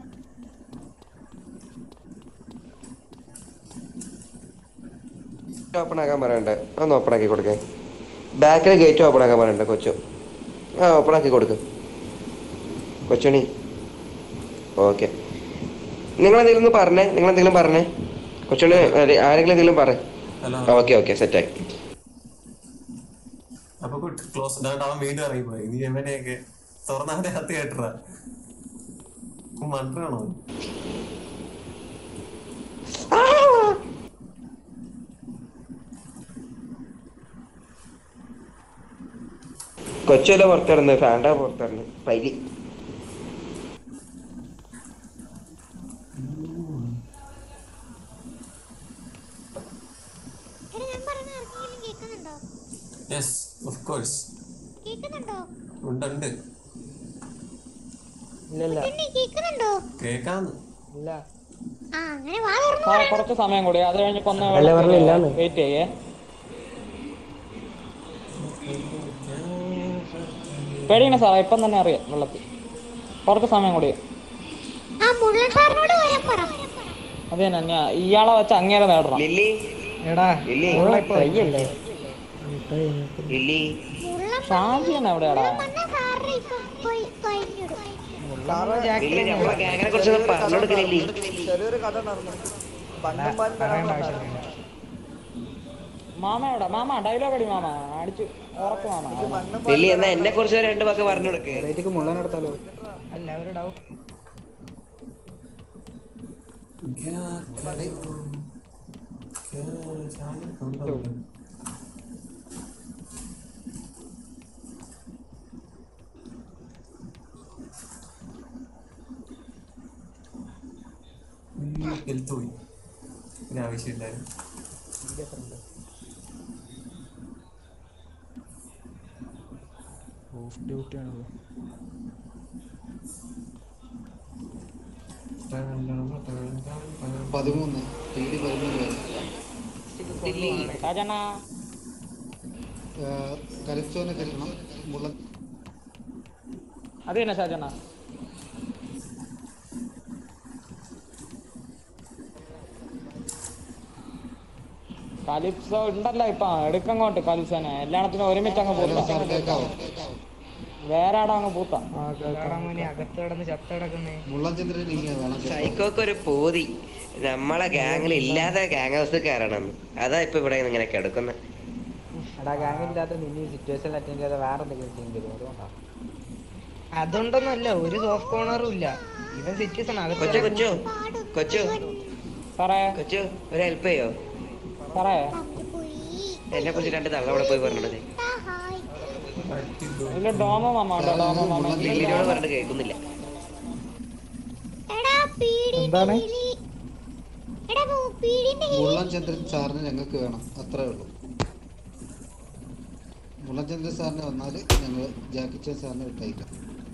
ഓപ്പൺ ആക്കാൻ പറയണ്ടേ ഒന്ന് ഓപ്പൺ ആക്കി കൊടുക്കേ ബാക്കിലെ ഗേറ്റ് ഓപ്പൺ ആക്കാൻ പറയണ്ടേ കൊച്ചു ആ ഓപ്പൺ ആക്കി കൊടുക്ക് കൊച്ചുണി ഓക്കെ നിങ്ങൾ എന്തെങ്കിലും ഒന്ന് പറഞ്ഞേ നിങ്ങൾ എന്തെങ്കിലും പറഞ്ഞേ കൊച്ചുണി അതെ, ആരെങ്കിലും എന്തെങ്കിലും പറ ഹലോ ഓക്കെ ഓക്കെ സെറ്റായി അപ്പൊ ക്ലോസ് ഇതാണ്ട് അവൻ വീണ്ടും ഇറങ്ങിപ്പോയി നീ എവനെയൊക്കെ തുറന്നവന്റെ ഹത്ത് കേട്ടറാ മന്ത്രാണോ കൊച്ചുവല്ല പുറത്തിറന്ന് ഫാൻഡ പുറത്തിറന്ന് പൈലി എടാ ഞാൻ പറഞ്ഞ ആർക്കെങ്കിലും കേൾക്കുന്നുണ്ടോ യെസ് ഓഫ് കോഴ്സ് കേൾക്കുന്നുണ്ടോ ഉണ്ട് ഉണ്ട് ഇല്ലല്ല പിന്നെ കേൾക്കുന്നുണ്ടോ കേക്കാന്ന് ഇല്ല ആ അങ്ങനെ വാ തുറന്നു സാറേ കുറച്ച് സമയം കൂടി അത് കഴിഞ്ഞ് കൊന്ന അല്ല, പറഞ്ഞില്ലാന്ന്. വെയിറ്റ് ചെയ്യേ പേടിക്കണ സാറേ ഇപ്പം തന്നെ അറിയാം വെള്ളത്തിൽ കുറച്ച് സമയം കൂടി ആ മുള്ളൻ സാറിനോട് വരാൻ പറ അത് തന്നെ ഞാൻ ഇയാളെ വെച്ച് അങ്ങേരെ നേടണം ലില്ലി എടാ ലില്ലി ഉള്ള കയ്യല്ലേ ലില്ലി മുള്ളൻ ഷാജിയാണ് എവിടെയാടാ വന്ന സാറിനെ ഇപ്പൊ പോയി കഴിഞ്ഞിടും ലില്ലി നമ്മളെ ഗ്യാങ്ങിനെ കുറിച്ച് പറഞ്ഞു കൊടുക്ക് ലില്ലി ചെറിയൊരു കഥ നടന്നു പണ്ടും പാലും തരാൻ പറഞ്ഞതാണ്. മാമ എവിടെ മാമ ഡയലോഗ് അടി മാമ അടിച്ചു ഉറപ്പ് മാമ ലില്ലി എന്നാ എന്നെ കുറിച്ച് രണ്ട് വാക്ക് പറഞ്ഞു കൊടുക്ക് റേറ്റിക്ക് മുള്ളനെടുത്താലോ അല്ല ഒരു ഡൗട്ട് ഹെൽത്ത് പോയി ഇതിന് ആവശ്യമില്ലായിരുന്നു ഓഫ് ഡ്യൂട്ടി ആണല്ലോ പതിമൂന്ന് പി ഡി പതിമൂന്ന് പേര് ഷാജണ്ണ ഏഹ്, കലിച്ചോനെ കരുതണം മുള്ള അത് തന്നെ ഷാജണ്ണ കാലിപ്സോ ഉണ്ടല്ലോ ഇപ്പൊ എടുക്കങ്ങോട്ട് കാലിപ്സോനെ എല്ലായിടത്തിനും ഒരുമിച്ച് അങ്ങ് പൂത്ത വേറെ ആടോ അങ്ങ് പൂത്ത മോനെ അകത്ത് കിടന്ന് ചത്ത കിടക്കുന്നേ മുള്ളൻചന്ദ്രൻ ഇങ്ങനെ വേണം സൈക്കോക്ക് ഒരു പൂതി നമ്മളെ ഗാങ്ങിൽ ഇല്ലാതെ ഗാങ് ഹൗസ് കയറണം അതാ ഇപ്പൊ ഇവിടെ ഇങ്ങനെ കിടക്കുന്നത് എടാ ഗാങ് ഇല്ലാത്ത നിന്നെ സിറ്റുവേഷൻ അറ്റൻഡ് ചെയ്ത വേറെ എന്തെങ്കിലും ചെയ്യേണ്ടി വരും അതുകൊണ്ടാ അതുകൊണ്ടൊന്നല്ല ഒരു സോഫ്റ്റ് കോർണറും ഇല്ല ഇവൻ സിറ്റിസൺ കൊച്ചു കൊച്ചു കൊച്ചു സാറേ കൊച്ചു ഒരു ഹെൽപ്പ് ചെയ്യോ സാറേ എന്നെ കുറിച്ച് രണ്ട് തള്ള അവിടെ പോയി പറഞ്ഞത് ഇല്ല ഡോമോ മാമ ഉണ്ടോ ഡോമോ മാമ ലില്ലിനോട് പറഞ്ഞിട്ട് കേൾക്കുന്നില്ല എടാ പീടി എന്താണ് എടാ പോ, പീടിന്റെ കീഴിൽ മുള്ളൻചന്ദ്രൻ സാറിന് ഞങ്ങൾക്ക് വേണം അത്രേ ഉള്ളൂ മുള്ളൻചന്ദ്രൻ സാറിന് വന്നാൽ ഞങ്ങൾ ജാക്കിച്ചൻ സാറിനെ വിട്ടയക്കാം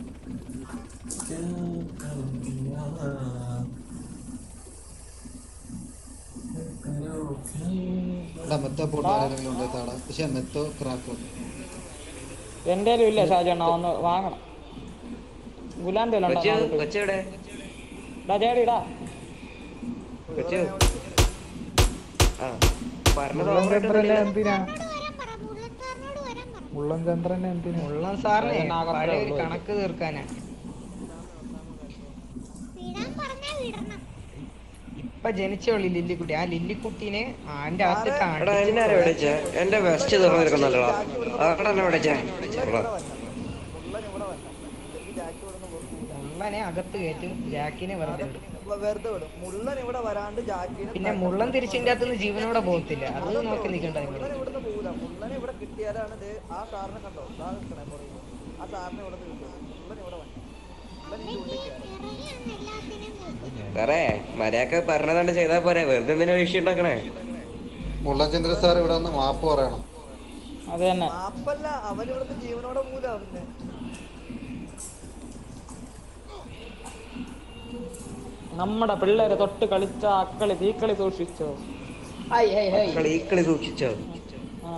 എടാ മെത്തോ പോട്ട് ആരെങ്കിലും ഉണ്ടോ താടാ പക്ഷെ മെത്തോ ക്രാക്കോ എന്റെ ഇല്ല ഷാജണ്ണ ഒന്ന് വാങ്ങണം ഗുലാന്റെ കൊച്ചു കൊച്ചു എവിടെ ചേടിടാ കൊച്ചു ആ പറഞ്ഞത് മുള്ളൻചന്ദ്രനെ ഓർമ്മ എന്തിനാ മുള്ളൻചന്ദ്രനെ എന്തിനാ മുള്ളൻ സാറിനെ അതിനകത്തേ പഴയ ഒരു ഉള്ളൂ ഇത്. കണക്ക് തീർക്കാനാ വിടാൻ പറഞ്ഞാ വിടണം ഇപ്പൊ ജനിച്ചോളി ലില്ലിക്കുട്ടി ആ ലില്ലിക്കുട്ടീനെ ആന്റെ അകത്തിട്ട് എടാ അടിച്ച് എന്നെ ആരാ വിളിച്ചേ എന്റെ വെസ്റ്റ് തുറന്നിരിക്കുന്നല്ലോ അവിടെ എന്നെ വിളിച്ചേ എടാ, മുള്ളനെ അകത്ത് കയറ്റും ജാക്കിനെ വെറുതെ വിടും വെറുതെ വിടും മുള്ളൻ ഇവിടെ വരാണ്ട് ജാക്കിനെ പിന്നെ മുള്ളൻ തിരിച്ചിന്റെ അകത്തുനിന്ന് ജീവനോടെ പോകത്തില്ല അത് നോക്കി നിൽക്കണ്ട നിങ്ങൾ മുള്ളൻ ഇവിടുന്ന് പോകൂല മുള്ളനെ ഇവിടെ കിട്ടിയാലാണ് ഇത് ആ സാറിനെ കണ്ടോ സാർ നിൽക്കണേ പുറകിൽ ആ സാറിനെ ഇവിടെ കിട്ടും മുള്ളൻ ഇവിടെ വന്നു മുള്ളൻ ഈ ഉള്ളിൽ കയറി സാറേ മര്യാദക്ക് പറഞ്ഞതാണ്ട് ചെയ്താ പോരെ വെറുതെ എന്തിനാ വിഷയം ഉണ്ടാക്കണേ മുള്ളൻചന്ദ്രൻ സാർ ഇവിടെ വന്ന് മാപ്പ് പറയണം അത് തന്നെ മാപ്പല്ല അവൻ ഇവിടുത്തെ ജീവനോടെ പോകൂല പിന്നെ നമ്മുടെ പിള്ളേരെ തൊട്ട് കളിച്ച അക്കളി തീക്കളി സൂക്ഷിച്ചോ കളി ഈ കളി സൂക്ഷിച്ചോ ആ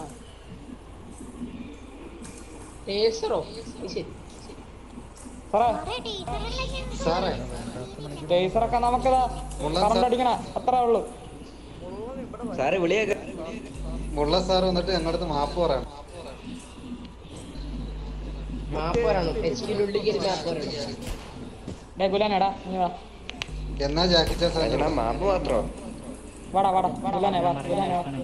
ടേസറോ ശരി സാറേ സാറേ ടേസറൊക്കെ നമുക്കിതാ കറണ്ട് അടിക്കണ അത്രേ ഉള്ളൂ സാറ് വിളിയൊക്കെ മുള്ള സാർ വന്നിട്ട് ഞങ്ങളുടെ അടുത്ത് മാപ്പ് പറയണം മാപ്പ് പറയണം എച്ച് ഡിയിലുള്ളിൽ കയറി മാപ്പ് പറയണം ഡേ ഗുലാനേടാ നീ വാ എന്നാ ജാക്കിച്ച സാർ എടാ, മാപ്പ് മാത്രോ വാടാ വാടാ ഗുലാനെ വാ ഗുലാനെ വാ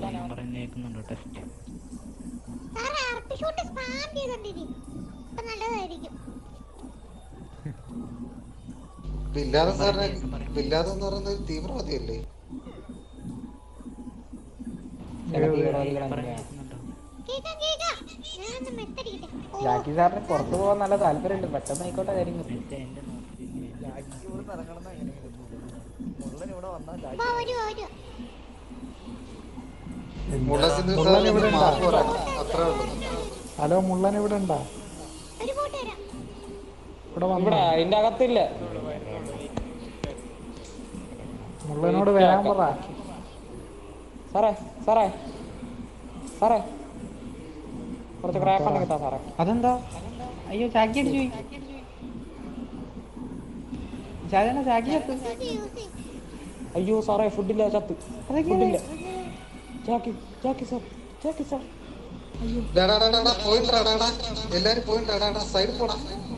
സാറേ ആർട്ടിഷൂട്ട് സ്പാം ചെയ്തോണ്ടിരിക്കും അപ്പൊ നല്ലതായിരിക്കും ബില്ലാതെ സാറിനെ ബില്ലാതെ എന്ന് പറയുന്നത് ഒരു തീവ്രവാദിയല്ലേ കേക്കാം കേക്കാം ഞാനൊന്ന് മെത്തടിക്കട്ടെ ജാക്കി സാറിന് പുറത്തു പോകാൻ നല്ല താല്പര്യമുണ്ട് പെട്ടെന്ന് ആയിക്കോട്ടെ കാര്യങ്ങൾ ജാക്കി ഇവിടുന്ന് ഇറങ്ങണം എങ്ങനെയെങ്കിലും മുള്ളൻ ഇവിടെ വന്നാൽ ജാക്കി വാ ഒരു ഒരു മുള്ളചന്ദ്രൻ മുള്ളൻ സാറിന് ഇവിടെ ഉണ്ടോ? മാപ്പ് പറയണം അത്രേ ഉള്ളൂ ഹലോ മുള്ളൻ ഇവിടെ ഉണ്ടാ ഒരു ഫോട്ടോ തരാം ഇവിടെ വന്നോ ഇവിടെ അതിന്റെ അകത്തില്ല മുള്ളനോട് വരാൻ പറ സാറേ സാറേ സാറേ കുറച്ച് ക്രാപ്പ് ഉണ്ടെങ്കിൽ താ സാറേ അതെന്താ അയ്യോ ചാക്കി അടിച്ചു പോയി ചാകണ ചാക്കി ചത്ത് അയ്യോ സാറേ ഫുഡില്ല ചത്ത് ഫുഡില്ല ജാക്കി ജാക്കി സാർ ജാക്കി സാർ അയ്യോ ഡാടാ ഡാടാ ഡാ പോയിട്ടാ ഡാടാ എല്ലാരും പോയിട്ടാ ഡാടാ സൈഡിൽ പോടാ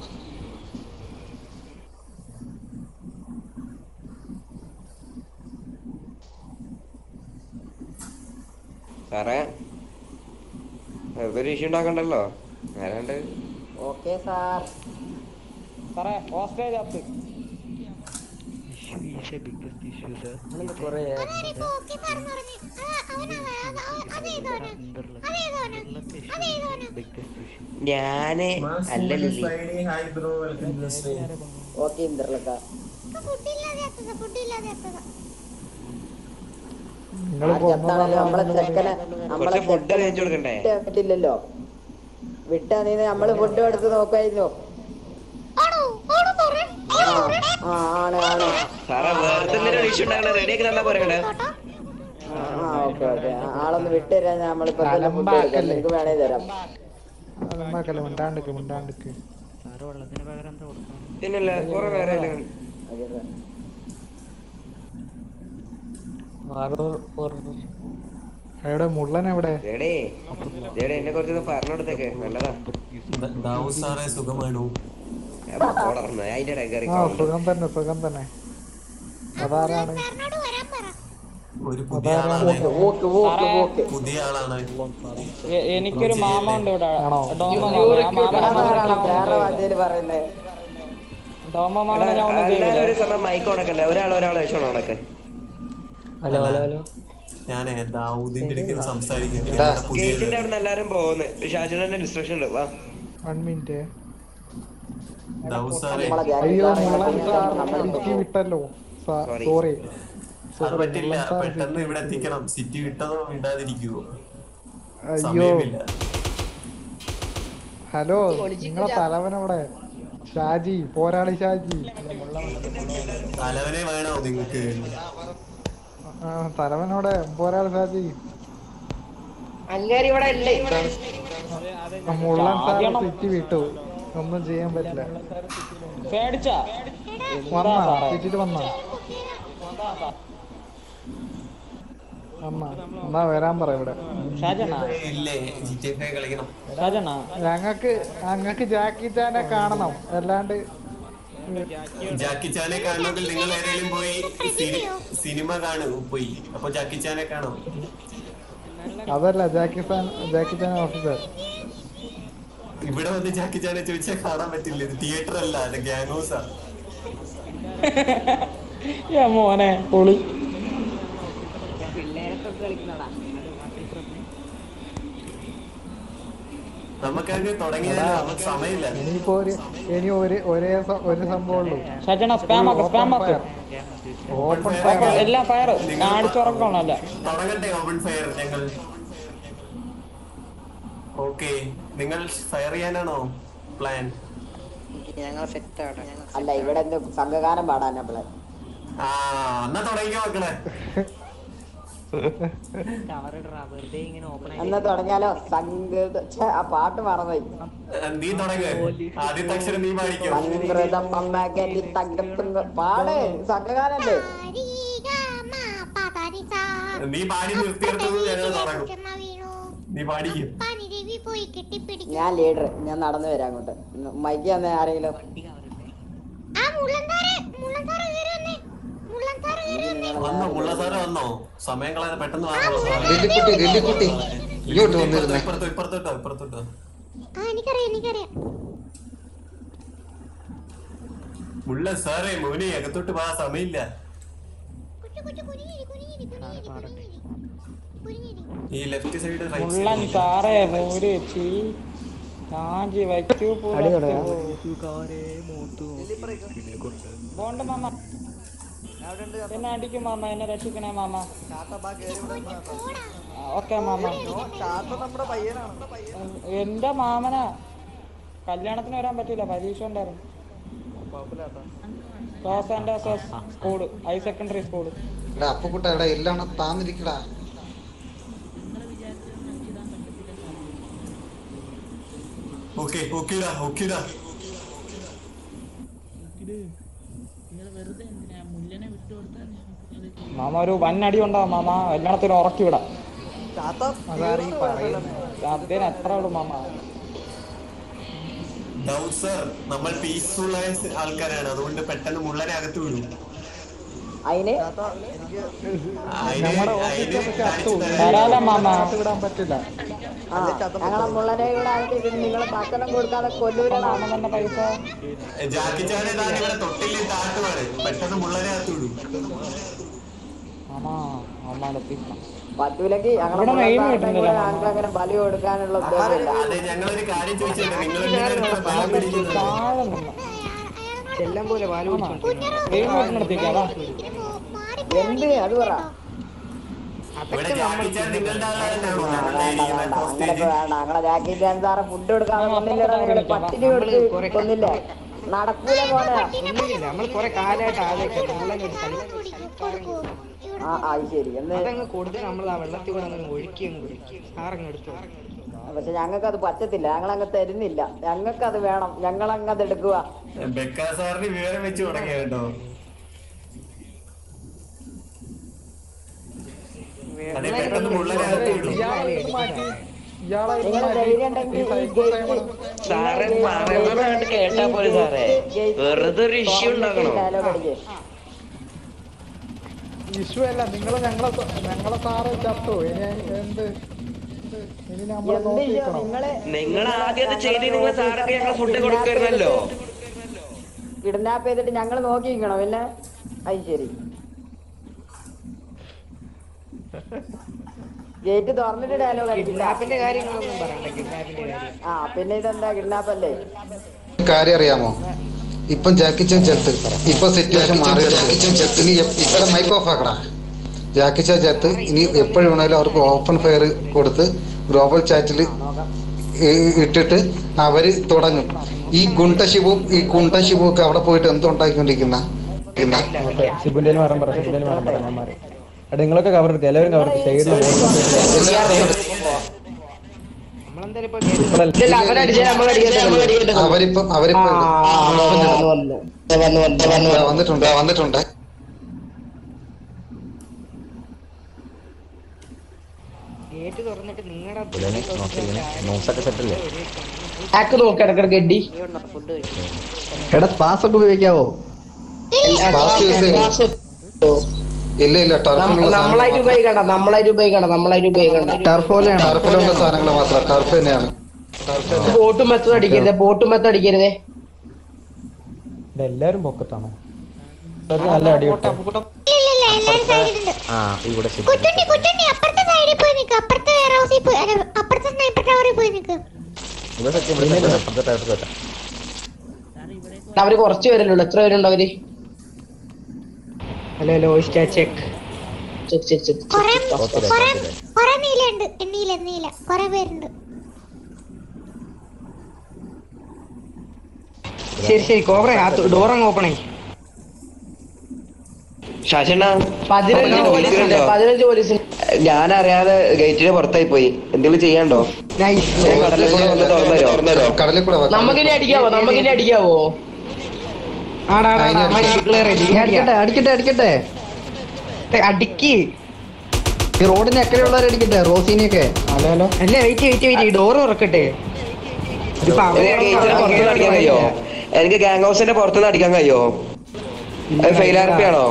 സാറേ വെറുതെ ഒരു ഇഷ്യൂ ഉണ്ടാക്കണ്ടല്ലോ ആരാണ്ട് ഓക്കെ സാർ സാറേ ഹോസ്റ്റേജ് ചത്ത് കൊറേ അതാരിപ്പോ ഓക്കെ സാറെന്ന് പറഞ്ഞ് ആ, അവനാ അത് അവ- അതേതോനാ അതേതോനാ അതേതോനാ ഞാന് അല്ലല്ലേ hi bro welcome to stream okay ഇന്ദ്രലക്ക ഫുഡില്ലാതെ എത്തതാ ഫുഡില്ലാതെ എത്തതാ നമ്മളെ ചെക്കനെ നമ്മളെ കുറച്ച് ഫുഡ് കഴിച്ചു കൊടുക്കണ്ടേ പറ്റില്ലല്ലോ വിട്ടാ നീ നമ്മള് ഫുഡ് എടുത്ത് നോക്കായിരുന്നു ആണോ ആണോ സാറേ ആ ആണ് ആണ് സാറേ വെറുതെ എന്തിനാ ഇഷ്യൂ ഉണ്ടാക്കണേ റെഡിയാക്കി തന്നാ പോരെ ആ ഓക്കെ ഓക്കെ ആളൊന്ന് വിട്ടുതരാൻ നമ്മളിപ്പോ എന്തെങ്കിലും ഫുഡ് കഴിക്കാം നിങ്ങൾക്ക് വേണേ തരാം അലമ്പാക്കല്ലേ മിണ്ടാണ്ടിക്ക് മിണ്ടാണ്ടിക്ക് സാറ് വെള്ളത്തിന് പകരം എന്താ കൊടുക്കണം പിന്നല്ല കുറെ വേറെ എവിടെ മുള്ളൻ എവിടെ എടേ എടേ എന്നെ കുറച്ചൊന്ന് പറഞ്ഞെടുത്തേക്ക് നല്ലതാ ദാവൂദ് സാറേ സുഖമാണോ തുടർന്ന് അതിന്റെ ഇടയിൽ കയറി ആ സുഖം തന്നെ സുഖം തന്നെ അതാരാണ് ഒരു പുതിയ ആളാണ് സാറേ. പുതിയ ആളാണ് എ- എനിക്കൊരു മാമ ഉണ്ട് ഇവിടെ ഡോമോ മാമ. ആ വേറെ മാമനെ വാദ്യയില് പറയുന്നേ ഡോമോ മാമനെ ഞാൻ ഒന്ന് എല്ലാവരും ചെയ്യില്ലേ? ഒരു സമയം മൈക്ക് ഉടക്കല്ലേ ഒരാൾ ഒരാൾ വെച്ചോണം ഉടക്ക് ഹലോ ഹലോ ഹലോ ഞാനേ ദാവൂദിന്റെ അടുക്കൽ സംസാരിക്കും ഗേറ്റിന്റെ അവിടെ നിന്ന് എല്ലാരും പോകുന്നു ഷാജുനെ ഡിസ്ട്രക്ഷൻ ഉണ്ട് വാ വൺ മിനിറ്റ് ദാവൂദ് സാറേ അയ്യോ മുള്ളൻ സാർ സിറ്റി വിട്ടല്ലോ Sorry. സോറി അത് പറ്റില്ല പെട്ടെന്ന് ഇവിടെ എത്തിക്കണം സിറ്റി വിട്ടതോ വിടാതിരിക്കുവോ അയ്യോ സമയമില്ല ഹലോ നിങ്ങളെ തലവൻ അവിടെ ഷാജി പോരാളി ഷാജി തലവനെ വേണോ നിങ്ങക്ക് ആ, തലവനോടെ പോരാളി ഷാജി അങ്ങേര് ഇവിടെ ഇല്ലേ ആ, മുള്ളൻ സാർ സിറ്റി വിട്ടു ഒന്നും ചെയ്യാൻ പറ്റില്ല പേടിച്ചാ വന്നാ സിറ്റിയിൽ വന്നാ വന്നാ എന്നാ വരാൻ പറ ഇവിടെ ഷാജണ്ണാ ഇല്ലേ ജി ടി എഫ് കളിക്കണം ഷാജണ്ണാ ഞങ്ങക്ക് ഞങ്ങക്ക് ജാക്കി ചാനെ കാണണം അല്ലാണ്ട് ജാക്കി ചാനെ കാണണമെങ്കിൽ നിങ്ങൾ ഏതെങ്കിലും പോയി സിനി- സിനിമ കാണൂ പോയി അപ്പൊ ജാക്കി ചാനെ കാണും അതല്ല ജാക്കി ചാൻ ജാക്കി ചാൻ ഓഫീസർ ഇവിടെ വന്ന് ജാക്കി ചാനെ ചോദിച്ചാൽ കാണാൻ പറ്റില്ല ഇത് തിയേറ്റർ അല്ല അത് ഗ്യാങ് ഹൗസാ യാ മോനെ പൊളി പിള്ളേരൊക്കെ കളിക്കുന്നടാ അത് മാത്രം നമുക്കങ്ങ് തുടങ്ങിയാലും നമുക്ക് സമയമില്ല ഇനിയിപ്പോ ഒരു ഇനി ഒരു ഒരേ സ- ഒരു സംഭവം ഉള്ളൂ ഷാജണ്ണ സ്പാം ആക്ക് സ്പാം ആക്ക് ഓപ്പൺ ഓപ്പൺ എല്ലാം ഫയർ അടിച്ചുറക്കണല്ല തുടങ്ങട്ടെ ഓപ്പൺ ഫയർ ഞങ്ങൾ ഓക്കെ നിങ്ങൾ ഫയർ ചെയ്യാനാണോ പ്ലാൻ ഞങ്ങൾ സെറ്റ് ആവട്ടെ അല്ല ഇവിടെ എന്ത് സംഘഗാനം പാടാൻ നമ്മള് ആ എന്നാ തുടങ്ങിക്കോ മക്കളെ കവർ ഇടറാ വെറുതെ ഇങ്ങനെ ഓപ്പൺ എന്നാ തുടങ്ങിയാലോ സംഗീത ഛെ, ആ പാട്ട് മറന്നുപോയി നീ തുടങ്ങ് ആദ്യത്തെ അക്ഷരം നീ പാടിക്കോ സംഗൃതം അമ്മകരി തങ്കത്തുങ്ക പാട് സംഘഗാനല്ലേ നീ പാടി നിർത്തിയെടുത്തത് ഞങ്ങൾ തുടങ്ങും നീ പാടിക്കും ഞാൻ ലീഡർ ഞാൻ നടന്നു വരാം അങ്ങോട്ട് മൈക്ക് തന്നെ ആരെങ്കിലും വന്നോ മുള്ള സാറ് വന്നോ സമയം കളയാതെ പെട്ടെന്ന് വാ ലില്ലിക്കുട്ടി ലില്ലിക്കുട്ടി ഇങ്ങോട്ട് വന്നിരുന്നേ ഇപ്പുറത്തോ ഇപ്പുറത്തോട്ടോ ഇപ്പുറത്തോട്ടോ ആ എനിക്കറിയാം എനിക്കറിയാം മുള്ള സാറേ മോനെ അകത്തോട്ട് വാ സമയമില്ല ഈ ലെഫ്റ്റ് സൈഡ് മുള്ളൻ സാറേ മൂര് ചീ കാഞ്ചി വയ്ക്കൂ ബോണ്ട് മാമ എന്നെ അടിക്കും മാമ എന്നെ രക്ഷിക്കണേ മാമ ഓക്കെ മാമ ചാത്ത നമ്മുടെ പയ്യനാണ് എന്റെ മാമനാ കല്യാണത്തിന് വരാൻ പറ്റില്ല പരീക്ഷ ഉണ്ടായിരുന്നു കുഴപ്പമില്ലാട്ടോ Los Anders school high secondary school എടാ അപ്പുക്കുട്ട എടാ എല്ലാം താന്നിരിക്കടാ ഓക്കെ ഓക്കേടാ ഓക്കേടാ മാമ ഒരു വൻ അടി ഉണ്ടാവും മാമ എല്ലാത്തിനും ഉറക്കി വിടാം ചാത്ത അതാരീ പറയുന്നത് അതിന് എത്ര ഉള്ളു മാമ ഡൗട്ട് സർ നമ്മൾ പീസ്ഫുൾ ആയ ആൾക്കാരാണ് അതുകൊണ്ട് പെട്ടെന്ന് മുള്ളനെ അകത്ത് വിടും അതിന് അതിന് നമ്മുടെ അതിന് ഓഫീസർ ചത്തു തരാല മാമ വിടാൻ പറ്റില്ല ആ ഞങ്ങളെ മുള്ളനെ കൂടെ ആക്കിയിട്ട് നിങ്ങൾ ഭക്ഷണം കൊടുക്കാതെ കൊല്ലൂരണം മാമ തന്നെ പൈസ ജാക്കി ചാനെ താൻ ഇവിടെ തൊട്ടില്ലേ താട്ടുമാണ് പെട്ടെന്ന് മുള്ളനെ അകത്ത് വിടും മാമ മാമാടെ പൈസ പറ്റൂലെങ്കിൽ ഞങ്ങളെ ഇവിടെ main മുള്ളനെ വീട്ടിലുണ്ടല്ലോ കൂടെ മാമ. ഞങ്ങൾക്ക് അങ്ങനെ ബലി കൊടുക്കാനുള്ള ഉദ്ദേശമില്ല അതെ ഞങ്ങളൊരു കാര്യം ചോദിച്ചോട്ടെ നിങ്ങൾ എന്തിനാണ് ബലം പിടിക്കുന്നത് താഴെ നിന്ന് ചെല്ലം പോലെ പാല് കുടിച്ചോണ്ടിരിക്കുന്നു മെയിൻ വീട്ടിനടുത്തേക്കാ എന്ത് അത് പറ ഇവിടെ ജാക്കി ചാൻ നിങ്ങളുടെ ആളാണോ ഞങ്ങളുടെ ഇരിക്കുന്ന അങ്ങനൊക്കെ ഹോസ്റ്റേജ് വേണ്ട ഞങ്ങളെ ജാക്കി ചാൻ സാറെ ഫുഡ് കൊടുക്കാൻ കൊന്നില്ലടാ നിങ്ങള് പട്ടിണി കൊടുത്ത് കൊന്നില്ലേ നടക്കൂല മോനെ ഒന്നുമില്ല നമ്മൾ കുറെ കാലമായിട്ട് ആലോചിക്കാം നമ്മളെ ഒരു ആ ആ ശരി എന്ന് അതങ്ങ് കൊടുത്ത് നമ്മൾ ആ വെള്ളത്തിൽ കൂടെ അങ്ങ് ഒഴുക്കി അങ്ങ് വിടും. സാറങ്ങ് എടുത്തു പക്ഷെ ഞങ്ങൾക്ക് അത് പറ്റത്തില്ല ഞങ്ങൾ അങ്ങ് തരുന്നില്ല ഞങ്ങൾക്ക് അത് വേണം ഞങ്ങൾ അങ്ങ് അത് എടുക്കുക ബെക്ക സാറിന് വിവരം വെച്ച് തുടങ്ങിയ കേട്ടോ അതെ പെട്ടെന്ന് മുള്ളനകത്ത് വിടും നിങ്ങൾ ധൈര്യം ഉണ്ടെങ്കിൽ ഈ ഗേറ്റ് സാറേ പറയുന്നത് കേട്ടാ പോലെ സാറേ വെറുതെ ഒരു ഇഷ്യൂ ഉണ്ടാക്കണോ ഡയലോഗ് അടിക്കേ ഇഷ്യൂ അല്ല നിങ്ങൾ ഞങ്ങളെ ഞങ്ങളെ സാറ് ചത്തു ഇനി എന്ത് ഇനി നമ്മളെ എന്ത് ഇഷ്യൂ നോക്കിക്കണം നിങ്ങള് നിങ്ങൾ ആദ്യം അത് ചെയ്ത് നിങ്ങൾ സാറൊക്കെ ഞങ്ങൾ ഫുഡ് കൊടുക്കരുതല്ലോ കിഡ്നാപ്പ് ചെയ്തിട്ട് ഞങ്ങൾ നോക്കിയിരിക്കണോ പിന്നെ അത് ശരി ഗേറ്റ് തുറന്നിട്ട് ഡയലോഗ് അടിക്കില്ല കിഡ്നാപ്പിന്റെ കാര്യങ്ങളൊന്നും പറയണ്ട കിഡ്നാപ്പിന്റെ കാര്യം ആ പിന്നെ ഇതെന്താ കിഡ്നാപ്പ് അല്ലേ കാര്യം അറിയാമോ ഇപ്പം ജാക്കിച്ചൻ ചെത്ത് ഇപ്പൊ സിറ്റുവേഷൻ മാറി ഇനി ഇവിടെ മൈക്ക് ഓഫ് ആക്കടാ ജാക്കിച്ച ചെത്ത് ഇനി എപ്പോഴും വേണേലും അവർക്ക് ഓപ്പൺ ഫയർ കൊടുത്ത് ഗ്ലോബൽ ചാറ്റിൽ ഇട്ടിട്ട് അവര് തുടങ്ങും ഈ ഗുണ്ടശിവും ഈ കുണ്ടശിവും ഒക്കെ അവിടെ പോയിട്ട് എന്തുണ്ടാക്കിക്കൊണ്ടിരിക്കുന്ന ഓക്കെ സിബുന്റെ മരം പറ സിബുന്റെ മരം പറ ഞാൻ മാറി എടാ നിങ്ങളൊക്കെ കവർ എടുക്കുക എല്ലാവരും കവർ എടുക്കുക സൈഡിൽ നമ്മളെന്തായാലും ഇപ്പൊ ഇല്ല, അവരടിച്ചാൽ നമ്മളടിക്കട്ടെ അവരിപ്പം അവരിപ്പം വന്നിട്ടുണ്ട് വന്നിട്ടുണ്ട് ഗേറ്റ് തുറന്നിട്ട് നിങ്ങളുടെ ന്യൂസൊക്കെ സെറ്റല്ലേ ആക്ക് നോക്കാം ഇടക്കിടക്ക് ഗഡ്ഡി എടാ സ്പാസ് ഒക്കെ ഉപയോഗിക്കാവോ ഇല്ല ഇല്ല ടർഫിലുള്ള നമ്മളായിട്ട് ഉപയോഗിക്കണ്ട നമ്മളായിട്ട് ഉപയോഗിക്കണ്ട നമ്മളായിട്ട് ഉപയോഗിക്കണ്ട ടർഫോലെയാണ് ടർഫിലുള്ള സാധനങ്ങൾ മാത്രം ടർഫ് തന്നെയാണ് ബോട്ടും മെത്തം അടിക്കരുത് ബോട്ടും മെത്തം അടിക്കരുതേ എല്ലാരും പൊക്കത്താണോ ഒരു നല്ല അടി കിട്ടും ഇല്ല എല്ലാരും സൈഡിലുണ്ട് ആ ഇവിടെ ശരി കുട്ടുണ്ണി കുട്ടുണ്ണി അപ്പുറത്തെ സൈഡിൽ പോയി നിൽക്ക് അപ്പുറത്തെ വെയർ ഹൗസിൽ പോയി അല്ല, അപ്പുറത്തെ സ്നൈപ്പർ ടവറിൽ പോയി നിൽക്ക് ഇവിടെ സെറ്റ് ഇവിടെ സെറ്റ് അപ്പുറത്തെ ടയർ സെറ്റ് അവര് കുറച്ച് പേരല്ലോ എത്ര പേരുണ്ട് അവര് hello hello check check check check കൊറേ ഓക്കെ കൊറേ കൊറേ നീലുണ്ട് നീല നീല കൊറേ പേരുണ്ട് ശരി ശരി കോബ്ര ഡോർ അങ്ങ് ഓപ്പൺ ആയി ശാശന പതിനഞ്ച് പോലീസ് ഉണ്ട് പതിനഞ്ച് പോലീസ് ഞാൻ അറിയാതെ ഗേറ്റിന് പുറത്തായി പോയി എന്തെങ്കിലും ചെയ്യാണ്ടോ ഞാൻ കടലിൽ കൂടെ വന്ന് തുറന്നു തരുമോ കടലിൽ കൂടെ വെക്കാം. നമുക്കിനി അടിക്കാവോ നമുക്കിനി അടിക്കാവോ ആടാ ആടാ, ആടാ, അമ്മ clear ആയി. ഇനി അടിക്കട്ടെ അടിക്കട്ടെ അടിക്കട്ടെ അടിക്കാം. അടിക്ക് ഈ റോഡിന് അക്കരെയുള്ളവരെ അടിക്കട്ടെ റോസിനെയൊക്കെ ഹലോ ഹലോ അല്ല വെയിറ്റ് വെയിറ്റ് വെയിറ്റ് ഡോർ തുറക്കട്ടെ ഇതിപ്പോ അവര് ഗേറ്റിന് പുറത്തുനിന്ന് അടിക്കാൻ കഴിയോ എനിക്ക് ഗാങ് ഹൗസിന്റെ പുറത്തുനിന്ന് അടിക്കാൻ കഴിയോ അത് ഫെയിൽ ആർപ്പിയാണോ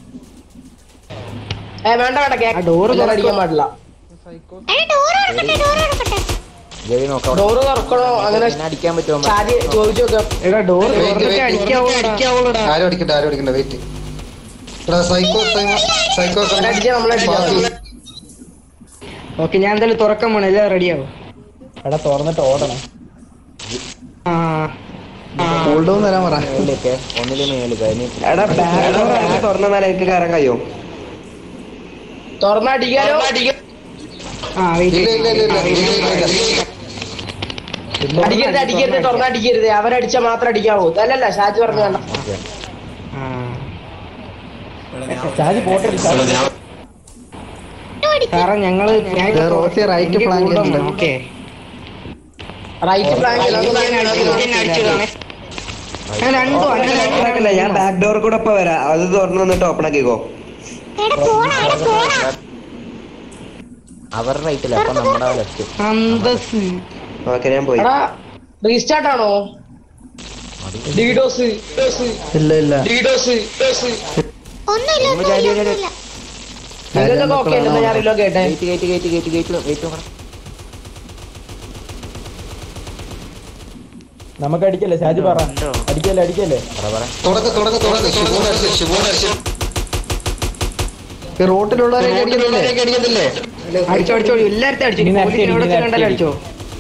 ഏ, വേണ്ട വേണ്ട ഡോർ തുറക്കാൻ പാടില്ല എടാ ഡോർ അടക്കട്ടെ ഡോർ അടക്കട്ടെ ജെവി നോക്കാം ഡോർ തുറക്കണോ അങ്ങനെ പിന്നെ അടിക്കാൻ പറ്റുമോ ചാതി ചോദിച്ചു നോക്കാം എടാ ഡോർ Wait, തുറന്നിട്ട് wait. അടിക്കാവോ അടിക്കാവോടാ ആരും അടിക്കണ്ട ആരും അടിക്കണ്ട വെയിറ്റ് എടാ സൈക്കോ സൈക്കോ അടിച്ചാ നമ്മളടിക്കാം. ഓക്കെ ഞാൻ എന്തായാലും തുറക്കാൻ പോണേ എല്ലാം റെഡിയാവും എടാ തുറന്നിട്ട് ഓടണം ആ കൂൾ ഡൗൺ തരാൻ പറ മേലേക്ക് ഒന്നില് മേല് കഴിഞ്ഞ് എടാ ബാഗ് തുറന്നാൽ എനിക്ക് കയറാൻ കഴിയോ തുറന്നടിക്കാലോ ആ വെയിറ്റ് ഇല്ല ഇല്ല ഇല്ല ഇല്ല ഇല്ല ഇല്ല ഇല്ല അടിക്കരുത് അടിക്കരുത് തുറന്നടിക്കരുത് അവരടിച്ചാൽ മാത്രം അടിക്കാവൂ അല്ലല്ല ഷാജി പറഞ്ഞു വേണ്ട ചാജി പോട്ടെ സാറേ ഞങ്ങള് ഇത് റോസി റൈറ്റ് flank ചെയ്യുന്നുണ്ട്. ഓക്കെ റൈറ്റ് ഫ്ലാങ്ക് രണ്ടും അങ്ങനെ ഓപ്പണാക്കല്ല ഞാൻ ബാക്ക് ഡോർ കൂടെ ഇപ്പൊ വരാം അത് തുറന്നു വന്നിട്ട് ഓപ്പൺ ആക്കിക്കോ എടാ പോടാ എടാ പോടാ അവർ റൈറ്റില്ല അപ്പൊ നമ്മുടെ ലെഫ്റ്റ് അന്തസ് ഓക്കെ ഞാൻ പോയി എടാ റീസ്റ്റാർട്ട് ആണോ ഡീഡോസ് ഇല്ല ഇല്ല ഡീഡോസ് ഒന്നുമില്ല ഒന്നുമില്ല ഒന്നുമില്ല നിങ്ങൾക്കൊക്കെ ഓക്കെ അല്ലെന്ന് ഞാൻ അറിയില്ലോ കേട്ടെ gate gate gate gate gate gate നോക്കണം നമുക്ക് അടിക്കല്ലേ ഷാജി പറ അടിക്കല്ലേ അടിക്കല്ലേ പറ പറ തുടക്ക തുടക്ക തുടക്ക ശിവോൻ അടിച്ച് ശിവോൻ അടിച്ച് ഈ റോട്ടിലുള്ളവരെ അടിക്കത്തില്ലേ അടിച്ചോ അടിച്ചോ എല്ലായിടത്തും അടിച്ചു ഇനി പോലീസ് ഇനി എവിടെ കണ്ടാലും അടിച്ചോ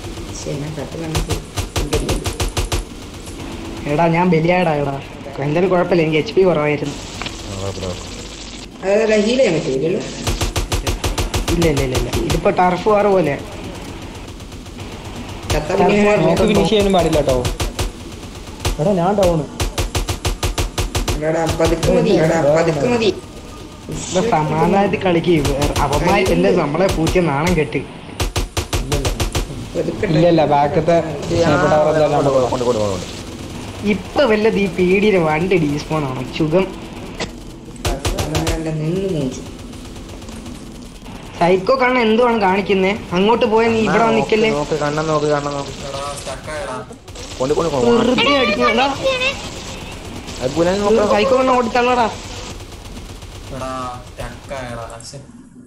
എടാ ഞാൻ ബലിയാടാ എടാ എന്തായാലും കുഴപ്പമില്ല എനിക്ക് എച്ച് പി കുറവായിരുന്നു ഇല്ല ഇല്ല ഇല്ല ഇല്ല ഇതിപ്പോ ടർഫ് വാർ പോലെ നമുക്ക് ഫിനിഷ് ചെയ്യാനും പാടില്ല കേട്ടോ എടാ ഞാൻ ഡൗണ് എടാടാ പതുക്കെ മതി എടാ പതുക്കെ മതി ഇപ്പൊ സമാധാനത്തിൽ കളിക്കും അവന്മാരല്ലേ നമ്മളെ പൂച്ച നാണം കെട്ട് ഇല്ല ഇല്ല ബാക്കത്തെ ഇപ്പൊ വല്ലത് ഈ പീടിയുടെ വണ്ടി ഡീസ്പോൺ ആണ് സുഖം നിന്ന് മൂച്ചു സൈക്കോ കണ്ണ എന്തുവാണ് കാണിക്കുന്നേ അങ്ങോട്ട് പോയ നീ ഇവിടെ വന്ന് നിക്കല്ലേ നോക്ക് കണ്ണൻ നോക്ക് കണ്ണൻ നോക്ക് കൊണ്ട് കൊണ്ട് കൊണ്ട് വെറുതെ അടിക്കുന്നതാ അത് ഗുലാൻ നോക്കണം സൈക്കോ കണ്ണ ഓടിത്തള്ളടാ എടാ ടക്കായടാ ശ്ശെ.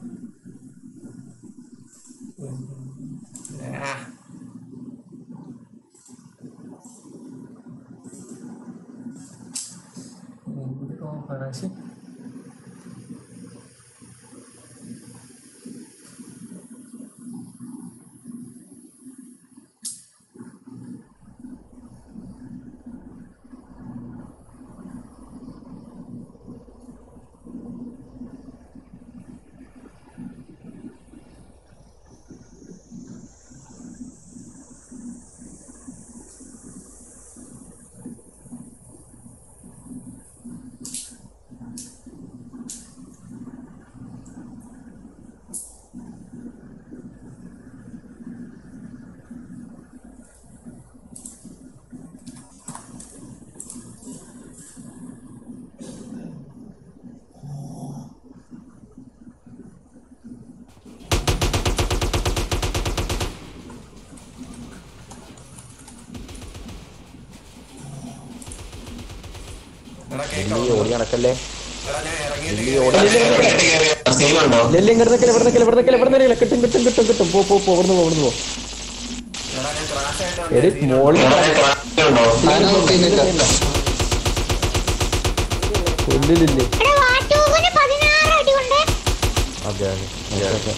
ആ. എന്ത് കോപ്പാടാ ശ്ശെ. ലില്ലി ഓടി നടക്കല്ലേ ലില്ലി ഓടി ലെല്ലി ഇങ്ങോട്ട് നിക്കല്ലേ ഇവിടെ നിക്കല്ലേ ഇവിടെ നിക്കല്ലേ ഇവിടെ നിക്കല്ലേ കിട്ടും കിട്ടും കിട്ടും കിട്ടും പോ പോ പോ ഇവിടുന്ന് പോ ഇവിടുന്ന് പോ എടി മോളിൽ കൊല്ലില്ലേ എടാ വാട്ടൂബിന് പതിനാറ് അടി കൊണ്ട് ഓക്കെ ഓക്കെ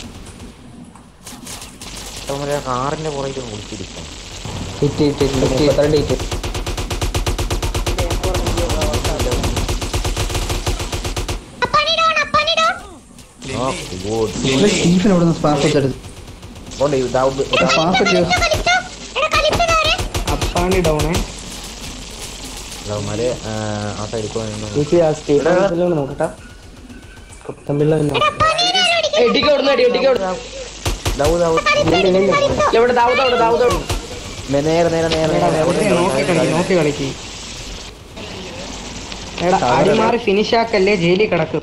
ഓക്കെ കാറിന്റെ പുറകിൽ വിളിച്ചിരിക്കും ഹിറ്റ് ഹിറ്റ് ഹിറ്റ് മുപ്പത്തിരണ്ട് ഹിറ്റ് സ്റ്റീഫൻ അവിടെ നിന്ന് സ്പാർക്ക് വെച്ചെടുത്ത് സ്പാർക്ക് അപ്പാണി ഡൗണേ അവന്മാര് ആ സൈഡിൽ പോയി എനിക്ക് ആ സ്റ്റേഷൻ നോക്കട്ടെ തമ്മിലുള്ള എടിക്ക് അവിടുന്ന് അടി എടിക്ക് അവിടുന്ന് എവിടെ ദാവൂദ് അവിടെ ദാവൂദ് അവിടെ നേരെ നേരെ നേരെ വെറുതെ നോക്കി കളിക്ക് നോക്കി കളിക്ക് എടാ അടിമാറി ഫിനിഷ് ആക്കല്ലേ ജയിലിൽ കിടക്കും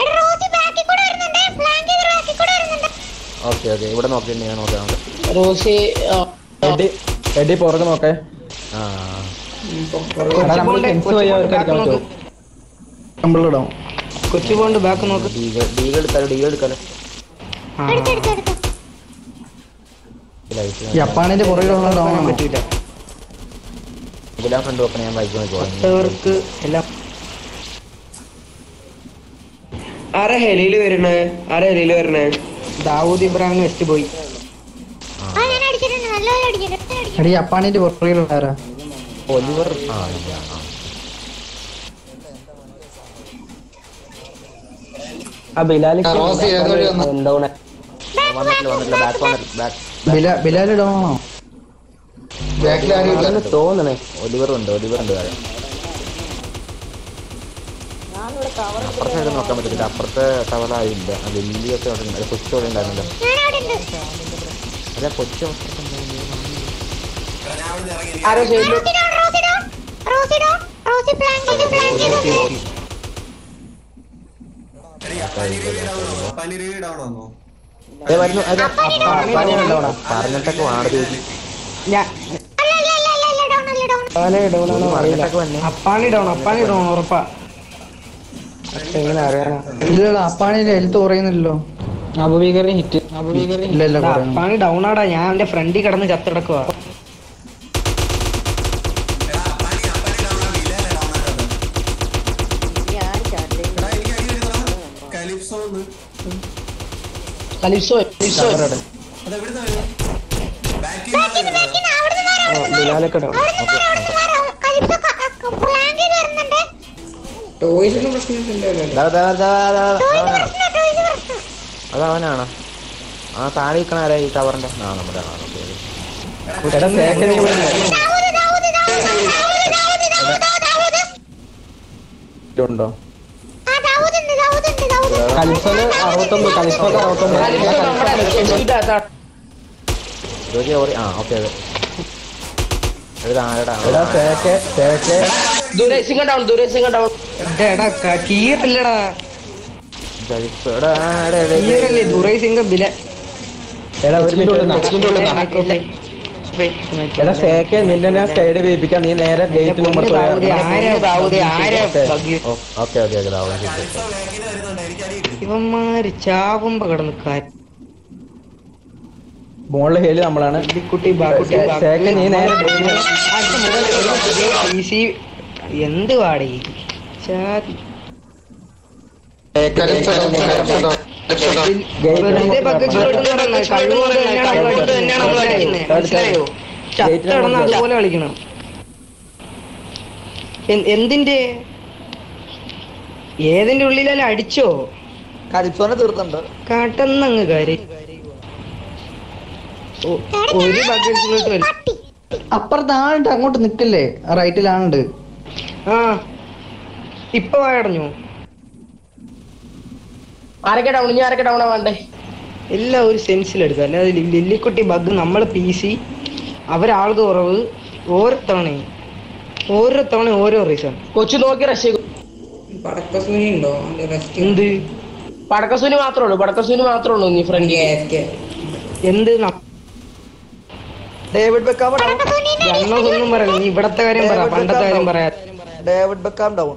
ഓക്കെ ഓക്കെ ഇവിടെ നോക്കി ഞാൻ നോക്കാം റോസി എടി എടി പുറകെ നോക്കേ ആ എടാ നമ്മൾ ഫെൻസ് വഴി അവർക്ക് അടിക്കാൻ പറ്റുമോ കമ്പിളിടാം കൊച്ചു പോണ്ട് ബാക്ക് നോക്ക് ഡീൽ എടുക്കാലോ ഡീൽ എടുക്കാലോ ആ. ഈ അപ്പാണിന്റെ പുറകിലുള്ള ഡൗൺ ആണോ പറ്റില്ല ഇതിലാ ഫ്രണ്ട് വെക്കണ ഞാൻ ബൈക്ക് നോക്കി മറ്റവർക്ക് എല്ലാം ആരാ ഹെലിയില് വരണേ ആരാ ഹെലിയില് വരണേ ദാവൂദ് ഇബ്രാഹിം വെസ്റ്റ് പോയി ആ ഞാൻ അടിച്ചിട്ടുണ്ട് നല്ലപോലെ അടിച്ചിട്ടുണ്ട് എടി ഈ അപ്പാണിന്റെ പുറകിലുള്ള ആരാ ഒലിവർ ആ ഇല്ല ആ. ആ ബിലാലി ആ, റോസി ഏത് വഴി വന്നു? എന്താണ് വന്നിട്ടില്ല വന്നിട്ടില്ല ബാക്ക് വന്നിട്ടില്ല ബാക്ക് ബിലാ ബിലാല് ഡൗൺ ആണോ ബാക്കിൽ ആരും ഇല്ല തോന്നണേ ഒലിവർ ഉണ്ട് ഒലിവർ ഉണ്ട് താഴെ അപ്പുറത്തെ സൈഡ് നോക്കാൻ പറ്റത്തില്ല അപ്പുറത്തെ ടവലായില്ല ആ വലിയൊക്കെ അവിടെ ഉണ്ട് കൊച്ചു അവിടെ ഉണ്ടായിരുന്നല്ലോ അല്ല കൊച്ചു ആരോ ചെയ്തു Rosie down Rosie down Rosie down Rosie plan ചെയ്ത് പ്ലാൻ ചെയ്ത് പനി റിവ്യൂ ഡൗൺ വന്നോ ഏ, വരുന്നു അത് അപ്പാണിയാണല്ലോ പറഞ്ഞിട്ടൊക്കെ വാടക ഞാൻ അല്ല അല്ല അല്ല അല്ല അല്ല ഡൗൺ അല്ല ഡൗൺ അപ്പാണി ഡൗൺ ആണോ അറിയില്ല പറഞ്ഞിട്ടൊക്കെ വന്നെ അപ്പാണി ഡൗൺ അപ്പാണി ഡൗൺ ഉറപ്പാ പക്ഷെ എങ്ങനെ അറിയാനാ ഇല്ല അപ്പാണിന്റെ ഹെൽത്ത് കുറയുന്നില്ലല്ലോ അബുബീകറിന് ഹിറ്റ് ഇല്ല ഇല്ല എടാ, കുറയുന്നു അപ്പാണി ഡൗൺ ആടാ ഞാൻ എന്റെ ഫ്രണ്ടിൽ കിടന്ന് ചത്തിടക്കുവാ കലിപ്സോ ഒന്ന് കലിപ്സോ കലിപ്സോ അതെവിടുന്നാ വരുന്നത് ബാക്കിൽ ബിലാലൊക്കെ ഡൗൺ പ്ലാൻ ചെയ്ത് വരുന്നുണ്ട് ടോയ്സിന് പ്രശ്നമില്ലല്ലോ ദാ, ദാ, ദാ, ദാ, ദാ. അതവനാണോ ആ താഴെ നിൽക്കണ ആരാ ഈ ടവറിന്റെ ആ നമ്മുടെ ആ ഓക്കെ എടാ സേക്കൻഡ് ദാവൂദ് ദാവൂദ് ദാവൂദ് ദാവൂദ് ദാവൂദ് ദാവൂദ് ഗേറ്റ് ഉണ്ടോ ആ ദാവൂദുണ്ട് ദാവൂദുണ്ട് ദാവൂദുണ്ട് കലിഫല് അറുപത്തൊമ്പത് കലിഫക്ക് അറുപത്തൊമ്പത് ഞാൻ കലിഫ ജോജി ഓറി ആ ഓക്കെ അതെ എഴുതാ ആരടാ എടാ തേക്കെ തേക്കെ ദുരേസിംഗ ഡൗൺ ദുരേസിംഗ ഡൗൺ എടാ കീറില്ലടാ കീറല്ലേ ദുരേസിംഗ ബില എടാ ഒരു മിനിറ്റ് നക്കിന്റെ ഉള്ളിൽ എടാ സേക്കെ നിന്നെ ഞാൻ സ്റ്റൈഡ് വേപ്പിക്കാം നീ നേരെ gate number okay okay okay ഇവന്മാര് ചാവുമ്പോ കിടന്ന് കാറ്റ് മോളിലെ ഹേല് നമ്മളാണ് കുട്ടി ബാക്കുട്ടി സേക്കെ നീ നേരെ ഈസി എന്ത് പാടി ചാതി വെറുതെ ബഗ് എക്സ്പ്ലോർട്ട് എന്ന് പറയുന്നത് കഴിവുകൊണ്ട് തന്നെയാണ് നമ്മൾ അടിക്കുന്നത്. മനസ്സിലായോ ചത്ത് കിടന്ന് അതുപോലെ കളിക്കണം എ- എന്തിന്റെ ഏതിന്റെ ഉള്ളിലല്ല അടിച്ചോ കരിച്ചോനെ തീർത്തുണ്ട് കാട്ടെന്നങ്ങ് കാര്യം ഒ- ഒരു ബഗ് എക്സ്പ്ലോർട്ട് വരും അപ്പുറത്ത് ആളുണ്ട് അങ്ങോട്ട് നിക്കല്ലേ റൈറ്റിലാണുണ്ട് ആ ഇപ്പൊ വായടഞ്ഞു ആരൊക്കെ ഡൗൺ ഇനി ആരൊക്കെ ഡൗൺ ആവാണ്ടേ എല്ലാം ഒരു സെൻസിലെടുക്കുക അല്ലാതെ ലി- ലില്ലിക്കുട്ടി ബഗ് നമ്മൾ പി സി അവരാൾക്ക് കുറവ് ഓരോ തവണയും ഓരോ തവണ ഓരോ റീസൺ കൊച്ചു നോക്കി റഷ് പടക്കസൂനി ഉണ്ടോ എന്ത് പടക്കസൂന് മാത്രമേ ഉള്ളൂ പടക്കസൂന് മാത്രമേ ഉള്ളൂ നീ ഫ്രണ്ട് എന്ത് ഡേവിഡ് ബെക്കാം ഒന്നും പറയാം നീ ഇവിടത്തെ കാര്യം പറ പണ്ടത്തെ കാര്യം പറയാ ഡേവിഡ് ബെക്കാം ഡൗൺ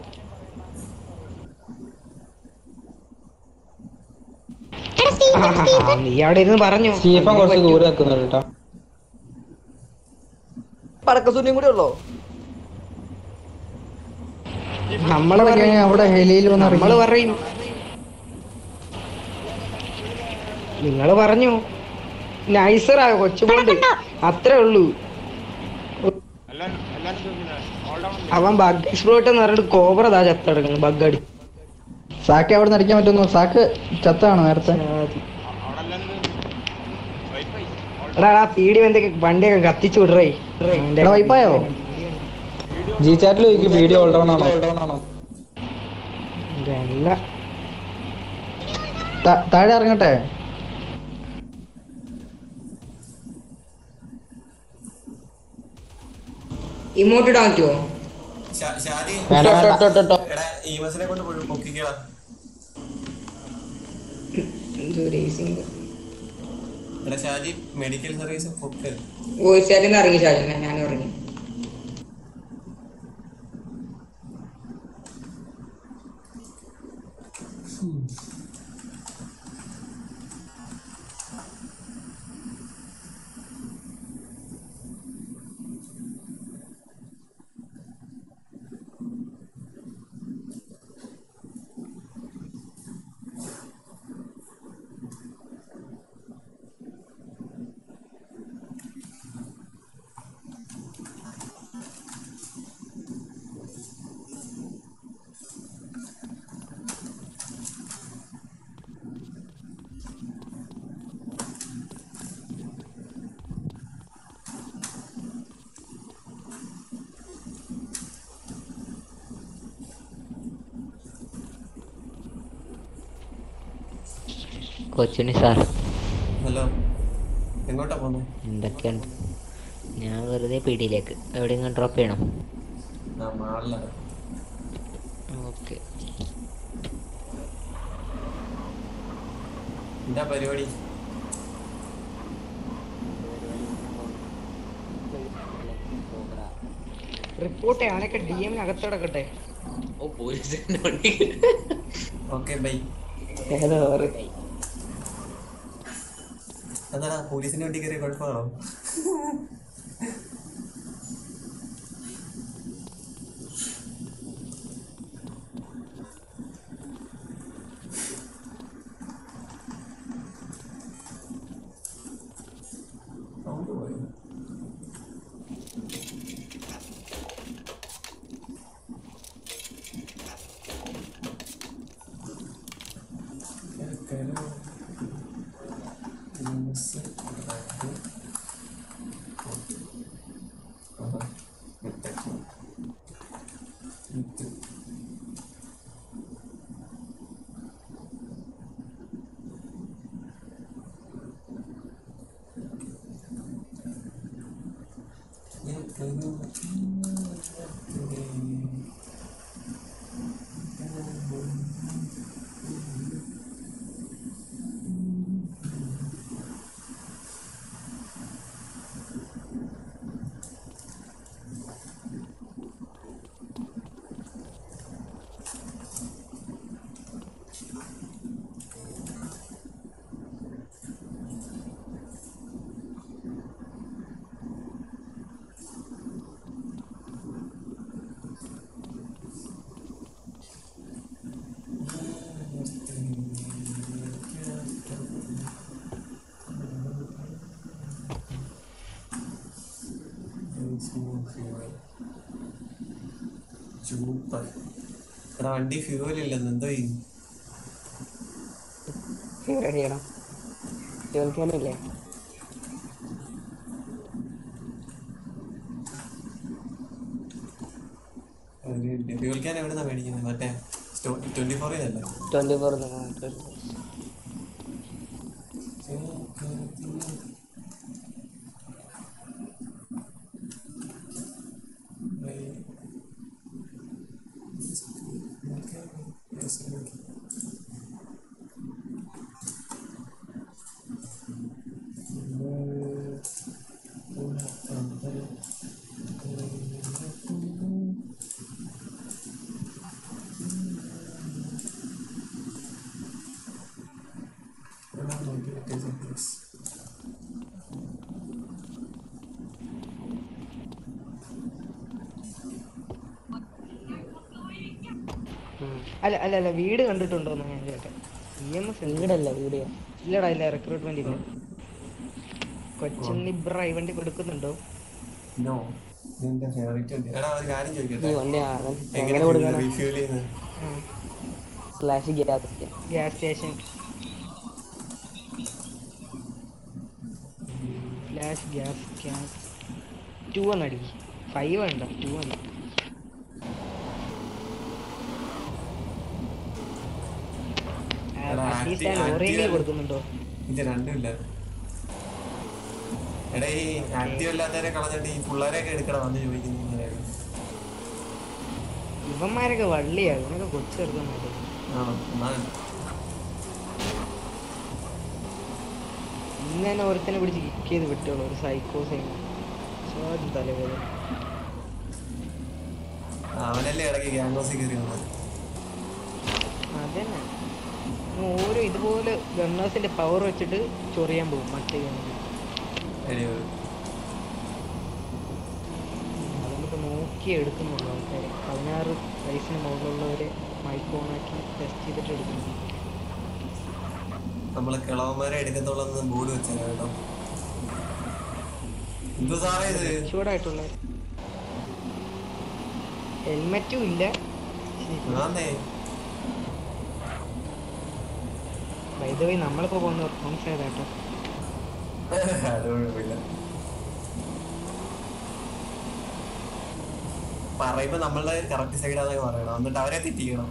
നീ അവിടെ ഇരുന്ന് പറഞ്ഞു സ്റ്റീഫൻ കുറച്ച് ദൂരെ നിൽക്കുന്നുണ്ട് കേട്ടോ പടക്കസൂനിയും കൂടി ഉള്ളോ നമ്മള് അവിടെ കഴിഞ്ഞ് അവിടെ ഹെലിയിൽ വന്ന് ഇറങ്ങി. നമ്മള് പറയും നിങ്ങള് പറഞ്ഞു നൈസറാ കൊച്ചുകൊണ്ട് അത്രേ ഉള്ളൂ അവൻ ബഗ് എക്സ്പ്ലോട്ട് എന്ന് പറഞ്ഞിട്ട് കോബ്ര താ ചത്തെടുക്കുന്നു ബഗ് അടി സാക്ക് അവിടെ നിന്ന് അടിക്കാൻ പറ്റുന്നു സാക്ക് ചത്താണ് നേരത്തെ എടാ ആ പീടി എന്തൊക്കെ വണ്ടിയൊക്കെ കത്തിച്ചു വിടറേ എടാ, വൈപ്പായോ? ജി ചാറ്റിൽ ചോദിക്കും വീഡിയോ ഓൾ ഡൗൺ ആണോ ഇതല്ല താ- താഴെ ഇറങ്ങട്ടെ ഇമോട്ട് ഇടാൻ പറ്റുമോ ഷാ- ഷാദി വേണ്ട, വേണ്ട. എടാ ഈമസിനെ കൊണ്ട് പോയി പൊക്കിക്കടാ എടാ ഷാജി മെഡിക്കൽ സർവീസ് പൊക്ക് വോയിസ് ചാറ്റിൽ നിന്ന് ഇറങ്ങി ചാടി ഞാൻ ഇറങ്ങി കൊച്ചുണ്ണി സാർ ഹലോ എങ്ങോട്ടാ പോന്നെ എന്തൊക്കെയുണ്ട് ഞാൻ വെറുതെ പീടിയിലേക്ക് എവിടെയെങ്കിലും ഡ്രോപ്പ് ചെയ്യണം ആ മാളിലാണ് ഓക്കെ എന്താ പരിപാടി റിപ്പോർട്ട് ഞാനൊക്കെ ഡി എമ്മിന് അകത്തടക്കട്ടെ ഓ പോലീസ് ഓക്കെ ബൈ ഏതാ അതാ പോലീസിന്റെ വണ്ടി കയറിയ കുഴപ്പമാണോ സൗണ്ട് പോയോ? കേക്കലോ. News red. ആഹാ. ഇത്. ഇത്. സൂപ്പർ എടാ വണ്ടി ഫ്യൂവൽ ഇല്ലെന്ന് എന്തോ ചെയ്യും റെഡി ചെയ്യണം ചോദിക്കാനില്ലേ ഫ്യൂവൽ ക്യാൻ എവിടുന്നാ മേടിക്കുന്നത് മറ്റേ ട്വന്റി ഫോറിന്നല്ലേ ട്വന്റി ഫോർ അല്ല അല്ല അല്ല വീട് കണ്ടിട്ടുണ്ടോന്ന് ഞാൻ ചോദിക്കട്ടെ ഇ എം എസ് വീടല്ല വീഡിയോ ഇല്ലടാ ഇല്ല റിക്രൂട്ട്മെന്റ് ഇല്ല കൊച്ചിൻ ഇബ്ര ഈ വണ്ടി കൊടുക്കുന്നുണ്ടോ നോ നിന്റെ ഫേവറേറ്റ് വണ്ടി എടാ ഒരു കാര്യം ചോദിക്കട്ടെ ഈ വണ്ടി ആണ്. എങ്ങനെ എങ്ങനെ കൊടുക്കാനാ? റീഫ്യൂൽ ചെയ്യുന്നത് slash gas gas station slash gas gas two എന്ന് അടിക്കും ഫൈവ് വേണ്ട ടു ആണ് എടാ, അറ്റ്ലീസ്റ്റ് ആ active- ലോറിയെങ്കിലും active- കൊടുക്കുന്നുണ്ടോ ഇത് രണ്ടുമില്ല എടാ ഈ ആക്റ്റീവ് അല്ലാത്തവരെ കളഞ്ഞിട്ട് ഈ പിള്ളേരെയൊക്കെ എടുക്കണം വന്ന് ചോദിക്കുന്നു ഇങ്ങനെയാണ്. ഇവന്മാരൊക്കെ വള്ളിയാ ഇവനൊക്കെ കൊച്ചു ചെറുക്കന്മാരെ ആണോ എന്നാലും ഇന്ന് തന്നെ ഒരുത്തനെ പിടിച്ച് കിക്ക് ചെയ്ത് വിട്ടോളൂ ഒരു സൈക്കോ സൈൻ തലവേദന അവനല്ലേ ഇടയ്ക്ക് ഗ്യാങ്ലോസിൽ കയറി വന്നത് അതന്നെ ഇന്ന് ഓരോ ഇതുപോലെ ഗണ്ണേഴ്സിന്റെ പവർ വെച്ചിട്ട് ചൊറിയാൻ പോകും മറ്റേ ഗണ്ണിൽ എടി, അതുകൊണ്ടിപ്പോ നോക്കി എടുക്കുന്നുള്ളൂ ആൾക്കാര് പതിനാറ് വയസ്സിന് മുകളിലുള്ളവരെ മൈക്ക് ഓണാക്കി ടെസ്റ്റ് ചെയ്തിട്ട് എടുക്കുന്നു നമ്മള് കിളവന്മാരെ എടുക്കത്തുള്ളൂ ബോർഡ് വെച്ചാൽ കേട്ടോ എന്തോ സാറേ ഇത് ചൂടായിട്ടുള്ള ഹെൽമെറ്റും ഇല്ല ആന്നേ വൈദ്യുതി നമ്മളിപ്പോ പോകുന്ന റെസ്പോൺസ് ഏതാട്ടോ അത് കുഴപ്പമില്ല പറയുമ്പോ നമ്മളുടെ കറക്റ്റ് സൈഡാന്നൊക്കെ പറയണം എന്നിട്ട് അവരെ തെറ്റിക്കണം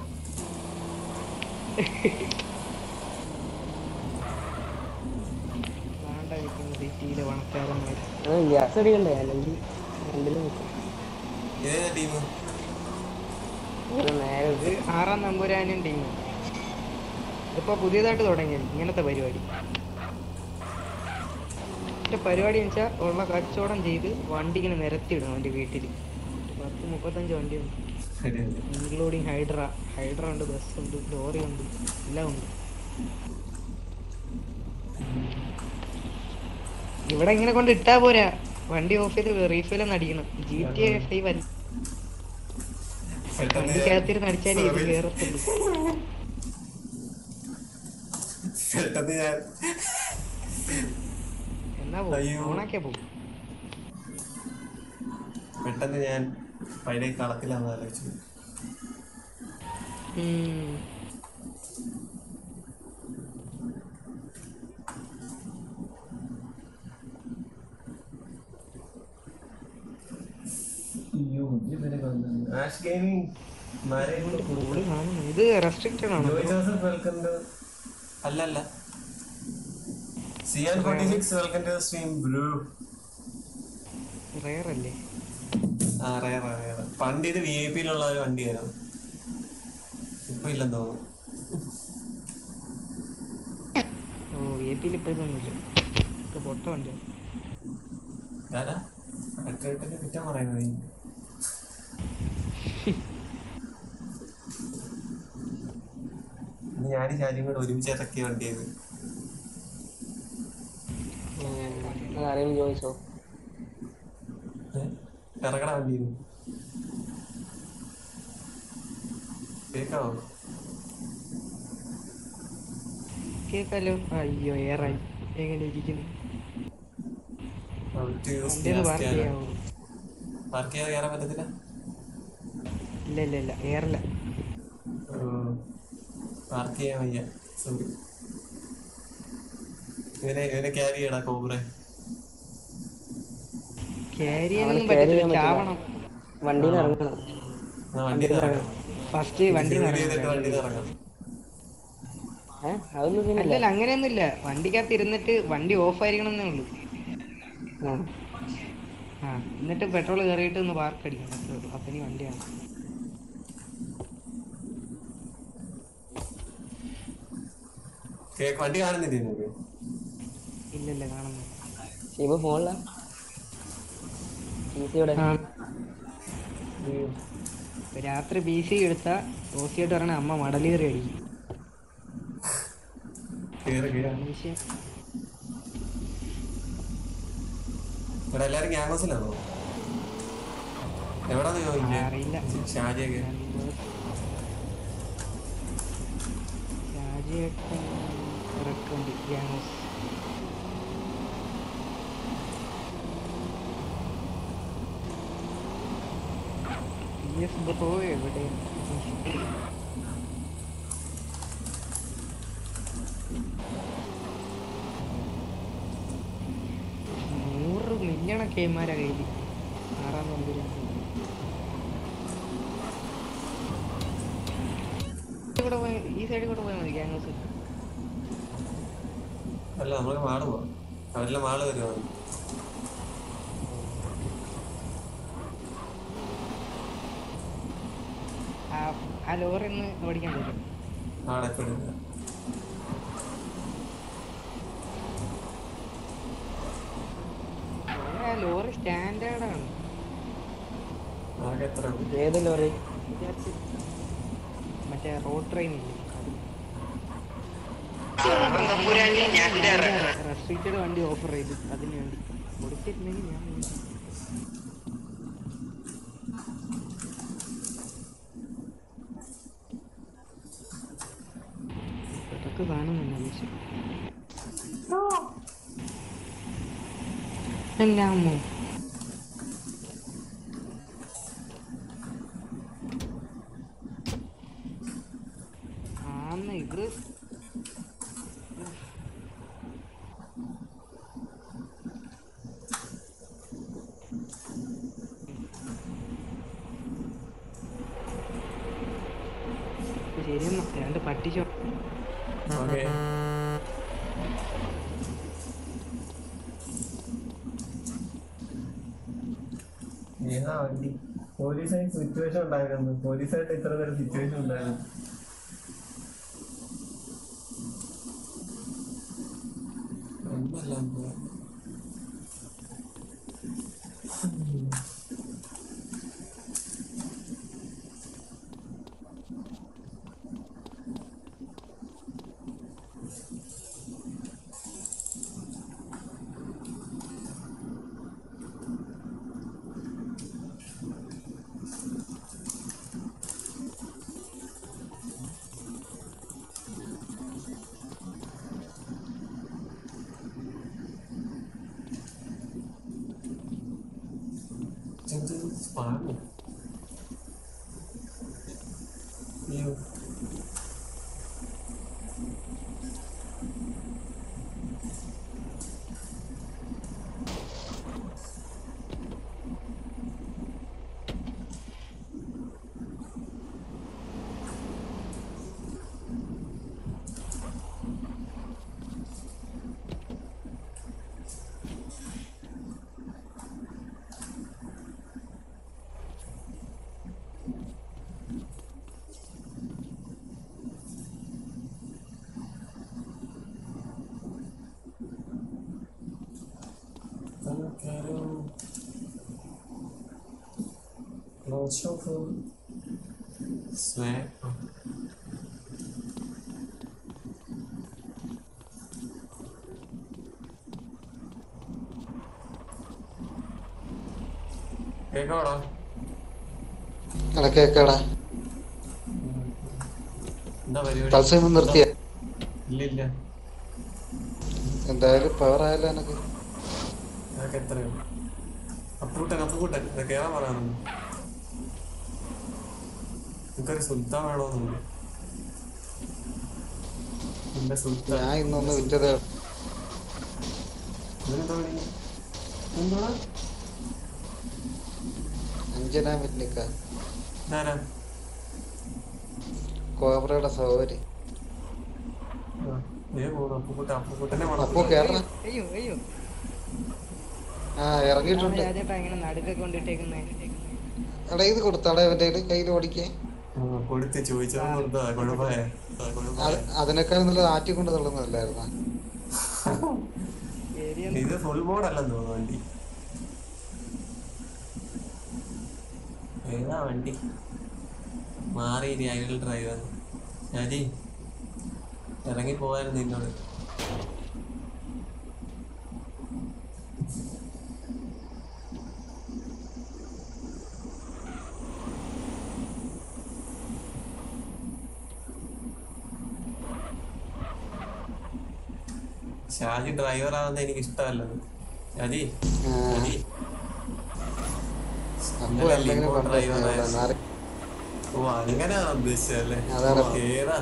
വേണ്ട നിൽക്കുന്ന സിറ്റിയിലെ പണക്കാരന്മാർ ഗ്യാസ് അടിക്കണ്ടേ അല്ലെങ്കിൽ രണ്ടിലും നിൽക്കും ഏതാ ടീം നേരെ ഇത് ആറാം നമ്പൂരാനും ടീം ഇതിപ്പോ പുതിയതായിട്ട് തുടങ്ങിയത് ഇങ്ങനത്തെ പരിപാടി മറ്റേ പരിപാടി എന്ന് വെച്ചാൽ ഉള്ള കച്ചവടം ചെയ്ത് വണ്ടി ഇങ്ങനെ നിരത്തിയിടും അവൻ്റെ വീട്ടിൽ പത്ത് മുപ്പത്തഞ്ച് വണ്ടിയുണ്ട് ഇൻക്ലൂഡിങ് ഹൈഡ്ര ഹൈഡ്ര ഉണ്ട് ബസ് ഉണ്ട് ലോറി ഉണ്ട് എല്ലാം ഉണ്ട് ഇവിടെ ഇങ്ങനെ കൊണ്ട് ഇട്ടാ പോരാ വണ്ടി ഓഫ് ചെയ്ത് റീഫിൽ ഒന്ന് അടിക്കണം ജി ടി എ ഫൈവ് അല്ല വണ്ടിക്കകത്തിരുന്ന് അടിച്ചാലേ ഇത് കേറത്തുള്ളൂ പെട്ടെന്ന് ഞാൻ എന്നാ അയ്യോ. പോകും ഓണാക്കിയാ പോകും പെട്ടെന്ന് ഞാൻ പഴയ കളത്തിലാന്ന് ആലോചിച്ചു അയ്യോ ആഷ് ഗെയിമിംഗ് ഇത് റെസ്ട്രിക്റ്റഡ് ആണോ ജോയ് ജോസഫ് വെൽക്കം ടു അല്ലല്ല സിയാൻ forty six welcome to stream ബ്രൂ റയർ അല്ലേ ആ റയർ റയർ പണ്ട് ഇത് വി ഐ പിയിലുള്ള ഒരു വണ്ടിയായിരുന്നു ഇപ്പൊ ഇല്ലെന്ന് തോന്നുന്നു ഓ എ പിയിൽ ഇപ്പൊ ഇതൊന്നുമില്ല ഇപ്പൊ പൊട്ട വണ്ടി ഞാനാ അഡ്രൈറ്റിന്റെ കുറ്റം പറയുന്നത് നീ. ഇന്ന് ഞാനും ഷാജിയും കൂടെ ഒരുമിച്ച് ഇറക്കിയ വണ്ടിയത് ആരെങ്കിലും ചോദിച്ചോ ഇറങ്ങണ വണ്ടിയത് കേക്കാവോ കേക്കാലോ അയ്യോ ഏറായി എങ്ങനെ ഇരിക്കുന്നു Out to use വണ്ടി ഒന്ന് gas പാർക്ക് can. ചെയ്യാമോ പാർക്ക് ചെയ്യാതെ കയറാൻ പറ്റത്തില്ല ഇല്ല ഇല്ല ഇല്ല എയറില്ല പാർക്ക് ചെയ്യാൻ വയ്യ സോറി ഇവനെ ഇവനെ ക്യാരി ചെയ്യടാ കോബ്രെ ക്യാരി അവനെ ചെയ്യാനൊന്നും carry പറ്റത്തില്ല ചെയ്യാൻ പറ്റില്ല. ചാവണം വണ്ടിയിൽ ഇറങ്ങണം ആ വണ്ടിയിൽ ഇറങ്ങാം ഫസ്റ്റ് വണ്ടി ജോലി ചെയ്തിട്ട് വണ്ടിയിൽ ഇറങ്ങാം അതൊന്നും സീനില്ല. അല്ലല്ല അങ്ങനെയൊന്നുമില്ല വണ്ടിക്കകത്ത് ഇരുന്നിട്ട് വണ്ടി ഓഫ് ആയിരിക്കണം എന്നേ ഉള്ളൂ ആ. ആ എന്നിട്ട് പെട്രോൾ കയറിയിട്ട് ഒന്ന് പാർക്ക് അടിക്കണം അത്രേ ഉള്ളൂ അപ്പൊ ഇനി വണ്ടിയാണ് കേക്ക് വണ്ടി കാണുന്നില്ലേ നിങ്ങൾക്ക് ഇല്ല ഇല്ല കാണുന്നു ഷീബ ഫോണിലാ ഈസിയോടെ ആ. ഇപ്പൊ രാത്രി ബി സി എടുത്താ ഓസിയായിട്ട് പറഞ്ഞ അമ്മ മടലേറി അടിക്കും കേറ് കേറ് അതാണ് വിഷയം ഇവിടെ എല്ലാരും ഗ്യാങ്സിലാണോ എവിടാന്ന് അറിയില്ല. ചോദിക്കേ ഷാജിയൊക്കെ രാജേട്ടൻ ഇറക്കുണ്ട് ഗ്യാങ്സ് യെസ് ബ്രോ എവിടെ നൂറ് മില്യണ കേമാരാ കയ്യിൽ ആറാം നമ്പര് കൂടെ പോയി ഈ സൈഡിൽ കൂടെ പോയാൽ മതി ഗ്യാങ്സ് അല്ല നമുക്ക് മാള് പോവാം അവരെല്ലാം മാള് വരുവാണ് ആ ആ ലോറി ഒന്ന് ഓടിക്കാൻ പറ്റും ആടെ ഇപ്പൊ എടുക്കാം. ആ ലോറി സ്റ്റാൻഡേർഡാണ് ആകെ എത്ര ഏത് ലോറി വിചാരിച്ച് മറ്റേ റോഡ് ട്രെയിൻ ഇല്ലേ റെസ്ട്രിക്റ്റഡ് വണ്ടി ഓഫർ ചെയ്തു അതിന് വേണ്ടി കൊടുത്തിരുന്നെങ്കിൽ ഞാൻ മേടിച്ചു. ഇതൊക്കെ കാണുന്നുണ്ട് ആവശ്യം എല്ലാമോ ആന്ന് ഇത് ശരിയെന്നാ രണ്ട് പട്ടിച്ചോ ഓക്കെ ഏതാ വണ്ടി പോലീസായിട്ട് സിറ്റുവേഷൻ ഉണ്ടായിരുന്നു പോലീസായിട്ട് ഇത്ര നേരം സിറ്റുവേഷൻ ഉണ്ടായിരുന്നു ഒന്നല്ല എന്ത് സ്പാമോ അയ്യോ Quero. Deixa eu ver. Swag. കേക്കോടാ എടാ കേക്കടാ എന്താ പരിപാടി തത്സമയം നിർത്തിയ ഇല്ല ഇല്ല എന്തായാലും പവർ ആയല്ലോ എനക്ക് അതൊക്കെ എത്രയോ അപ്പൂട്ടൻ അപ്പൂട്ടൻ ഇത് കേറാൻ പറയാറുണ്ട് നിനക്കൊരു സുൽത്താൻ വേണമെന്നുണ്ട് എന്റെ സുൽത്താൻ ഞാൻ ഇന്നൊന്ന് വിറ്റത് ഇതെന്താ പണി? എന്തുവാ? അഞ്ജന മിന്നിക്ക ഇതാരാ? കോബ്രയുടെ സൗകര്യം ആ, ദേ പോണു അപ്പൂക്കുട്ടൻ അപ്പൂക്കുട്ടനെ വേണം അപ്പു കേറണം അയ്യോ അയ്യോ ആ ഇറങ്ങിയിട്ടുണ്ട് രാജേട്ടാ ഇങ്ങനെ നടുക്കൊക്കെ കൊണ്ടിട്ടേക്കുന്നേ എടാ ഇത് കൊടുത്താടാ ഇവന്റെ കയ്യിൽ ഓടിക്കേ ആ, കൊടുത്ത് ചോദിച്ചത് കൊടുത്താ കുഴപ്പമായ അത് അതിനേക്കാൾ നല്ല ആറ്റി കൊണ്ട് തള്ളുന്നതല്ലായിരുന്ന ഇത് ഫുൾ ബോർഡ് അല്ലെന്ന് തോന്നുന്നു വണ്ടി ഏതാ വണ്ടി മാറി ഇനി അയാൾ ഡ്രൈവർ ഞാനീ ഇറങ്ങി പോവായിരുന്നു നിന്നോട് ഷാജി ഡ്രൈവർ ആവുന്ന എനിക്ക് ഇഷ്ടമല്ലത് ഷാജി ഷാജി അപ്പു ഇന്നലെ എന്തെങ്കിലും ലിങ്കോ പണ്ട് ഡ്രൈവർ അവിടെ നാല് ഓ അങ്ങനെയാണ് ഉദ്ദേശിച്ചല്ലേ അതാണ്. ഓ, ഏതാ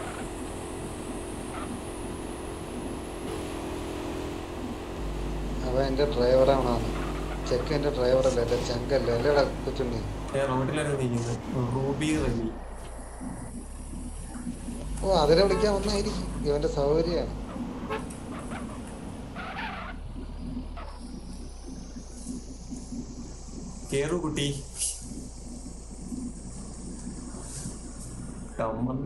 അവൻ എന്റെ ഡ്രൈവറാണോ ചെക്ക് എന്റെ ഡ്രൈവറല്ലേ എന്റെ ചങ്കല്ലേ അല്ലേടാ കൊച്ചുണ്ണി ഞാൻ റോഡിലാണ് നിൽക്കുന്നത് റൂബി റമി ഓ അതിനെ വിളിക്കാൻ വന്നായിരിക്കും ഇവന്റെ സൗകര്യമാണ് കേറു കുട്ടി കമ്മൻ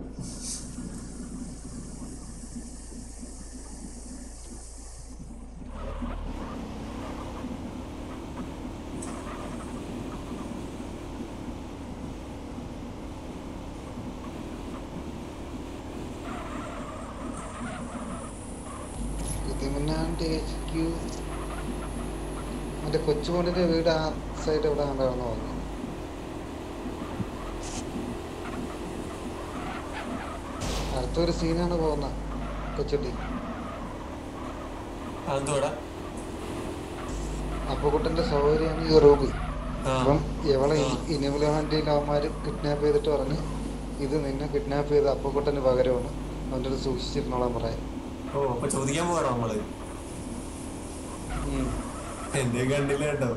ഇതിമിനാണ്ട് എച്ച് ക്യൂ മറ്റേ കൊച്ചുമോണ്ടിന്റെ വീട് ആ സൈഡ് എവിടെ കണ്ടാണെന്ന് തോന്നുന്നു അടുത്തൊരു സീനാണ് പോകുന്ന കൊച്ചുട്ടി അതെന്തോടാ അപ്പുക്കുട്ടന്റെ സൗകര്യമാണ് ഈ റൂബി ആ. അപ്പം ഇവളെ ഇനിമുലാൻഡിയിൽ അവന്മാര് കിഡ്നാപ്പ് ചെയ്തിട്ട് പറഞ്ഞ് ഇത് നിന്നെ കിഡ്നാപ്പ് ചെയ്ത അപ്പുക്കുട്ടന് പകരമാണ് അവൻ്റെ അടുത്ത് സൂക്ഷിച്ചിരുന്നോളാൻ പറയാം ഓ അപ്പൊ ചോദിക്കാൻ പോകണം നമ്മള് എന്റെ കണ്ടില്ല കേട്ടോ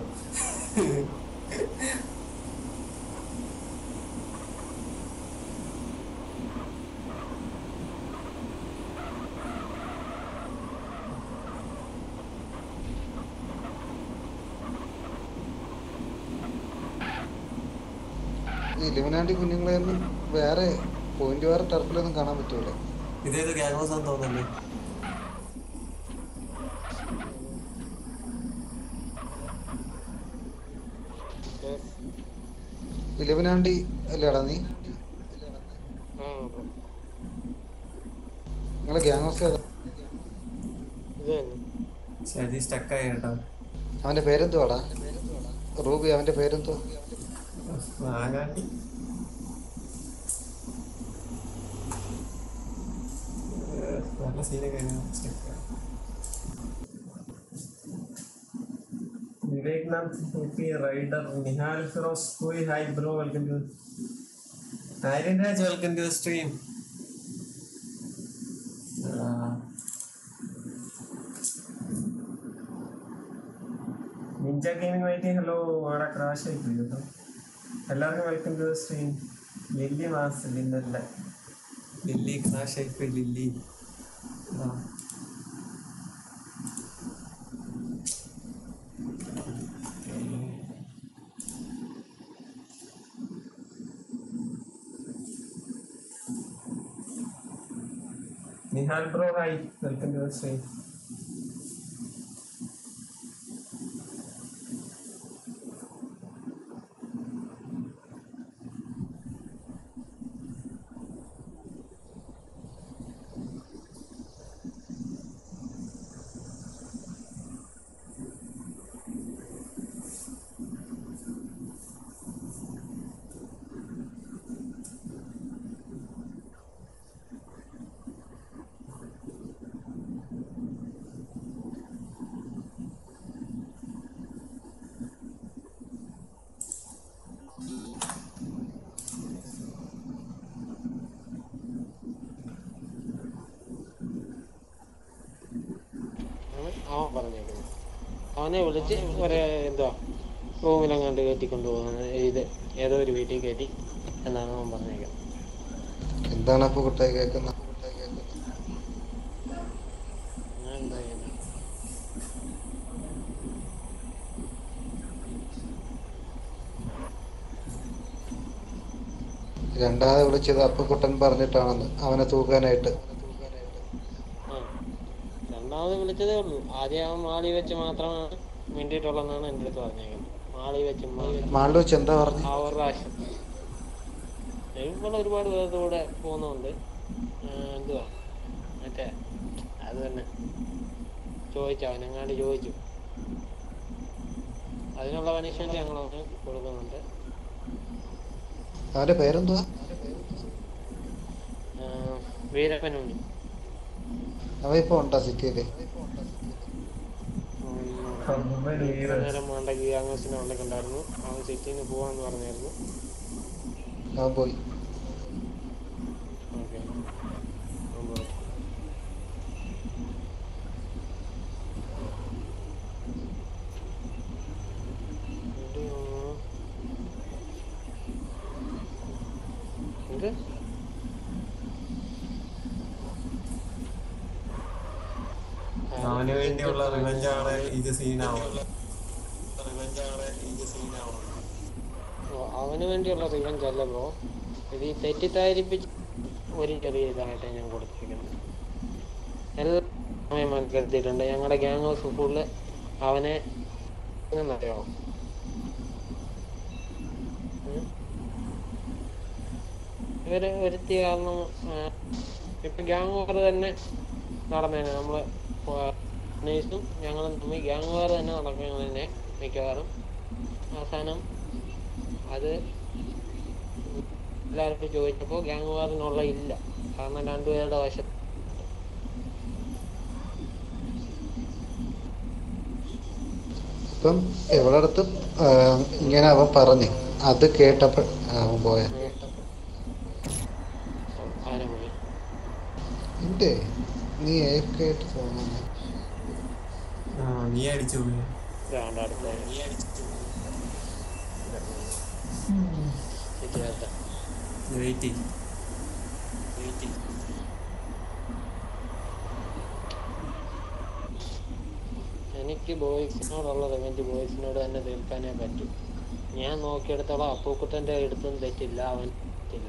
ഈ ഇലുമിനാണ്ടി കുഞ്ഞുങ്ങളെ ഒന്നും വേറെ പോയിന്റ് വേറെ ടർഫിലൊന്നും കാണാൻ പറ്റൂല ഇതേത് ഗ്യാങ് ഹൗസ് ആണെന്ന് തോന്നുന്നല്ലേ ഇലുമിനാണ്ടി അല്ലേടാ നീ നിങ്ങളെ ഗ്യാങ് ഹൗസ് ഏതാ ഷാജി സ്റ്റക്കായി കേട്ടോ അവന്റെ പേരെന്തുവാടാ റൂബി അവന്റെ പേരെന്തോ വാങ്ങാണ്ടി നല്ല സീനൊക്കെ വിവേക്നാഥ് ടി റൈഡർ നിഹാൽ ഫിറോസ് കോയ് hi bro welcome to Aryan Raj welcome to stream ninja gaming വൈറ്റി ഹലോ അവിടെ ക്രാഷ് ആയി പോയി കേട്ടോ എല്ലാവർക്കും welcome to stream Lily mass ലിന്നല്ല ലില്ലി ക്രാഷ് ആയിപ്പോയി ലില്ലി ആ Nihal bro hi welcome to stream അവൻ പറഞ്ഞേക്കുന്നത് അവനെ വിളിച്ച് ഒരു എന്താ റൂമിലെങ്ങാണ്ട് കയറ്റി കൊണ്ടുപോകുന്നത് ഇത് ഏതോ ഒരു വീട്ടിൽ കയറ്റി എന്നാണ് അവൻ പറഞ്ഞേക്കുന്നത് എന്താണ് അപ്പൊ കുട്ടായി കേൾക്കുന്നത് ഞാൻ എന്താ ചെയ്യുന്നത് രണ്ടാമത് വിളിച്ചത് അപ്പുക്കുട്ടൻ പറഞ്ഞിട്ടാണെന്ന് അവനെ തൂക്കാനായിട്ട് ആ രണ്ടാമത് വിളിച്ചതേ ഉള്ളൂ ആദ്യം അവൻ മാളി വെച്ച് മാത്രമാണ് മിണ്ടിയിട്ടുള്ളതെന്നാണ് എൻ്റെ അടുത്ത് പറഞ്ഞേക്കുന്നത് മാളി വെച്ച് മാളി വെച്ച് മാളിൽ വെച്ച് എന്താ പറഞ്ഞു ആ ഒരു പ്രാവശ്യം ഇവിടെ ഒരുപാട് പേരുടെ കൂടെ പോകുന്നുണ്ട് ആ, എന്തുവാ മറ്റേ അത് തന്നെ ചോദിച്ചു അവനെങ്ങാണ്ട് ചോദിച്ചു അതിനുള്ള പണിഷ്മെന്റ് ഞങ്ങൾ അവന് കൊടുക്കുന്നുണ്ട് അവന്റെ പേരെന്തുവാ ആ, വീരപ്പനുണ്ണി അവ ഇപ്പൊ ഉണ്ടോ സിറ്റിയില് നേരം മണ്ടക്ക് ഗ്യാങ്സിനെ ഉണ്ടായിരുന്നു അവൻ സിറ്റിയിൽ നിന്ന് പോവാന്ന് പറഞ്ഞായിരുന്നു അവൻ പോയി ഓക്കെ അവൻ പോയി എന്ത് അവന് വേണ്ടിയുള്ള റിവെഞ്ച് ആണ് ഇത് സീനാവും ഓ, അവന് വേണ്ടിയുള്ള റിവഞ്ച് അല്ല ബ്രോ ഇത് ഈ തെറ്റിദ്ധാരിപ്പിച്ച് ഒരു ചെറിയ ഇതായിട്ട് ഞാൻ കൊടുത്തിരിക്കുന്നത് എല്ലാം സമയം മനസ്സിലെത്തിയിട്ടുണ്ട് ഞങ്ങളുടെ ഗ്യാങ് ഹൗസ് ഫുള്ള് അവനെ എന്നറിയാമോ ഉം? ഇവര് ഒരുത്തി കാരണം ആ, ഇപ്പൊ ഗ്യാങ് വാർ തന്നെ നടന്നേനെ നമ്മള് നേഴ്സും ഞങ്ങളും തമ്മിൽ ഗ്യാങ് വാർ തന്നെ നടക്കുന്നതിനെ മിക്കവാറും അവസാനം അത് എല്ലാവരും ചോദിച്ചപ്പോൾ ഗ്യാങ് വാറിനുള്ള ഇല്ല കാരണം രണ്ടുപേരുടെ വശത്ത് ഇപ്പം എവിടടുത്ത് ഇങ്ങനെ അവൻ പറഞ്ഞു അത് കേട്ടപ്പോ അവൻ പോയ ആരെ പോയി എന്റെ നീ AFK ആയിട്ട് തോന്നുന്നു ആ, നീ അടിച്ചു പോയി രണ്ടടുത്ത ചേർത്ത വെയിറ്റ് എനിക്ക് ബോയ്സിനോടുള്ള റിവെഞ്ച് ബോയ്സിനോട് തന്നെ തീർക്കാനേ പറ്റൂ ഞാൻ നോക്കിയെടുത്തോളം അപ്പൂക്കുട്ടൻ്റെ അടുത്തും തെറ്റില്ല അവൻ തെറ്റില്ല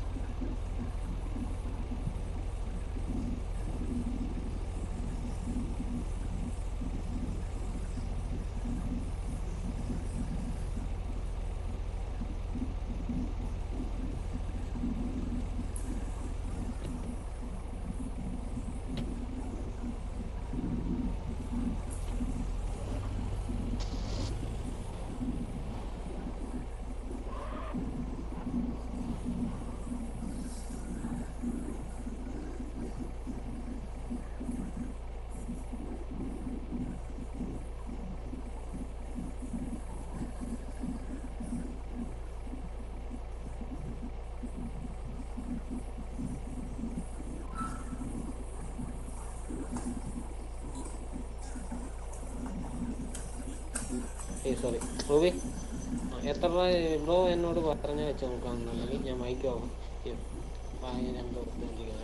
ഏയ് സോറി റൂബി ആ, എത്ര രൂപ ബ്രോ എന്നോട് പറഞ്ഞു വെച്ച് നോക്കാന്നുണ്ടെങ്കിൽ ഞാൻ മൈക്ക് ഓഫ് ചെയ്യും വാങ്ങി രണ്ട് കൊടുത്തോണ്ടിരിക്കുന്നത്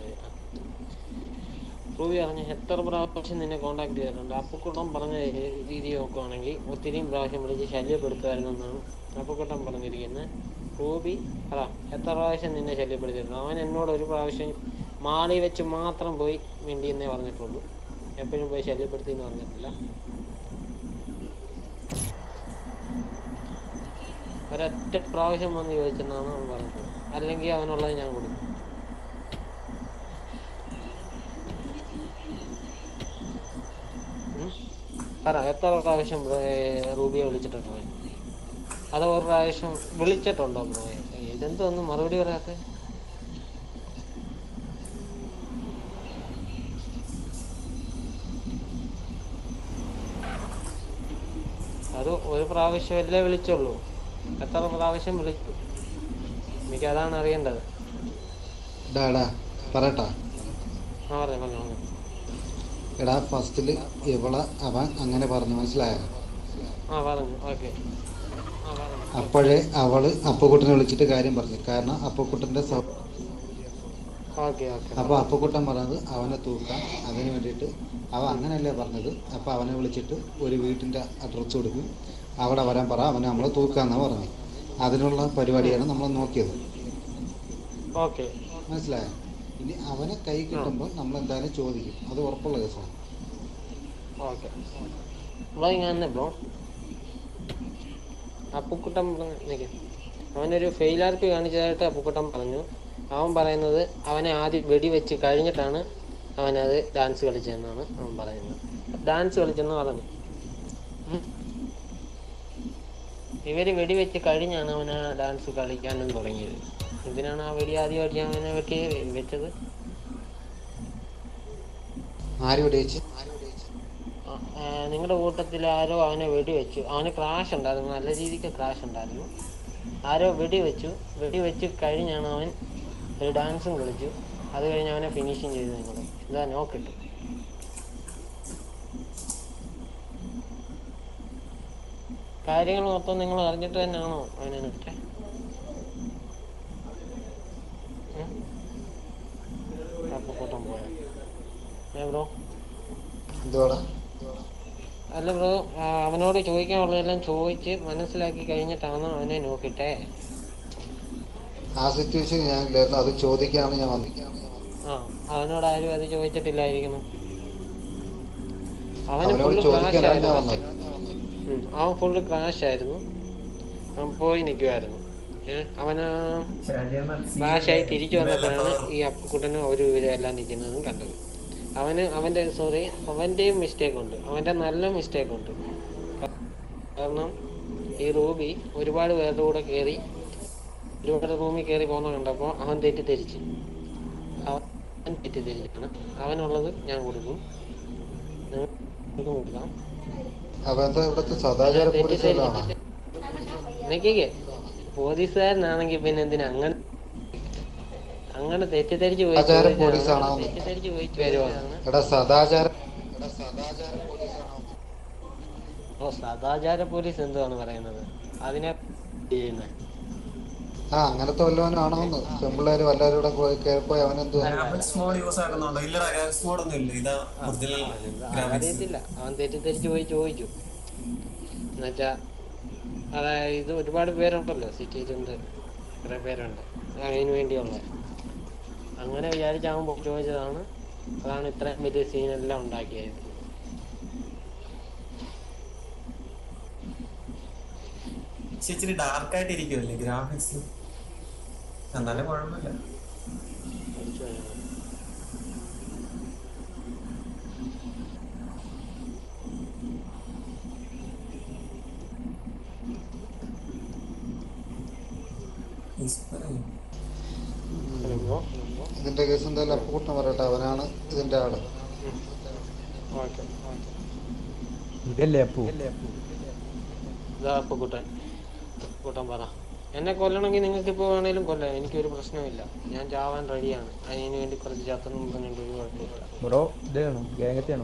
റൂബി പറഞ്ഞ എത്ര പ്രാവശ്യം നിന്നെ കോണ്ടാക്ട് ചെയ്തിട്ടുണ്ട് അപ്പുക്കുട്ടൻ പറഞ്ഞ രീതി നോക്കുവാണെങ്കിൽ ഒത്തിരിയും പ്രാവശ്യം വിളിച്ച് ശല്യപ്പെടുത്തുമായിരുന്നെന്നാണ് അപ്പുക്കുട്ടൻ പറഞ്ഞിരിക്കുന്നത് റൂബി അതാ എത്ര പ്രാവശ്യം നിന്നെ ശല്യപ്പെടുത്തിയിട്ടുണ്ട് അവൻ എന്നോട് ഒരു പ്രാവശ്യം മാളി വെച്ച് മാത്രം പോയി മിണ്ടിയെന്നേ പറഞ്ഞിട്ടുള്ളൂ എപ്പോഴും പോയി ശല്യപ്പെടുത്തി എന്ന് പറഞ്ഞിട്ടില്ല ഒരൊറ്റ പ്രാവശ്യം വന്ന് ചോദിച്ചെന്നാണ് അവൻ പറഞ്ഞത് അല്ലെങ്കിൽ അവനുള്ളത് ഞാൻ കൊടുക്കും ഉം? പറ എത്ര പ്രാവശ്യം ബ്രോ റൂബിയെ വിളിച്ചിട്ടുണ്ടോ അത് ഒരു പ്രാവശ്യം വിളിച്ചിട്ടുണ്ടോ ബ്രോയെ ഇതെന്തോന്നും മറുപടി പറയാത്ത അത് ഒരു പ്രാവശ്യമല്ലേ വിളിച്ചുള്ളൂ എത്ര പ്രാവശ്യം വിളിച്ചു എനിക്ക് അതാണ് അറിയേണ്ടത് ഡാടാ പറയട്ടാ ആ പറഞ്ഞു പറഞ്ഞു പറഞ്ഞു എടാ ഫസ്റ്റില് ഇവളെ അവൻ അങ്ങനെ പറഞ്ഞു മനസ്സിലായോ ആ പറഞ്ഞു ഓക്കെ ആ പറഞ്ഞു അപ്പോഴേ അവള് അപ്പുക്കുട്ടനെ വിളിച്ചിട്ട് കാര്യം പറഞ്ഞു കാരണം അപ്പുക്കുട്ടന്റെ സൗ ഓക്കെ ഓക്കെ അപ്പൊ അപ്പുക്കുട്ടൻ പറഞ്ഞത് അവനെ തൂക്കാം അതിന് വേണ്ടിയിട്ട് അവൻ അങ്ങനെയല്ലേ പറഞ്ഞത് അപ്പൊ അവനെ വിളിച്ചിട്ട് ഒരു വീട്ടിന്റെ അഡ്രസ്സ് കൊടുക്കും അവിടെ വരാൻ പറ അവനെ നമ്മളെ തൂക്കാന്നാ പറഞ്ഞു അതിനുള്ള പരിപാടിയാണ് നമ്മൾ നോക്കിയത് ഓക്കെ മനസ്സിലായോ ഇനി അവനെ കൈ കിട്ടുമ്പോൾ നമ്മൾ എന്തായാലും ചോദിക്കും അത് ഉറപ്പുള്ള കേസാണ് ഓക്കെ ബ്രോ ഇങ്ങനെ ബ്രോ അപ്പുക്കുട്ടൻ പറഞ്ഞ നിക്ക്. അവനൊരു ഫെയിലാർപ്പി കാണിച്ചതായിട്ട് അപ്പുക്കുട്ടൻ പറഞ്ഞു അവൻ പറയുന്നത് അവനെ ആദ്യം വെടിവെച്ച് കഴിഞ്ഞിട്ടാണ് അവനത് ഡാൻസ് കളിച്ചതെന്നാണ് അവൻ പറയുന്നത് ഡാൻസ് കളിച്ചെന്ന് പറഞ്ഞു ഉം. ഇവര് വെടിവെച്ച് കഴിഞ്ഞാണ് അവൻ ആ ഡാൻസ് കളിക്കാനും തുടങ്ങിയത് എന്തിനാണ് ആ വെടി ആദ്യമായിട്ട് അവനെ വെട്ടി വെച്ചത് ആര് വെടിവെച്ച് നിങ്ങളുടെ കൂട്ടത്തിൽ ആരോ അവനെ വെടിവെച്ചു അവന് ക്രാഷ് ഉണ്ടായിരുന്നു നല്ല രീതിക്ക് ക്രാഷ് ഉണ്ടായിരുന്നു ആരോ വെടിവെച്ചു വെടിവെച്ച് കഴിഞ്ഞാണ് അവൻ ഒരു ഡാൻസും കളിച്ചു അത് കഴിഞ്ഞ് അവനെ ഫിനിഷിങ് ചെയ്തു നിങ്ങൾ ഇതാ നോക്കിട്ടു കാര്യങ്ങൾ മൊത്തം നിങ്ങൾ അറിഞ്ഞിട്ട് തന്നെയാണോ അവനെ നിൽക്കെ അപ്പൊ കൂട്ടം പോയ ഏ ബ്രോ എന്തുവാടാ അല്ല ബ്രോ അവനോട് ചോദിക്കാനുള്ളതെല്ലാം ചോദിച്ച് മനസ്സിലാക്കി കഴിഞ്ഞിട്ടാണ് അവനെ നോക്കിട്ടെ ആ സിറ്റുവേഷൻ ഞാൻ ഇല്ലായിരുന്നു അത് ചോദിക്കാണ് ഞാൻ വന്നത് ആ അവനോട് ആരും അത് ചോദിച്ചിട്ടില്ലായിരിക്കുന്നു അവന് അവനോട് ഫുള്ള് ക്രാഷ് ചോദിക്കാനാണ് ഞാൻ ആയിരുന്നു വന്നത് ഉം, അവൻ ഫുള്ള് ക്രാഷ് ആയിരുന്നു അവൻ പോയി നിൽക്കുമായിരുന്നു അവന് ക്രാഷായി തിരിച്ചു വന്നപ്പോഴാണ് ഈ അപ്പുക്കുട്ടനും ഒരു ഇവരും എല്ലാം നിൽക്കുന്നതും കണ്ടത് അവന് അവന്റെ സോറി അവന്റെയും മിസ്റ്റേക്ക് ഉണ്ട് അവന്റെ നല്ല മിസ്റ്റേക്ക് ഉണ്ട് കാരണം ഈ റൂബി ഒരുപാട് പേരുടെ കൂടെ കയറി ഒരുപാട് റൂമിൽ കയറി പോകുന്ന കണ്ടപ്പോൾ അവൻ തെറ്റിദ്ധരിച്ച് അവൻ തെറ്റിദ്ധരിച്ചാണ് അവനുള്ളത് ഞാൻ കൊടുക്കും നിങ്ങൾക്ക് കൊടുക്കാം അപ്പൊ എന്താ ഇവിടുത്തെ സദാചാര പോലീസുകളാണോ നിക്കേ പോലീസുകാരനാണെങ്കിൽ പിന്നെ എന്തിനാ അങ്ങനെ അങ്ങനെ തെറ്റിദ്ധരിച്ച് പോയി സദാചാര ചോദിച്ചതാണ്. പോലീസാണോ തെറ്റിദ്ധരിച്ച് പോയി വരുവാണ് എടാ സദാചാര ഓ സദാചാര പോലീസ് എന്തുവാണ് പറയുന്നത് അതിനെ ചെയ്യുന്നത് ആ അങ്ങനത്തെ വല്ലവനാണോന്ന് പെമ്പിള്ളേര് വല്ലവരും കൂടെ പോയി കയറിപ്പോയി അവനെന്തുവാ ഗ്രാഫിക്സ് മോഡ് യൂസ് ആക്കുന്നുണ്ടോ ഇല്ലടാ ഗ്രാഫിക്സ് മോഡ് ഒന്നും ഇല്ല ഇതാ ഒറിജിനൽ ഗ്രാഫിക്സ് അറിയത്തില്ല അവൻ തെറ്റിദ്ധരിച്ച് പോയി ചോദിച്ചു എന്നുവെച്ചാ അതായത് ഇത് ഒരുപാട് പേരുണ്ടല്ലോ സിറ്റിയിലുണ്ട് കുറെ പേരുണ്ട് അതിന് വേണ്ടിയുള്ള അങ്ങനെ വിചാരിച്ച് അവൻ പോയി ചോദിച്ചതാണ് അതാണ് ഇത്രയും വലിയ സീനെല്ലാം ഉണ്ടാക്കിയത് പക്ഷെ ഇച്ചിരി ഡാർക്ക് ആയിട്ട് ഇരിക്കുമല്ലേ ഗ്രാഫിക്സ് എന്നാലും കുഴപ്പമില്ല ഇതിന്റെ കേസ് എന്തായാലും അപ്പുക്കുട്ടൻ പറയട്ടെ അവനാണ് ഇതിന്റെ ആള് ഓക്കെ ഇതല്ലേ അപ്പു ഇതാ അപ്പൊ കൂട്ടൻ കൂട്ടൻ പറ എന്നെ കൊല്ലണമെങ്കിൽ നിങ്ങൾക്ക് ഇപ്പോൾ വേണേലും കൊല്ലാം എനിക്കൊരു പ്രശ്നമില്ല ഞാൻ ചാവാൻ റെഡിയാണ് അതിന് വേണ്ടി കുറച്ച് ചത്തെന്നും പറഞ്ഞിട്ട് ഒരു കുഴപ്പമില്ല ബ്രോ ഇതാണോ ഗാംഗത്തെയാണോ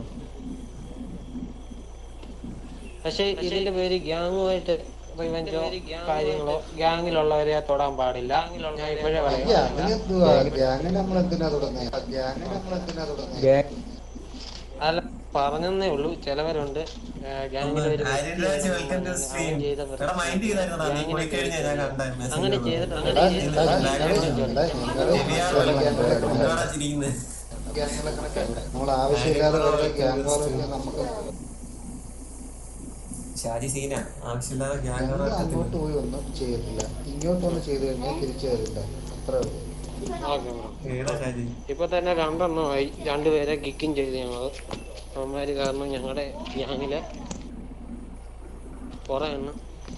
പക്ഷെ ഇതിന്റെ പേര് ഗ്യാങ്ങുമായിട്ട് റിവെഞ്ചോ കാര്യങ്ങളോ ഗ്യാങ്ങിലുള്ളവരെ തൊടാൻ പാടില്ല ഞാൻ ഇപ്പോഴേ പറയാം ഗ്യാങ്ങിനെന്തുവാ ഗ്യാങ്ങിനെ നമ്മൾ എന്തിനാ തുടങ്ങുന്നത് ഗ്യാങ്ങിനെ നമ്മൾ എന്തിനാ തുടങ്ങുന്നത് ഗാങ് അല്ല പറഞ്ഞെന്നേ ഉള്ളൂ ചിലവരുണ്ട് ഗ്യാങ്ങിൽ ഒരു Aryan Raj welcome to stream എടാ മൈൻഡ് ചെയ്തായിരുന്നോ നീ പോയി കഴിഞ്ഞാൽ ഞാൻ കണ്ട അങ്ങനെ ചെയ്തിട്ട് അങ്ങനെ എടാ, ചെയ്തിട്ട് എടാ, നിങ്ങള് നിങ്ങള് എന്താണ് ചിരിക്കുന്നത് നമ്മൾ ആവശ്യമില്ലാതെ വെറുതെ ഗ്യാങ് വാറൊക്കെ നമുക്ക് ഷാജി സീന ആവശ്യമില്ലാതെ ഗ്യാങ് ഞങ്ങൾ അങ്ങോട്ട് പോയി ഒന്നും ചെയ്യത്തില്ല ഇങ്ങോട്ട് വന്ന് ചെയ്ത് കഴിഞ്ഞാൽ തിരിച്ചു വരില്ല അത്രേ ഉള്ളൂ ഓക്കെ ബ്രോ ഏടാ ഷാജി ഇപ്പൊ തന്നെ രണ്ടെണ്ണമായി രണ്ടുപേരെ കിക്കിങ് ചെയ്ത് ഞങ്ങള് അവന്മാര് കാരണം ഞങ്ങളുടെ ഗ്യാങ്ങിലെ കുറെ എണ്ണം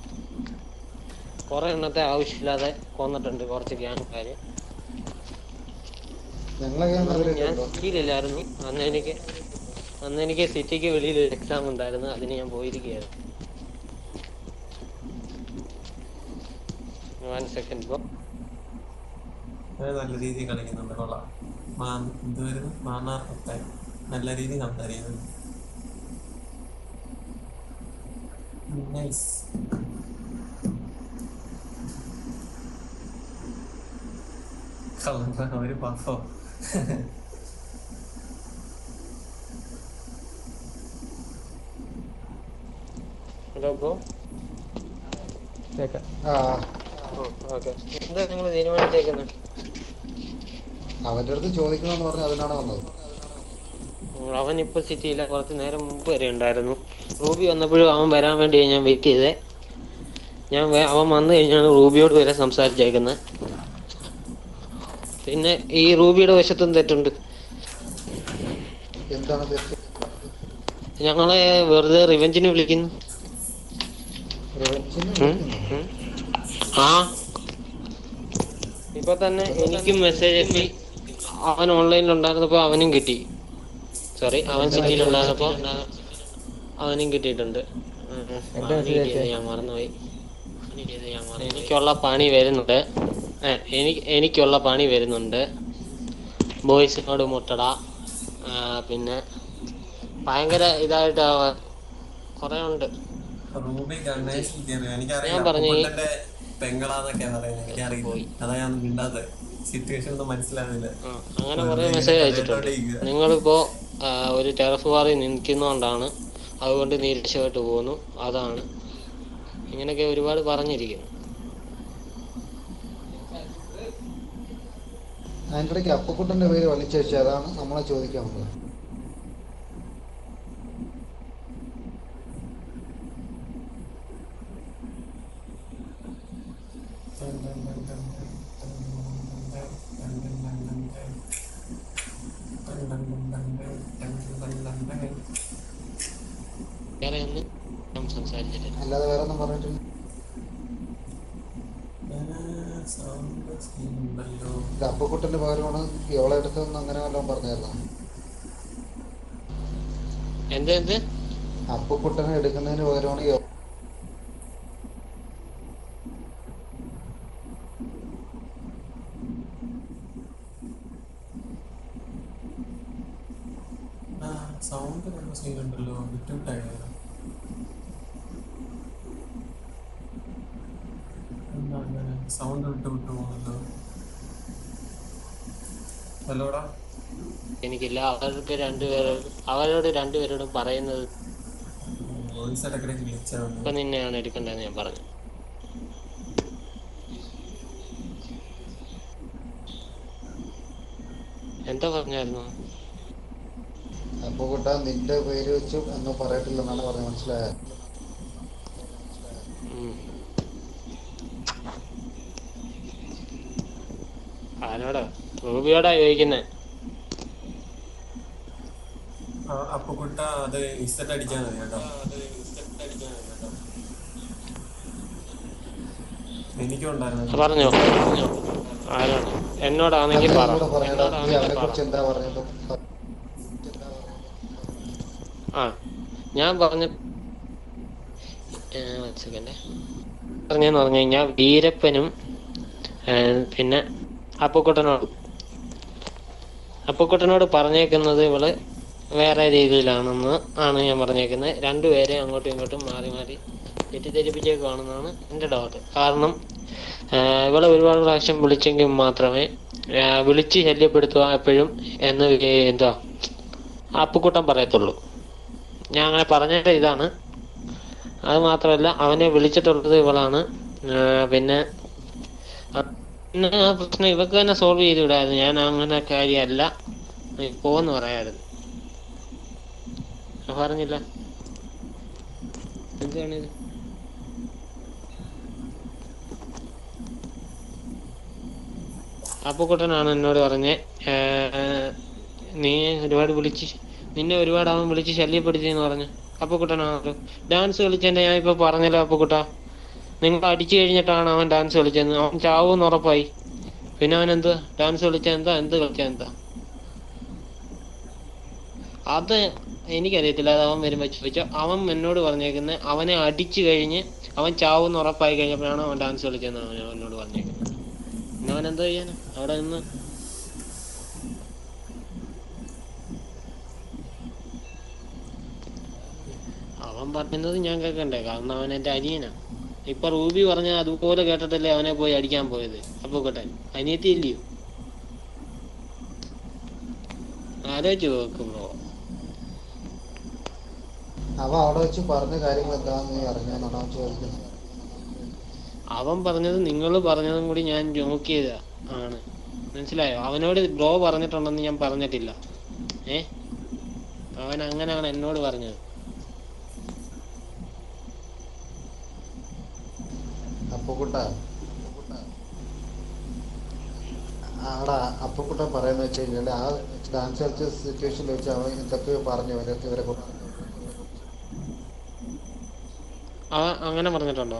കുറെ എണ്ണത്തെ ആവശ്യമില്ലാതെ കൊന്നിട്ടുണ്ട് കുറച്ച് ഗ്യാങ്കാര് ഞങ്ങളെ ഗ്യാങ് അവരെ ഞാൻ സിറ്റിയിലില്ലായിരുന്നു അന്ന് എനിക്ക് അന്ന് എനിക്ക് സിറ്റിക്ക് വെളിയിൽ എക്സാം ഉണ്ടായിരുന്നു അതിന് ഞാൻ പോയിരിക്കുകയായിരുന്നു വൺ സെക്കൻഡ് ബ്രോ അത് നല്ല രീതിയിൽ കളിക്കുന്നുണ്ട് കൊള്ളാം മാ എന്തുവായിരുന്നു മാന്നാർ പത്തായി നല്ല രീതിയിൽ സംസാരിക്കുന്നത് നൈസ് കള്ളൻ ഒരു പഫോ ഹലോ ബ്രോ ആ ഓക്കെ എന്താ നിങ്ങൾ തീരുമാനിച്ചേക്കുന്നത് അവന്റെ അടുത്ത് ചോദിക്കണമെന്ന് പറഞ്ഞ് അതിനാണ് വന്നത് അവൻ ഇപ്പൊ സിറ്റിയില്ല കുറച്ച് നേരം മുമ്പ് വരെ ഉണ്ടായിരുന്നു റൂബി വന്നപ്പോഴും അവൻ വരാൻ വേണ്ടി ഞാൻ വെയിറ്റ് ചെയ്തേ ഞാൻ വേ- അവൻ വന്നു കഴിഞ്ഞാണ് റൂബിയോട് വരെ സംസാരിച്ചേക്കുന്നത് പിന്നെ ഈ റൂബിയുടെ വശത്തും തെറ്റുണ്ട് എന്താണ് തെറ്റ് ഞങ്ങളെ വെറുതെ റിവെഞ്ചിന് വിളിക്കുന്നു ഉം, ഉം. ആ ഇപ്പൊ തന്നെ എനിക്കും മെസ്സേജ് എത്തി അവൻ ഓൺലൈനിൽ ഉണ്ടായിരുന്നപ്പോ അവനും കിട്ടി സോറി അവൻ സിറ്റിയിൽ ഉണ്ടായിരുന്നപ്പോ അവനും കിട്ടിയിട്ടുണ്ട് ഉം, ഉം. എന്താ അവന് message കിട്ടിയത് അയച്ചേ? ഞാൻ മറന്നുപോയി എനിക്കുള്ള പണി വരുന്നുണ്ട് ഏ, എനിക്ക് എനിക്കുള്ള പണി വരുന്നുണ്ട് ബോയ്സിനോട് മുട്ടട ആ, പിന്നെ ഭയങ്കര ഇതായിട്ട് അവ- കുറെ ഉണ്ട് റൂബി ഗണേശ് കയറി ഞാൻ എനിക്കറിയാം പറഞ്ഞു ഈ- അപ്പുക്കുട്ടന്റെ പെങ്ങളാന്നൊക്കെ പറയുന്നത് എനിക്കറിയില്ല അതാ ഞാൻ മിണ്ടാത്ത സിറ്റുവേഷൻ ഒന്നും മനസ്സിലാവില്ല അങ്ങനെ കുറെ മെസ്സേജ് അയച്ചിട്ടുണ്ട് നിങ്ങളിപ്പോ ആ, ഒരു ടെറഫ് വാറിൽ നിൽക്കുന്നോണ്ടാണ് അതുകൊണ്ട് നീ രക്ഷപ്പെട്ടു പോകുന്നു അതാണ് ഇങ്ങനെയൊക്കെ ഒരുപാട് പറഞ്ഞിരിക്കുന്നു അതിൻ്റെ ഇടയ്ക്ക് അപ്പക്കുട്ടന്റെ പേര് വലിച്ചഴിച്ചു അതാണ് നമ്മളെ ചോദിക്കാൻ വന്നത് വേറെ ഒന്നും ഞാൻ സംസാരിച്ചിട്ടില്ല അല്ലാതെ വേറെ ഒന്നും പറഞ്ഞിട്ടില്ല ഇത് അപ്പക്കുട്ടന്റെ പകരമാണ് എവളെ എടുത്തതെന്ന് അങ്ങനെ വല്ലതും പറഞ്ഞായിരുന്നു എന്ത് എന്ത് അപ്പക്കുട്ടനെ എടുക്കുന്നതിന് പകരമാണ് എവ- സൗണ്ട് നല്ല സീൻ ഉണ്ടല്ലോ വിട്ടുവിട്ടായോ എന്താ അങ്ങനെ സൗണ്ട് വിട്ട് വിട്ടു പോകുന്നല്ലോ ഹലോടാ എനിക്കില്ല അവർക്ക് രണ്ടുപേരും അവരോട് രണ്ടുപേരോടും പറയുന്നത് വോയിസ് ഇടയ്ക്കിടയ്ക്ക് വിളിച്ചാൽ ഇപ്പൊ നിന്നെയാണ് എടുക്കേണ്ടതെന്ന് ഞാൻ പറഞ്ഞു എന്താ പറഞ്ഞായിരുന്നു അപ്പക്കുട്ട നിന്റെ പേര് വെച്ചു എന്ന് പറയട്ടില്ലെന്നാണ് പറഞ്ഞത് മനസ്സിലായത് ഉം. ആരോടാ റൂബിയോടാ ചോദിക്കുന്നേ അപ്പുക്കുട്ട അത് ഇസറ്റ് അടിച്ചാൽ മതി കേട്ടോ എനിക്കും ഉണ്ടായിരുന്നു പറഞ്ഞോ പറഞ്ഞോ ആരോട് എന്നോടാണെങ്കിൽ പറ എന്നോട് പറഞ്ഞത് നീ അവനെ എന്നോടാണെങ്കിൽ പറ കുറിച്ച് എന്താ പറഞ്ഞത് ആ ഞാൻ പറഞ്ഞ സെക്കൻഡ് പറഞ്ഞെന്ന് പറഞ്ഞു കഴിഞ്ഞാൽ വീരപ്പനും ഏ, പിന്നെ അപ്പക്കുട്ടനോട് അപ്പക്കുട്ടനോട് പറഞ്ഞേക്കുന്നത് ഇവള് വേറെ രീതിയിലാണെന്ന് ആണ് ഞാൻ പറഞ്ഞേക്കുന്നത് രണ്ടുപേരെ അങ്ങോട്ടും ഇങ്ങോട്ടും മാറി മാറി തെറ്റിദ്ധരിപ്പിച്ചേക്കുവാണെന്നാണ് എൻ്റെ ഡൗട്ട് കാരണം ആ, ഇവളെ ഒരുപാട് പ്രാവശ്യം വിളിച്ചെങ്കിൽ മാത്രമേ ആ, വിളിച്ച് ശല്യപ്പെടുത്തുക എപ്പോഴും എന്ന് വി- എന്താ അപ്പുക്കുട്ടൻ പറയത്തുള്ളൂ ഞാൻ അങ്ങനെ പറഞ്ഞിട്ട് ഇതാണ് അത് മാത്രമല്ല അവനെ വിളിച്ചിട്ടുള്ളത് ഇവളാണ് ആ, പിന്നെ ആ, പിന്നെ ആ പ്രശ്നം ഇവക്ക് തന്നെ സോൾവ് ചെയ്ത് വിടായിരുന്നു ഞാൻ അങ്ങനെ കാര്യമല്ല നീ പോന്ന് പറയായിരുന്നു ഞാൻ പറഞ്ഞില്ല എന്താണിത് അപ്പുക്കുട്ടനാണ് എന്നോട് പറഞ്ഞേ നീ ഒരുപാട് വിളിച്ച് നിന്നെ ഒരുപാട് അവൻ വിളിച്ച് ശല്യപ്പെടുത്തിയെന്ന് പറഞ്ഞു അപ്പുക്കുട്ടനാണല്ലോ ഡാൻസ് കളിച്ചതിന്റെ ഞാൻ ഇപ്പൊ പറഞ്ഞല്ലോ അപ്പുക്കുട്ട നിങ്ങൾ അടിച്ചു കഴിഞ്ഞിട്ടാണ് അവൻ ഡാൻസ് കളിച്ചത് അവൻ ചാവൂന്ന് ഉറപ്പായി പിന്നെ അവൻ എന്ത് ഡാൻസ് കളിച്ച എന്താ എന്ത് കളിച്ച എന്താ അത് എനിക്കറിയത്തില്ല അത് അവൻ വരുമ്പോ ചോദിച്ചു അവൻ എന്നോട് പറഞ്ഞേക്കുന്നത് അവനെ അടിച്ചു കഴിഞ്ഞ് അവൻ ചാവൂന്ന് ഉറപ്പായി കഴിഞ്ഞപ്പോഴാണ് അവൻ ഡാൻസ് കളിച്ചതെന്ന് അവൻ എന്നോട് പറഞ്ഞേക്കുന്നത് പിന്നെ അവൻ എന്താ ചെയ്യാനാ അവിടെ നിന്ന് അവൻ പറയുന്നത് ഞാൻ കേൾക്കണ്ടേ കാരണം അവൻ എന്റെ അനിയനാ ഇപ്പൊ റൂബി പറഞ്ഞ അതുപോലെ കേട്ടിട്ടല്ലേ അവനെ പോയി അടിക്കാൻ പോയത് അപ്പൊ കേട്ടെ അനിയത്തി ഇല്ലയോ ആലോചിച്ച് നോക്ക് ബ്രോ അവ അവിടെ വെച്ച് പറഞ്ഞ കാര്യങ്ങൾ എന്താന്ന് നീ അറിഞ്ഞാന്നാണ് അവൻ ചോദിക്കുന്നത് അവൻ പറഞ്ഞത് നിങ്ങൾ പറഞ്ഞതും കൂടി ഞാൻ നോക്കിയതാ ആണ് മനസ്സിലായോ അവനോട് ബ്രോ പറഞ്ഞിട്ടുണ്ടെന്ന് ഞാൻ പറഞ്ഞിട്ടില്ല ഏ അവൻ അങ്ങനെയാണ് എന്നോട് പറഞ്ഞത് അപ്പുക്കുട്ട ആടാ അപ്പുക്കുട്ട പറയുന്ന വെച്ച് കഴിഞ്ഞാൽ ആ ഡാൻസ് കളിച്ച സിറ്റുവേഷനിൽ വെച്ച് അവൻ എന്തൊക്കെയോ പറഞ്ഞു അവരെ ഇവരെ കുറിച്ച് അവൻ അങ്ങനെ പറഞ്ഞിട്ടുണ്ടോ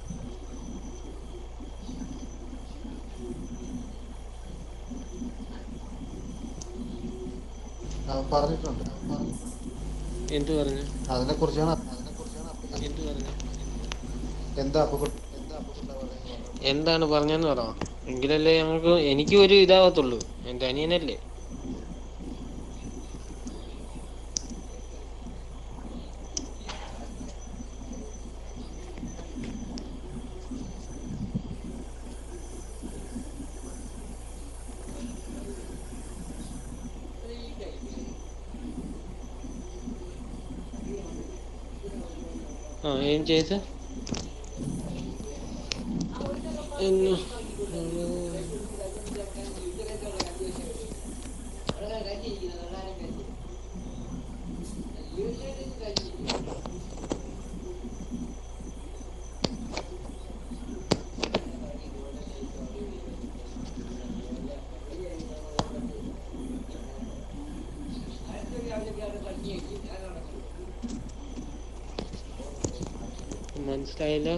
അവൻ പറഞ്ഞിട്ടുണ്ട് എന്ത് പറഞ്ഞു അതിനെ കുറിച്ചാണ് എന്ത് പറഞ്ഞു എന്താ അപ്പുക്കുട്ട എന്താ അപ്പുക്കുട്ട പറയുന്നത് എന്താണ് പറഞ്ഞെന്ന് പറ എങ്കിലല്ലേ ഞങ്ങൾക്ക് എനിക്ക് ഒരു ഇതാവത്തുള്ളൂ എന്റെ അനിയനല്ലേ ആ ఏం చేసా എന്ന് മനസ്സിലായില്ല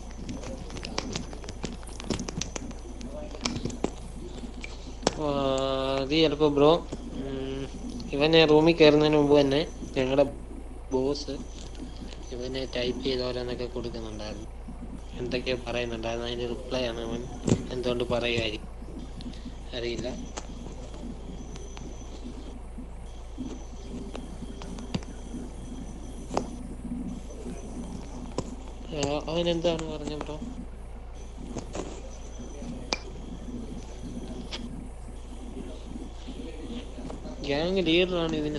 ആ, അത് ചിലപ്പോ ബ്രോ ഇവനെ റൂമിൽ കയറുന്നതിന് മുമ്പ് തന്നെ ഞങ്ങളുടെ ബോസ് ഇവനെ ടൈപ്പ് ചെയ്ത് ഓരോന്നൊക്കെ കൊടുക്കുന്നുണ്ടായിരുന്നു എന്തൊക്കെയോ പറയുന്നുണ്ടായിരുന്നു അതിന്റെ റിപ്ലൈ ആണ് അവൻ എന്തുകൊണ്ട് പറയുമായിരിക്കും അറിയില്ല ആ, അവൻ എന്താണ് പറഞ്ഞ ബ്രോ ഗ്യാങ് ലീഡറാണ് ഇതിന്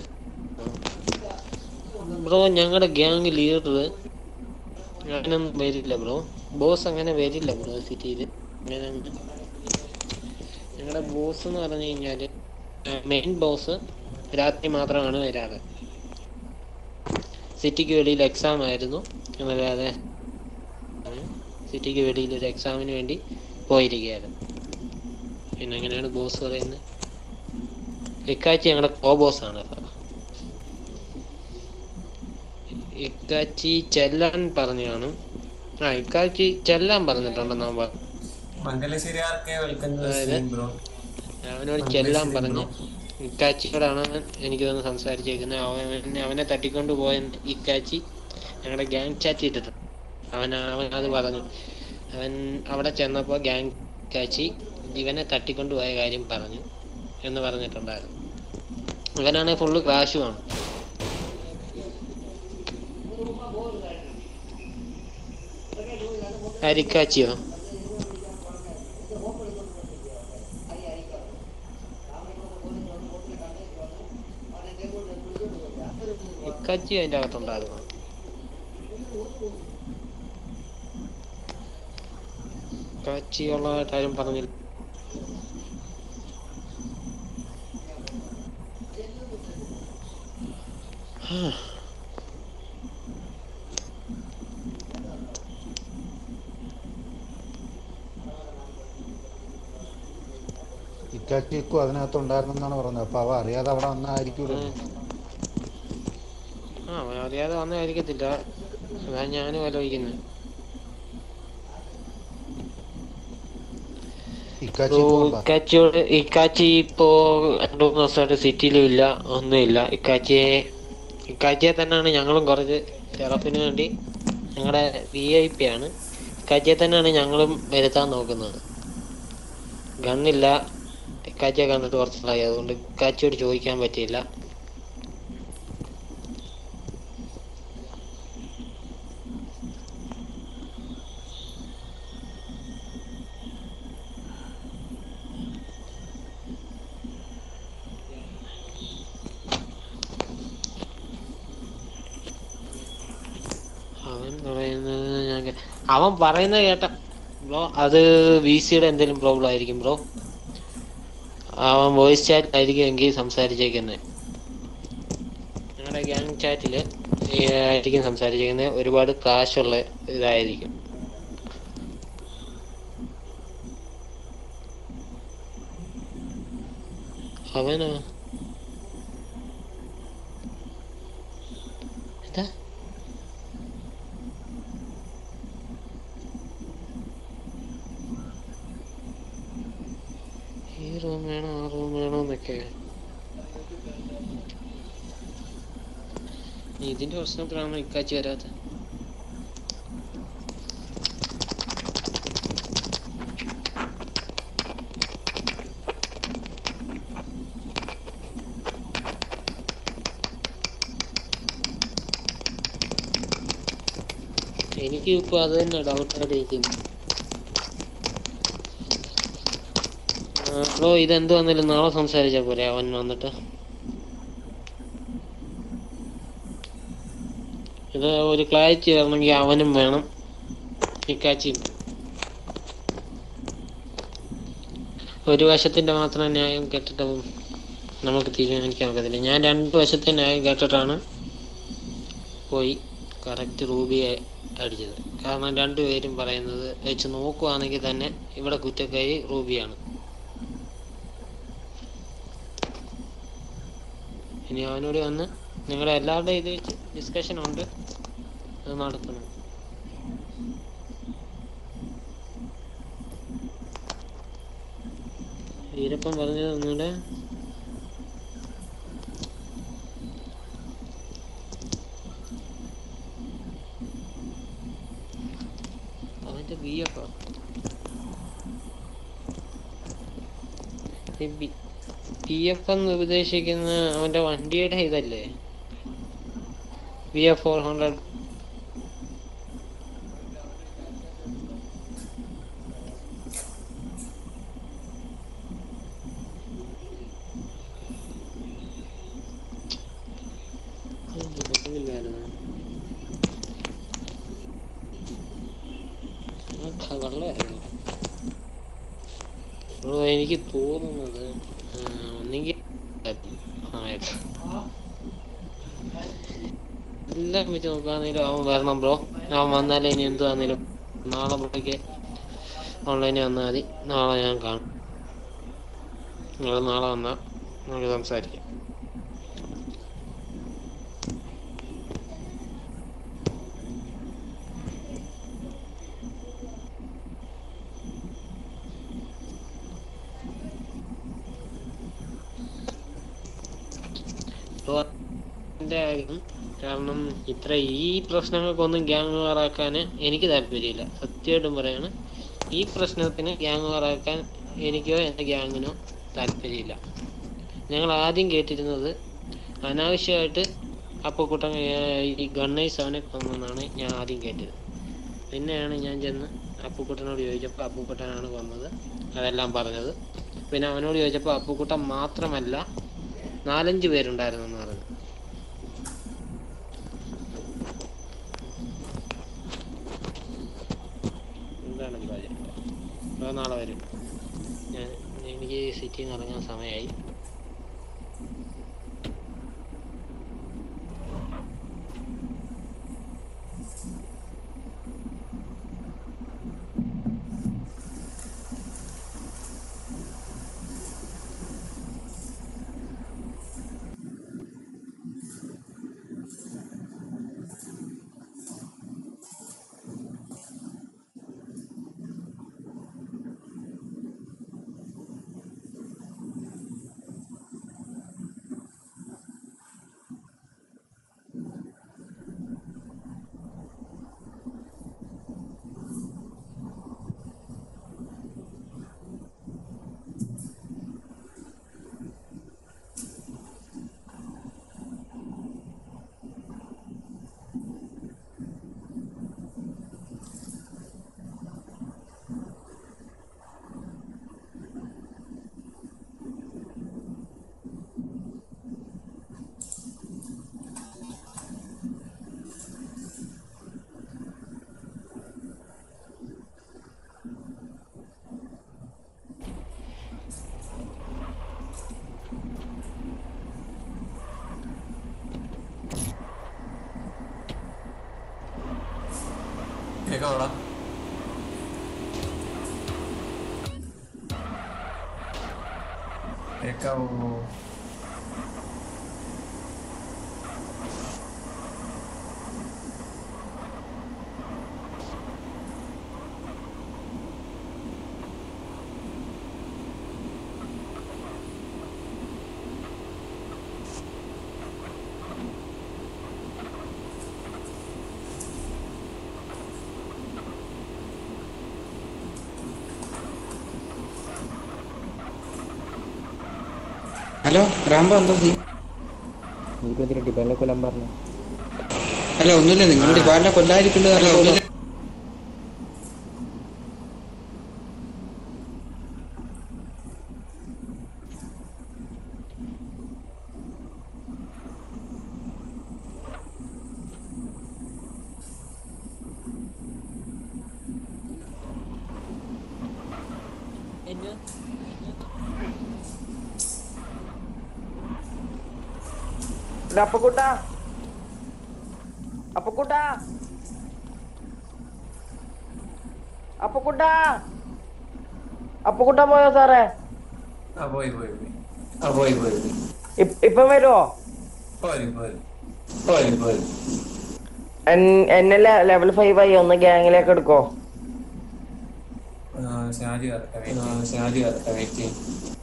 ബ്രോ ഞങ്ങളുടെ ഗ്യാങ് ലീഡർ അങ്ങനൊന്നും വരില്ല ബ്രോ ബോസ് അങ്ങനെ വരില്ല ബ്രോ സിറ്റിയിൽ അങ്ങനെ ഞങ്ങളുടെ ബോസ് എന്ന് പറഞ്ഞു കഴിഞ്ഞാല് മെയിൻ ബോസ് രാത്രി മാത്രമാണ് വരാറ് സിറ്റിക്ക് വെളിയിൽ എക്സാം ആയിരുന്നു എന്നല്ലാതെ സിറ്റിക്ക് വെളിയിൽ ഒരു എക്സാമിന് വേണ്ടി പോയിരിക്കുകയായിരുന്നു പിന്നെ എങ്ങനെയാണ് ബോസ് പറയുന്നത് ഇക്കാച്ചി ഞങ്ങളുടെ കോ ബോസ് ആണ് ഇക്കാച്ചി ചെല്ലാൻ പറഞ്ഞാണ് ആ ഇക്കാച്ചി ചെല്ലാൻ പറഞ്ഞിട്ടുണ്ടെന്ന് അവൻ പറഞ്ഞു മംഗലശ്ശേരി ആർക്കെ വെൽക്കം അതായത് ബ്രോ അവനോട് ചെല്ലാൻ പറഞ്ഞു ഇക്കാച്ചിയോടാണ് എനിക്ക് തോന്നുന്നു സംസാരിച്ചേക്കുന്നത് അവൻ അവനെ തട്ടിക്കൊണ്ട് പോയ ഇക്കാച്ചി ഞങ്ങളുടെ ഗ്യാങ് ചാറ്റ് ഇട്ടിട്ടുണ്ട് അവൻ അവൻ അത് പറഞ്ഞു അവൻ അവിടെ ചെന്നപ്പോൾ ഗ്യാങ് കാച്ചി ഇവനെ തട്ടിക്കൊണ്ട് പോയ കാര്യം പറഞ്ഞു എന്ന് പറഞ്ഞിട്ടുണ്ടായിരുന്നു ഇവനാണെങ്കിൽ ഫുള്ള് ക്രാഷുമാണ് അരിക്കാച്ചിയോ ഇക്കാച്ചി അതിന്റെ അകത്തുണ്ടായിരുന്നു ഇക്കാച്ചിയുള്ളതായിട്ട് ആരും പറഞ്ഞില്ല ഇക്കാച്ചിക്കും അതിനകത്ത് ഉണ്ടായിരുന്നെന്നാണ് പറഞ്ഞത് അപ്പൊ അവ അറിയാതെ അവിടെ വന്നായിരിക്കൂലോ ആ അവൻ അറിയാതെ വന്നതായിരിക്കത്തില്ല അതാ ഞാനും ആലോചിക്കുന്നത് ഇക്കാച്ചി ഓ, ഇപ്പൊ ഉണ്ടോ? ഇക്കാച്ചിയോട് ഇക്കാച്ചി ഇപ്പോ രണ്ടു മൂന്ന് ദിവസമായിട്ട് സിറ്റിയിലും ഇല്ല ഒന്നുമില്ല ഇക്കാച്ചിയെ ഇക്കാച്ചിയെ തന്നെയാണ് ഞങ്ങളും കുറച്ച് തെറപ്പിന് വേണ്ടി ഞങ്ങളുടെ വി ഐ പി ആണ് ഇക്കാച്ചിയെ തന്നെയാണ് ഞങ്ങളും വരുത്താൻ നോക്കുന്നത് ഗണ്ണില്ല ഇക്കാച്ചിയെ കണ്ടിട്ട് കുറച്ചായി അതുകൊണ്ട് ഇക്കാച്ചിയോട് ചോദിക്കാൻ പറ്റിയില്ല ഭയങ്കര അവൻ പറയുന്നത് കേട്ട ബ്രോ അത് വി സിയുടെ എന്തെങ്കിലും പ്രോബ്ലം ആയിരിക്കും ബ്രോ അവൻ വോയിസ് ചാറ്റിലായിരിക്കും എങ്കിൽ സംസാരിച്ചേക്കുന്നത് ഞങ്ങളുടെ ഗ്യാങ് ചാറ്റിൽ ആയിരിക്കും സംസാരിച്ചേക്കുന്നത് ഒരുപാട് കാശുള്ള ഇതായിരിക്കും അവനോ എന്താ ഈ റൂം വേണോ ആ റൂം വേണോ എന്നൊക്കെ ഇതിന്റെ പ്രശ്നത്തിലാണോ ഇക്കാച്ചി വരാത്ത എനിക്ക് ഇപ്പൊ അത് തന്നെ ഡൗട്ടായിട്ടിരിക്കുന്നു ബ്രോ ഇതെന്ത് വന്നാലും നാളെ സംസാരിച്ചാ പോരെ അവൻ വന്നിട്ട് ഇത് ഒരു ക്ലാരിറ്റി വരണമെങ്കിൽ അവനും വേണം ഇക്കാച്ചിയും ഒരു വശത്തിന്റെ മാത്രം ന്യായം കേട്ടിട്ട് നമുക്ക് തീരുമാനിക്കാൻ ഒക്കത്തില്ല ഞാൻ രണ്ട് വശത്തെ ന്യായം കേട്ടിട്ടാണ് പോയി കറക്റ്റ് റൂബിയെ അടിച്ചത് കാരണം രണ്ടുപേരും പറയുന്നത് വെച്ച് നോക്കുവാണെങ്കിൽ തന്നെ ഇവിടെ കുറ്റക്കാരി റൂബിയാണ് ഇനി അവനോട് വന്ന് നിങ്ങളുടെ എല്ലാവരുടെയും ഇത് വെച്ച് ഡിസ്കഷൻ ഉണ്ട് അത് നടത്തണം വീരപ്പൻ പറഞ്ഞത് ഒന്നുകൂടെ അവന്റെ ബി എഫ് പി എഫ് എന്ന് ഉദ്ദേശിക്കുന്ന അവന്റെ വണ്ടിയുടെ ഇതല്ലേ വി എഫ് ഫോർ ഹൺഡ്രഡ് വെള്ളമായിരുന്നു ബ്രോ എനിക്ക് തോന്നുന്നത് ആ, ഒന്നെങ്കിൽ ആയേക്കാം. എല്ലാം വെച്ച് നോക്കുകയാണെങ്കിലും അവൻ വരണം ബ്രോ അവൻ വന്നാലേ ഇനി എന്തുവാന്നേലും നാളെ ബ്രോയ്ക്ക് ഓൺലൈനിൽ വന്നാൽ മതി നാളെ ഞാൻ കാണും നിങ്ങൾ നാളെ വന്നാൽ നമുക്ക് സംസാരിക്കാം ബ്രോ എന്റെ കാര്യം കാരണം ഇത്ര ഈ പ്രശ്നങ്ങൾക്കൊന്നും ഗ്യാങ് വാറാക്കാൻ എനിക്ക് താല്പര്യമില്ല സത്യമായിട്ടും പറയാണ് ഈ പ്രശ്നത്തിന് ഗ്യാങ് വാറാക്കാൻ എനിക്കോ എൻ്റെ ഗ്യാങ്ങിനോ താല്പര്യമില്ല ഞങ്ങൾ ആദ്യം കേട്ടിരുന്നത് അനാവശ്യമായിട്ട് അപ്പക്കുട്ടൻ ഈ ഗണ്ണൈസ് അവനെ കൊന്നെന്നാണ് ഞാൻ ആദ്യം കേട്ടത് പിന്നെയാണ് ഞാൻ ചെന്ന് അപ്പുക്കുട്ടനോട് ചോദിച്ചപ്പോൾ അപ്പുക്കുട്ടനാണ് കൊന്നത് അതെല്ലാം പറഞ്ഞത് പിന്നെ അവനോട് ചോദിച്ചപ്പോൾ അപ്പുക്കുട്ടൻ മാത്രമല്ല നാലഞ്ച് പേരുണ്ടായിരുന്നു എന്ന് പറഞ്ഞു എന്താണ് കാര്യം അപ്പോൾ നാളെ വരും ഞാൻ എനിക്ക് സിറ്റിയിൽ നിന്ന് ഇറങ്ങാൻ സമയമായി കേക്കാവോടാ കേക്കാവോ ഹലോ റാംബോ എന്താ ചെയ്യും നീ എന്തിനാ ഡിപ്പാനെ കൊല്ലാൻ പറഞ്ഞു അല്ല ഒന്നുമില്ല നിങ്ങൾ ഡിപ്പാർട്ടിനെ കൊല്ലാതിരിക്കുന്നത് അല്ല ഒന്നുമില്ല അപ്പക്കുട്ട അപ്പക്കുട്ട അപ്പക്കുട്ട അപ്പക്കുട്ട പോയോ സാറേ ആ പോയി പോയി പോയി ആ പോയി പോയി പോയി ഇപ്- ഇപ്പം വരുവോ പോരി പോരി പോരി പോരി എൻ- എന്നെ ലെവൽ ഫൈവ് ആയി ഒന്ന് ഗ്യാങ്ങിലേക്ക് എടുക്കോ ആ, ഷാജി കറക്റ്റ് വെയിറ്റ് ചെയ്യും ഷാജി കറക്റ്റ് വെയിറ്റ് ചെയ്യും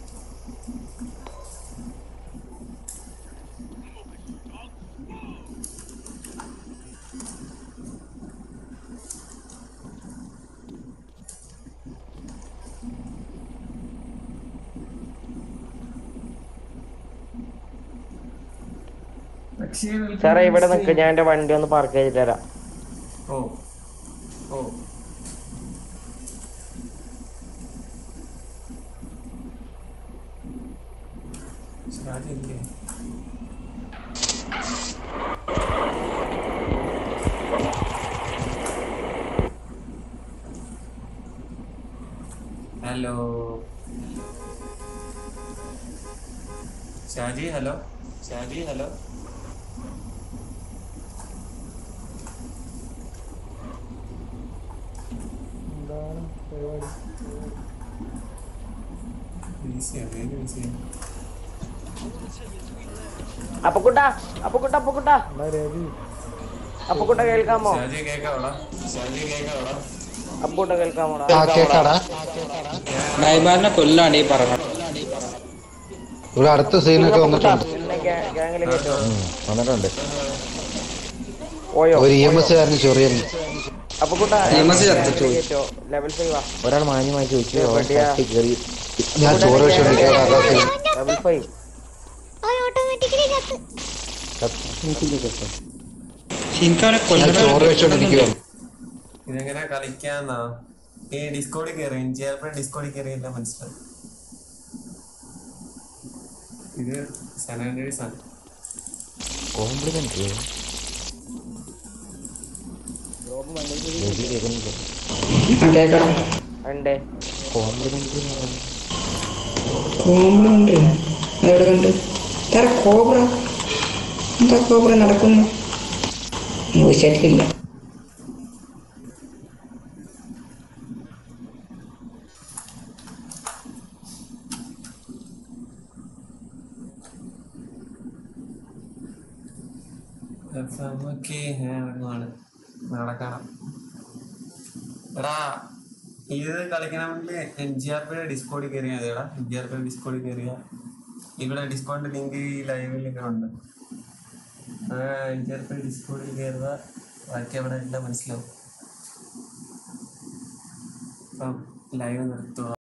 സാറേ ഇവിടെ നിൽക്ക് ഞാൻ എന്റെ വണ്ടി ഒന്ന് പാർക്ക് ചെയ്തിട്ട് തരാം ഓ ഓ ഷാജി ഇല്ലേ hello Shaji hello Shaji hello എന്താണ് പരിപാടി ബിസിയാണ് വേഗം ബിസിയാണ് അപ്പക്കുട്ട അപ്പക്കുട്ട അപ്പക്കുട്ട രവി അപ്പക്കുട്ട കേൾക്കാമോ ഷാജി കേക്കാവോടാ ഷാജി കേക്കാവോടാ അപ്പക്കുട്ട കേൾക്കാമോടാ ആ കേക്കാടാ ഡൈബാറിനെ കൊല്ലാണ് ഈ പറഞ്ഞത് ഇവിടെ അടുത്ത സീനൊക്കെ വന്നിട്ടുണ്ട് എന്നെ ഗ്യാ- ഗ്യാങ്ങില് കേട്ടോ വന്നിട്ടുണ്ട് പോയോ ഒരു ഇ എം എസ് കാരന് ചൊറിയുന്നു അപ്പക്കുട്ട EMS ചത്തു ചോദിച്ചു. കേട്ടോ ലെവൽ ഫൈവ് ആ ഒരാൾ മാന്യമായി ചോദിച്ചു അവൻ എവിടെയാ? തട്ടി കയറി ഞാൻ ചോറ് വെച്ചോണ്ടിരിക്കുക അതാ scene. ലെവൽ ഫൈവ് അവൻ ഓട്ടോമാറ്റിക്കലി ചത്ത് ഞാൻ ചോറ് വെച്ചോണ്ടിരിക്കുകയാണ് ഇതെങ്ങനെ കളിക്കാന്നാ ഈ ഡിസ്കോഡിൽ കയറി ചിലപ്പോൾ ഡിസ്കോഡിൽ കയറിയില്ല മനസ്സിലായി ഇത് സനാൻഡേഴ്സ് ആണ് കോംപ്ലിമെന്റ് ഉണ്ട് കോംപ്ലിമെന്റ് കോംപ്ലിമെന്റ് എവിടെ കണ്ട് തറ കോബ്ര എന്താ കോബ്ര നടക്കുന്നു ശരിക്കില്ല നമുക്ക് ഇറങ്ങുവാണ് നാളെ കാണാം എടാ ഇത് കളിക്കണമെങ്കിൽ എൻ ജി ആർ പിയുടെ ഡിസ്കോഡിൽ കയറിയാൽ മതി എടാ എൻ ജി ആർ പിയുടെ ഡിസ്കോഡിൽ കയറിയ ഇവിടെ ഡിസ്കൗണ്ട് ലിങ്ക് ഈ ലൈവിലൊക്കെ ഉണ്ട് ആ എൻ ജി ആർ പിയുടെ ഡിസ്കോഡിൽ കയറുക ബാക്കി അവിടെ എല്ലാം മനസ്സിലാവും അപ്പം ലൈവ് നിർത്തുക